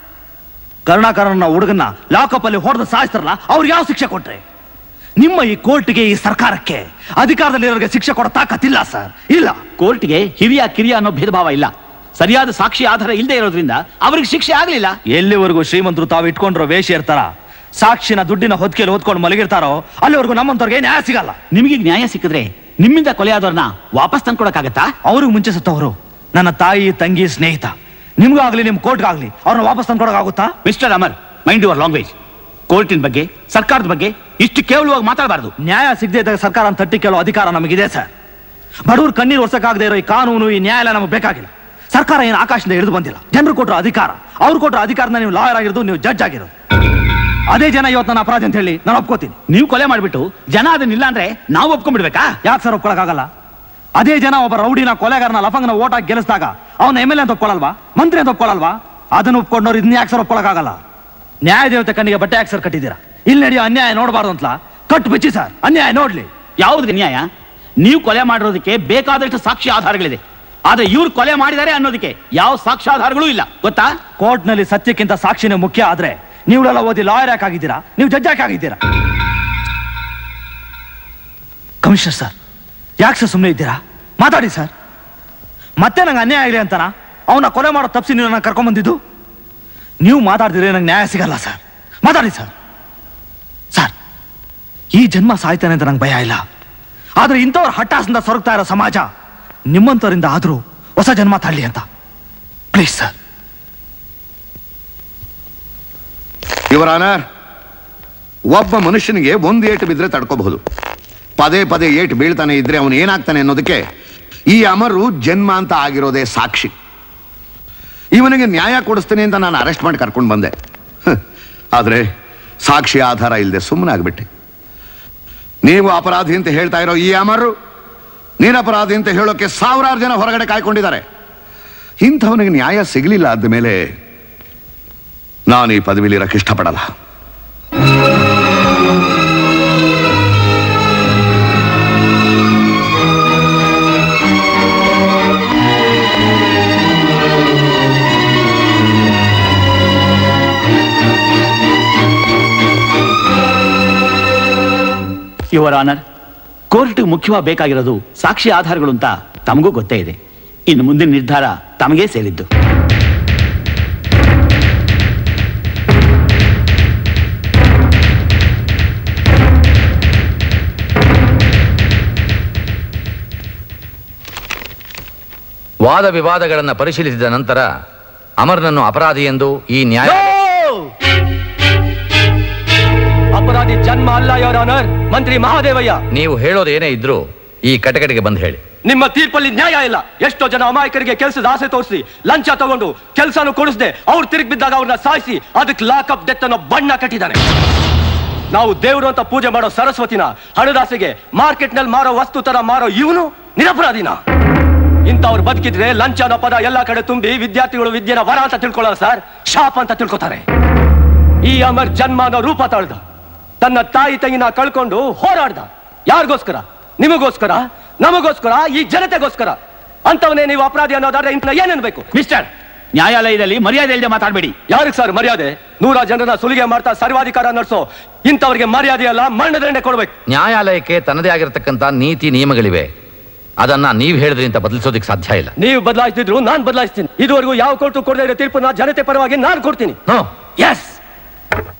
ಕರುಣಾಕರನ ಹುಡುಗನ್ನ ಲಾಕಪ್ ಅಲ್ಲಿ ಹೊಡೆದು ಸಾಯಿಸ್ತಾರಲ್ಲ ಅವ್ರಿಗೆ ಯಾವ ಶಿಕ್ಷೆ ಕೊಟ್ರಿ ನಿಮ್ಮ ಈ ಕೋರ್ಟ್ಗೆ ಈ ಸರ್ಕಾರಕ್ಕೆ ಅಧಿಕಾರದಲ್ಲಿರೋರಿಗೆ ಶಿಕ್ಷೆ ಕೊಡೋ ತಾಕತ್ತಿಲ್ಲ ಸರ್ ಇಲ್ಲ ಕೋರ್ಟ್ಗೆ ಹಿರಿಯ ಕಿರಿಯ ಅನ್ನೋ ಭೇದ ಭಾವ ಇಲ್ಲ ಸರಿಯಾದ ಸಾಕ್ಷಿ ಆಧಾರ ಇಲ್ಲದೆ ಇರೋದ್ರಿಂದ ಅವ್ರಿಗೆ ಶಿಕ್ಷೆ ಆಗಲಿಲ್ಲ ಎಲ್ಲಿವರೆಗೂ ಶ್ರೀಮಂತರು ತಾವು ಇಟ್ಕೊಂಡಿರೋ ವೇಷ ಇರ್ತಾರ ಸಾಕ್ಷಿನ ದುಡ್ಡಿನ ಹೊತ್ತಿಗೆಯಲ್ಲಿ ಹೊತ್ಕೊಂಡು ಮಲಗಿರ್ತಾರೋ ಅಲ್ಲಿವರೆಗೂ ನಮ್ಮಂತವ್ರಿಗೆ ನ್ಯಾಯ ಸಿಗಲ್ಲ ನಿಮಗೆ ನ್ಯಾಯ ಸಿಕ್ಕಿದ್ರೆ ನಿಮ್ಮಿಂದ ಕೊಲೆಯಾದವ್ರನ್ನ ವಾಪಸ್ ತಂದ್ಕೊಡಕ್ಕಾಗತ್ತಾ ಅವ್ರಿಗೆ ಮುಂಚೆ ಸತ್ತವರು ನನ್ನ ತಾಯಿ ತಂಗಿ ಸ್ನೇಹಿತ ನಿಮ್ಗೂ ಆಗ್ಲಿ ನಿಮ್ ಕೋರ್ಟ್ಗಾಗ್ಲಿ ಅವ್ರನ್ನ ವಾಪಸ್ ತಂದ್ಕೊಡಕ್ಕಾಗುತ್ತಾ mister Amar mind your language ಕೋರ್ಟಿನ ಬಗ್ಗೆ ಸರ್ಕಾರದ ಬಗ್ಗೆ ಇಷ್ಟು ಕೇವಲವಾಗಿ ಮಾತಾಡಬಾರ್ದು ನ್ಯಾಯ ಸಿಗದೆ ಇದ್ದಾಗ ಸರ್ಕಾರ ತಟ್ಟಿ ಕೇಳೋ ಅಧಿಕಾರ ನಮಗಿದೆ ಸರ್ ಬಡವ್ರ ಕಣ್ಣೀರು ಒರ್ಸಕ್ಕಾಗದೆ ಇರೋ ಈ ಕಾನೂನು ಈ ನ್ಯಾಯಾಲಯ ನಮಗೆ ಬೇಕಾಗಿಲ್ಲ ಸರ್ಕಾರ ಏನು ಆಕಾಶದಿಂದ ಇಳಿದು ಬಂದಿಲ್ಲ ಜನರು ಕೊಟ್ಟರು ಅಧಿಕಾರ ಅವ್ರು ಕೊಟ್ಟರು ಅಧಿಕಾರನ ನೀವು ಲಾಯರ್ ಆಗಿರೋದು ನೀವು ಜಡ್ಜ್ ಆಗಿರೋದು ಅದೇ ಜನ ಇವತ್ತು ನನ್ನ ಅಪರಾಧ ಅಂತ ಹೇಳಿ ನಾನು ಒಪ್ಕೋತೀನಿ ನೀವು ಕೊಲೆ ಮಾಡ್ಬಿಟ್ಟು ಜನ ಅದನ್ನಿಲ್ಲ ಅಂದ್ರೆ ನಾವು ಒಪ್ಕೊಂಡ್ಬಿಡ್ಬೇಕಾ ಯಾಕೆ ಸರ್ ಒಪ್ಕೊಳಕ್ಕಾಗಲ್ಲ ಅದೇ ಜನ ಒಬ್ಬ ರೌಡಿನ ಕೊಲೆಗಾರನ ಲಫಂಗನ ಓಟ್ ಹಾಕಿ ಗೆಲ್ಲಿಸಿದಾಗ ಅವನ ಎಮ್ ಎಲ್ ಎ ಅಂತ ಒಪ್ಕೊಳ್ಳಲ್ವಾ ಮಂತ್ರಿ ಅಂತ ಒಪ್ಕೊಳ್ಳಲ್ವಾ ಅದನ್ನ ಒಪ್ಕೊಂಡವ್ರು ಇದನ್ನ ಯಾಕೆ ಸರ್ ಒಪ್ಕೊಳಕ್ಕಾಗಲ್ಲ ನ್ಯಾಯ ದೇವತೆ ಕಣ್ಣಿಗೆ ಬಟ್ಟೆ ಯಾಕೆ ಸರ್ ಕಟ್ಟಿದ್ದೀರಾ ಇಲ್ಲಿ ನಡೆಯೋ ಅನ್ಯಾಯ ನೋಡಬಾರ್ದು ಅಂತ ಕಟ್ಟು ಬಿಚ್ಚಿ ಸರ್ ಅನ್ಯಾಯ ನೋಡ್ಲಿ ಯಾವ್ದು ನ್ಯಾಯ ನೀವು ಕೊಲೆ ಮಾಡಿರೋದಕ್ಕೆ ಬೇಕಾದಷ್ಟು ಸಾಕ್ಷಿ ಆಧಾರಗಳಿದೆ ಆದ್ರೆ ಇವ್ರು ಕೊಲೆ ಮಾಡಿದ್ದಾರೆ ಅನ್ನೋದಕ್ಕೆ ಯಾವ ಸಾಕ್ಷ್ಯಾಧಾರಗಳೂ ಇಲ್ಲ ಗೊತ್ತಾ ಕೋರ್ಟ್ನಲ್ಲಿ ಸತ್ಯಕ್ಕಿಂತ ಸಾಕ್ಷಿನೇ ಮುಖ್ಯ ಆದ್ರೆ ನೀವುಗಳೆಲ್ಲ ಓದಿ ಲಾಯರ್ ಯಾಕೆ ಆಗಿದ್ದೀರಾ ನೀವು ಜಡ್ಜ್ ಯಾಕೆ ಆಗಿದ್ದೀರಾ ಕಮಿಷನರ್ ಸರ್ ಯಾಕೆ ಸರ್ ಸುಮ್ಮನೆ ಇದ್ದೀರಾ ಮಾತಾಡಿ ಸರ್ ಮತ್ತೆ ನಂಗೆ ಅನ್ಯಾಯ ಆಗಲಿ ಅಂತಾನ ಅವನ ಕೊಲೆ ಮಾಡೋ ತಪ್ಪಿಸಿ ನೀವು ನನ್ನ ಕರ್ಕೊಂಬಂದಿದ್ದು ನೀವು ಮಾತಾಡ್ತಿದ್ರೆ ನಂಗೆ ನ್ಯಾಯ ಸಿಗಲ್ಲ ಸರ್ ಮಾತಾಡಿ ಸರ್ ಸರ್ ಈ ಜನ್ಮ ಸಾಯ್ತಾನೆ ಅಂತ ನಂಗೆ ಭಯ ಇಲ್ಲ ಆದ್ರೆ ಇಂಥವ್ರ ಹಟ್ಟಾಸದಿಂದ ಸೊರಗ್ತಾ ಇರೋ ಸಮಾಜ ನಿಮ್ಮಂಥವರಿಂದ ಆದ್ರೂ ಹೊಸ ಜನ್ಮ ತಾಳ್ಲಿ ಅಂತ ಪ್ಲೀಸ್ ಸರ್ ಇವರ ಆನರ್ ಒಬ್ಬ ಮನುಷ್ಯನಿಗೆ ಒಂದು ಏಟು ಬಿದ್ರೆ ತಡ್ಕೋಬಹುದು ಪದೇ ಪದೇ ಏಟು ಬೀಳ್ತಾನೆ ಇದ್ರೆ ಅವನು ಏನಾಗ್ತಾನೆ ಅನ್ನೋದಕ್ಕೆ ಈ ಅಮರು ಜನ್ಮ ಅಂತ ಆಗಿರೋದೇ ಸಾಕ್ಷಿ ಇವನಿಗೆ ನ್ಯಾಯ ಕೊಡಿಸ್ತೇನೆ ಅಂತ ನಾನು ಅರೆಸ್ಟ್ ಮಾಡಿ ಕರ್ಕೊಂಡು ಬಂದೆ ಹ್, ಆದ್ರೆ ಸಾಕ್ಷಿ ಆಧಾರ ಇಲ್ಲದೆ ಸುಮ್ಮನೆ ಆಗ್ಬಿಟ್ಟೆ ನೀವು ಅಪರಾಧಿ ಅಂತ ಹೇಳ್ತಾ ಇರೋ ಈ ಅಮರು ನಿರಪರಾಧಿ ಅಂತ ಹೇಳೋಕೆ ಸಾವಿರಾರು ಜನ ಹೊರಗಡೆ ಕಾಯ್ಕೊಂಡಿದ್ದಾರೆ ಇಂಥವನಿಗೆ ನ್ಯಾಯ ಸಿಗಲಿಲ್ಲ ಆದ ಮೇಲೆ ನಾನು ಈ ಪದವಿಲಿರಕ್ಕೆ ಇಷ್ಟಪಡಲ್ಲ ಯುವರ್ ಆನರ್ ಕೋರ್ಟ್ ಮುಖ್ಯವಾಗಿ ಬೇಕಾಗಿರೋದು ಸಾಕ್ಷಿ ಆಧಾರಗಳು ಅಂತ ತಮಗೂ ಗೊತ್ತೇ ಇದೆ ಇನ್ನು ಮುಂದಿನ ನಿರ್ಧಾರ ತಮಗೇ ಸೇರಿದ್ದು ವಾದ ವಿವಾದಗಳನ್ನು ಪರಿಶೀಲಿಸಿದ ನಂತರ ಅಮರ್ನನ್ನು ಅಪರಾಧಿ ಎಂದು ಈ ನ್ಯಾಯ ಅಪರಾಧಿ ಜನ್ಮ ಅಲ್ಲ ಯೋರ್ ಆನರ್ ಮಂತ್ರಿ ಮಹಾದೇವಯ್ಯ ನೀವು ಹೇಳೋದು ಏನೇ ಇದ್ರೂ ಈ ಕಟಕಟಿಗೆ ಬಂದು ಹೇಳಿ ನಿಮ್ಮ ತೀರ್ಪಲ್ಲಿ ನ್ಯಾಯ ಇಲ್ಲ ಎಷ್ಟೋ ಜನ ಅಮಾಯಕರಿಗೆ ಕೆಲಸದ ಆಸೆ ತೋರಿಸಿ ಲಂಚ ತಗೊಂಡು ಕೆಲಸನೂ ಕೊಡಿಸದೆ ಅವ್ರು ತಿರುಗಿ ಬಿದ್ದಾಗ ಅವ್ರನ್ನ ಸಾಯಿಸಿ ಅದಕ್ಕೆ ಲಾಕಪ್ ಡೆತ್ ಅನ್ನೋ ಬಣ್ಣ ಕಟ್ಟಿದ್ದಾನೆ ನಾವು ದೇವರು ಅಂತ ಪೂಜೆ ಮಾಡೋ ಸರಸ್ವತಿನ ಹಣದಾಸೆಗೆ ಮಾರ್ಕೆಟ್ ನಲ್ಲಿ ಮಾರೋ ವಸ್ತು ತರ ಮಾರೋ ಇವನು ನಿರಪರಾಧಿನ ಇಂಥವ್ರು ಬದುಕಿದ್ರೆ ಲಂಚ ಅನ್ನೋ ಪದ ಎಲ್ಲಾ ಕಡೆ ತುಂಬಿ ವಿದ್ಯಾರ್ಥಿಗಳು ವಿದ್ಯೆನ ವರ ಅಂತ ತಿಳ್ಕೊಳ್ಳಲ್ಲ ಸರ್ ಶಾಪ್ ಅಂತ ತಿಳ್ಕೊತಾರೆ ಈ ಅಮರ್ ಜನ್ಮ ಅನ್ನೋ ರೂಪ ತಾಳ್ದ ತನ್ನ ತಾಯಿ ತಂಗಿನ ಕಳ್ಕೊಂಡು ಹೋರಾಡ್ದ ಯಾರಿಗೋಸ್ಕರ ನಿಮಗೋಸ್ಕರ ನಮಗೋಸ್ಕರ ಈ ಜನತೆಗೋಸ್ಕರ ಅಂತವನೇ ನೀವು ಅಪರಾಧಿ ಅನ್ನೋದಾದ್ರೆ ಇಂಥ ಏನೇನ್ಬೇಕು ಮಿಸ್ಟರ್ ನ್ಯಾಯಾಲಯದಲ್ಲಿ ಮರ್ಯಾದೆ ಇಲ್ಲದೆ ಮಾತಾಡಬೇಡಿ ಯಾರಿಗೆ ಸರ್ ಮರ್ಯಾದೆ ನೂರ ಜನರನ್ನ ಸುಲಿಗೆ ಮಾಡ್ತಾ ಸರ್ವಾಧಿಕಾರ ನಡೆಸೋ ಇಂಥವ್ರಿಗೆ ಮರ್ಯಾದೆ ಅಲ್ಲ ಮರಣದಂಡೆ ಕೊಡ್ಬೇಕು ನ್ಯಾಯಾಲಯಕ್ಕೆ ತನ್ನದೇ ಆಗಿರತಕ್ಕಂತ ನೀತಿ ನಿಯಮಗಳಿವೆ ಅದನ್ನ ನೀವು ಹೇಳಿದ್ರಿ ಅಂತ ಬದಲಿಸೋದಕ್ಕೆ ಸಾಧ್ಯ ಇಲ್ಲ ನೀವು ಬದಲಾಯಿಸ್ತಿದ್ರು ನಾನ್ ಬದಲಾಯಿಸ್ತೀನಿ ಇದುವರೆಗೂ ಯಾವ ಕೋರ್ಟು ಕೊಡದೇ ಇರೋ ತೀರ್ಪನ್ನ ಜನತೆ ಪರವಾಗಿ ನಾನು ಕೊಡ್ತೀನಿ ಎಸ್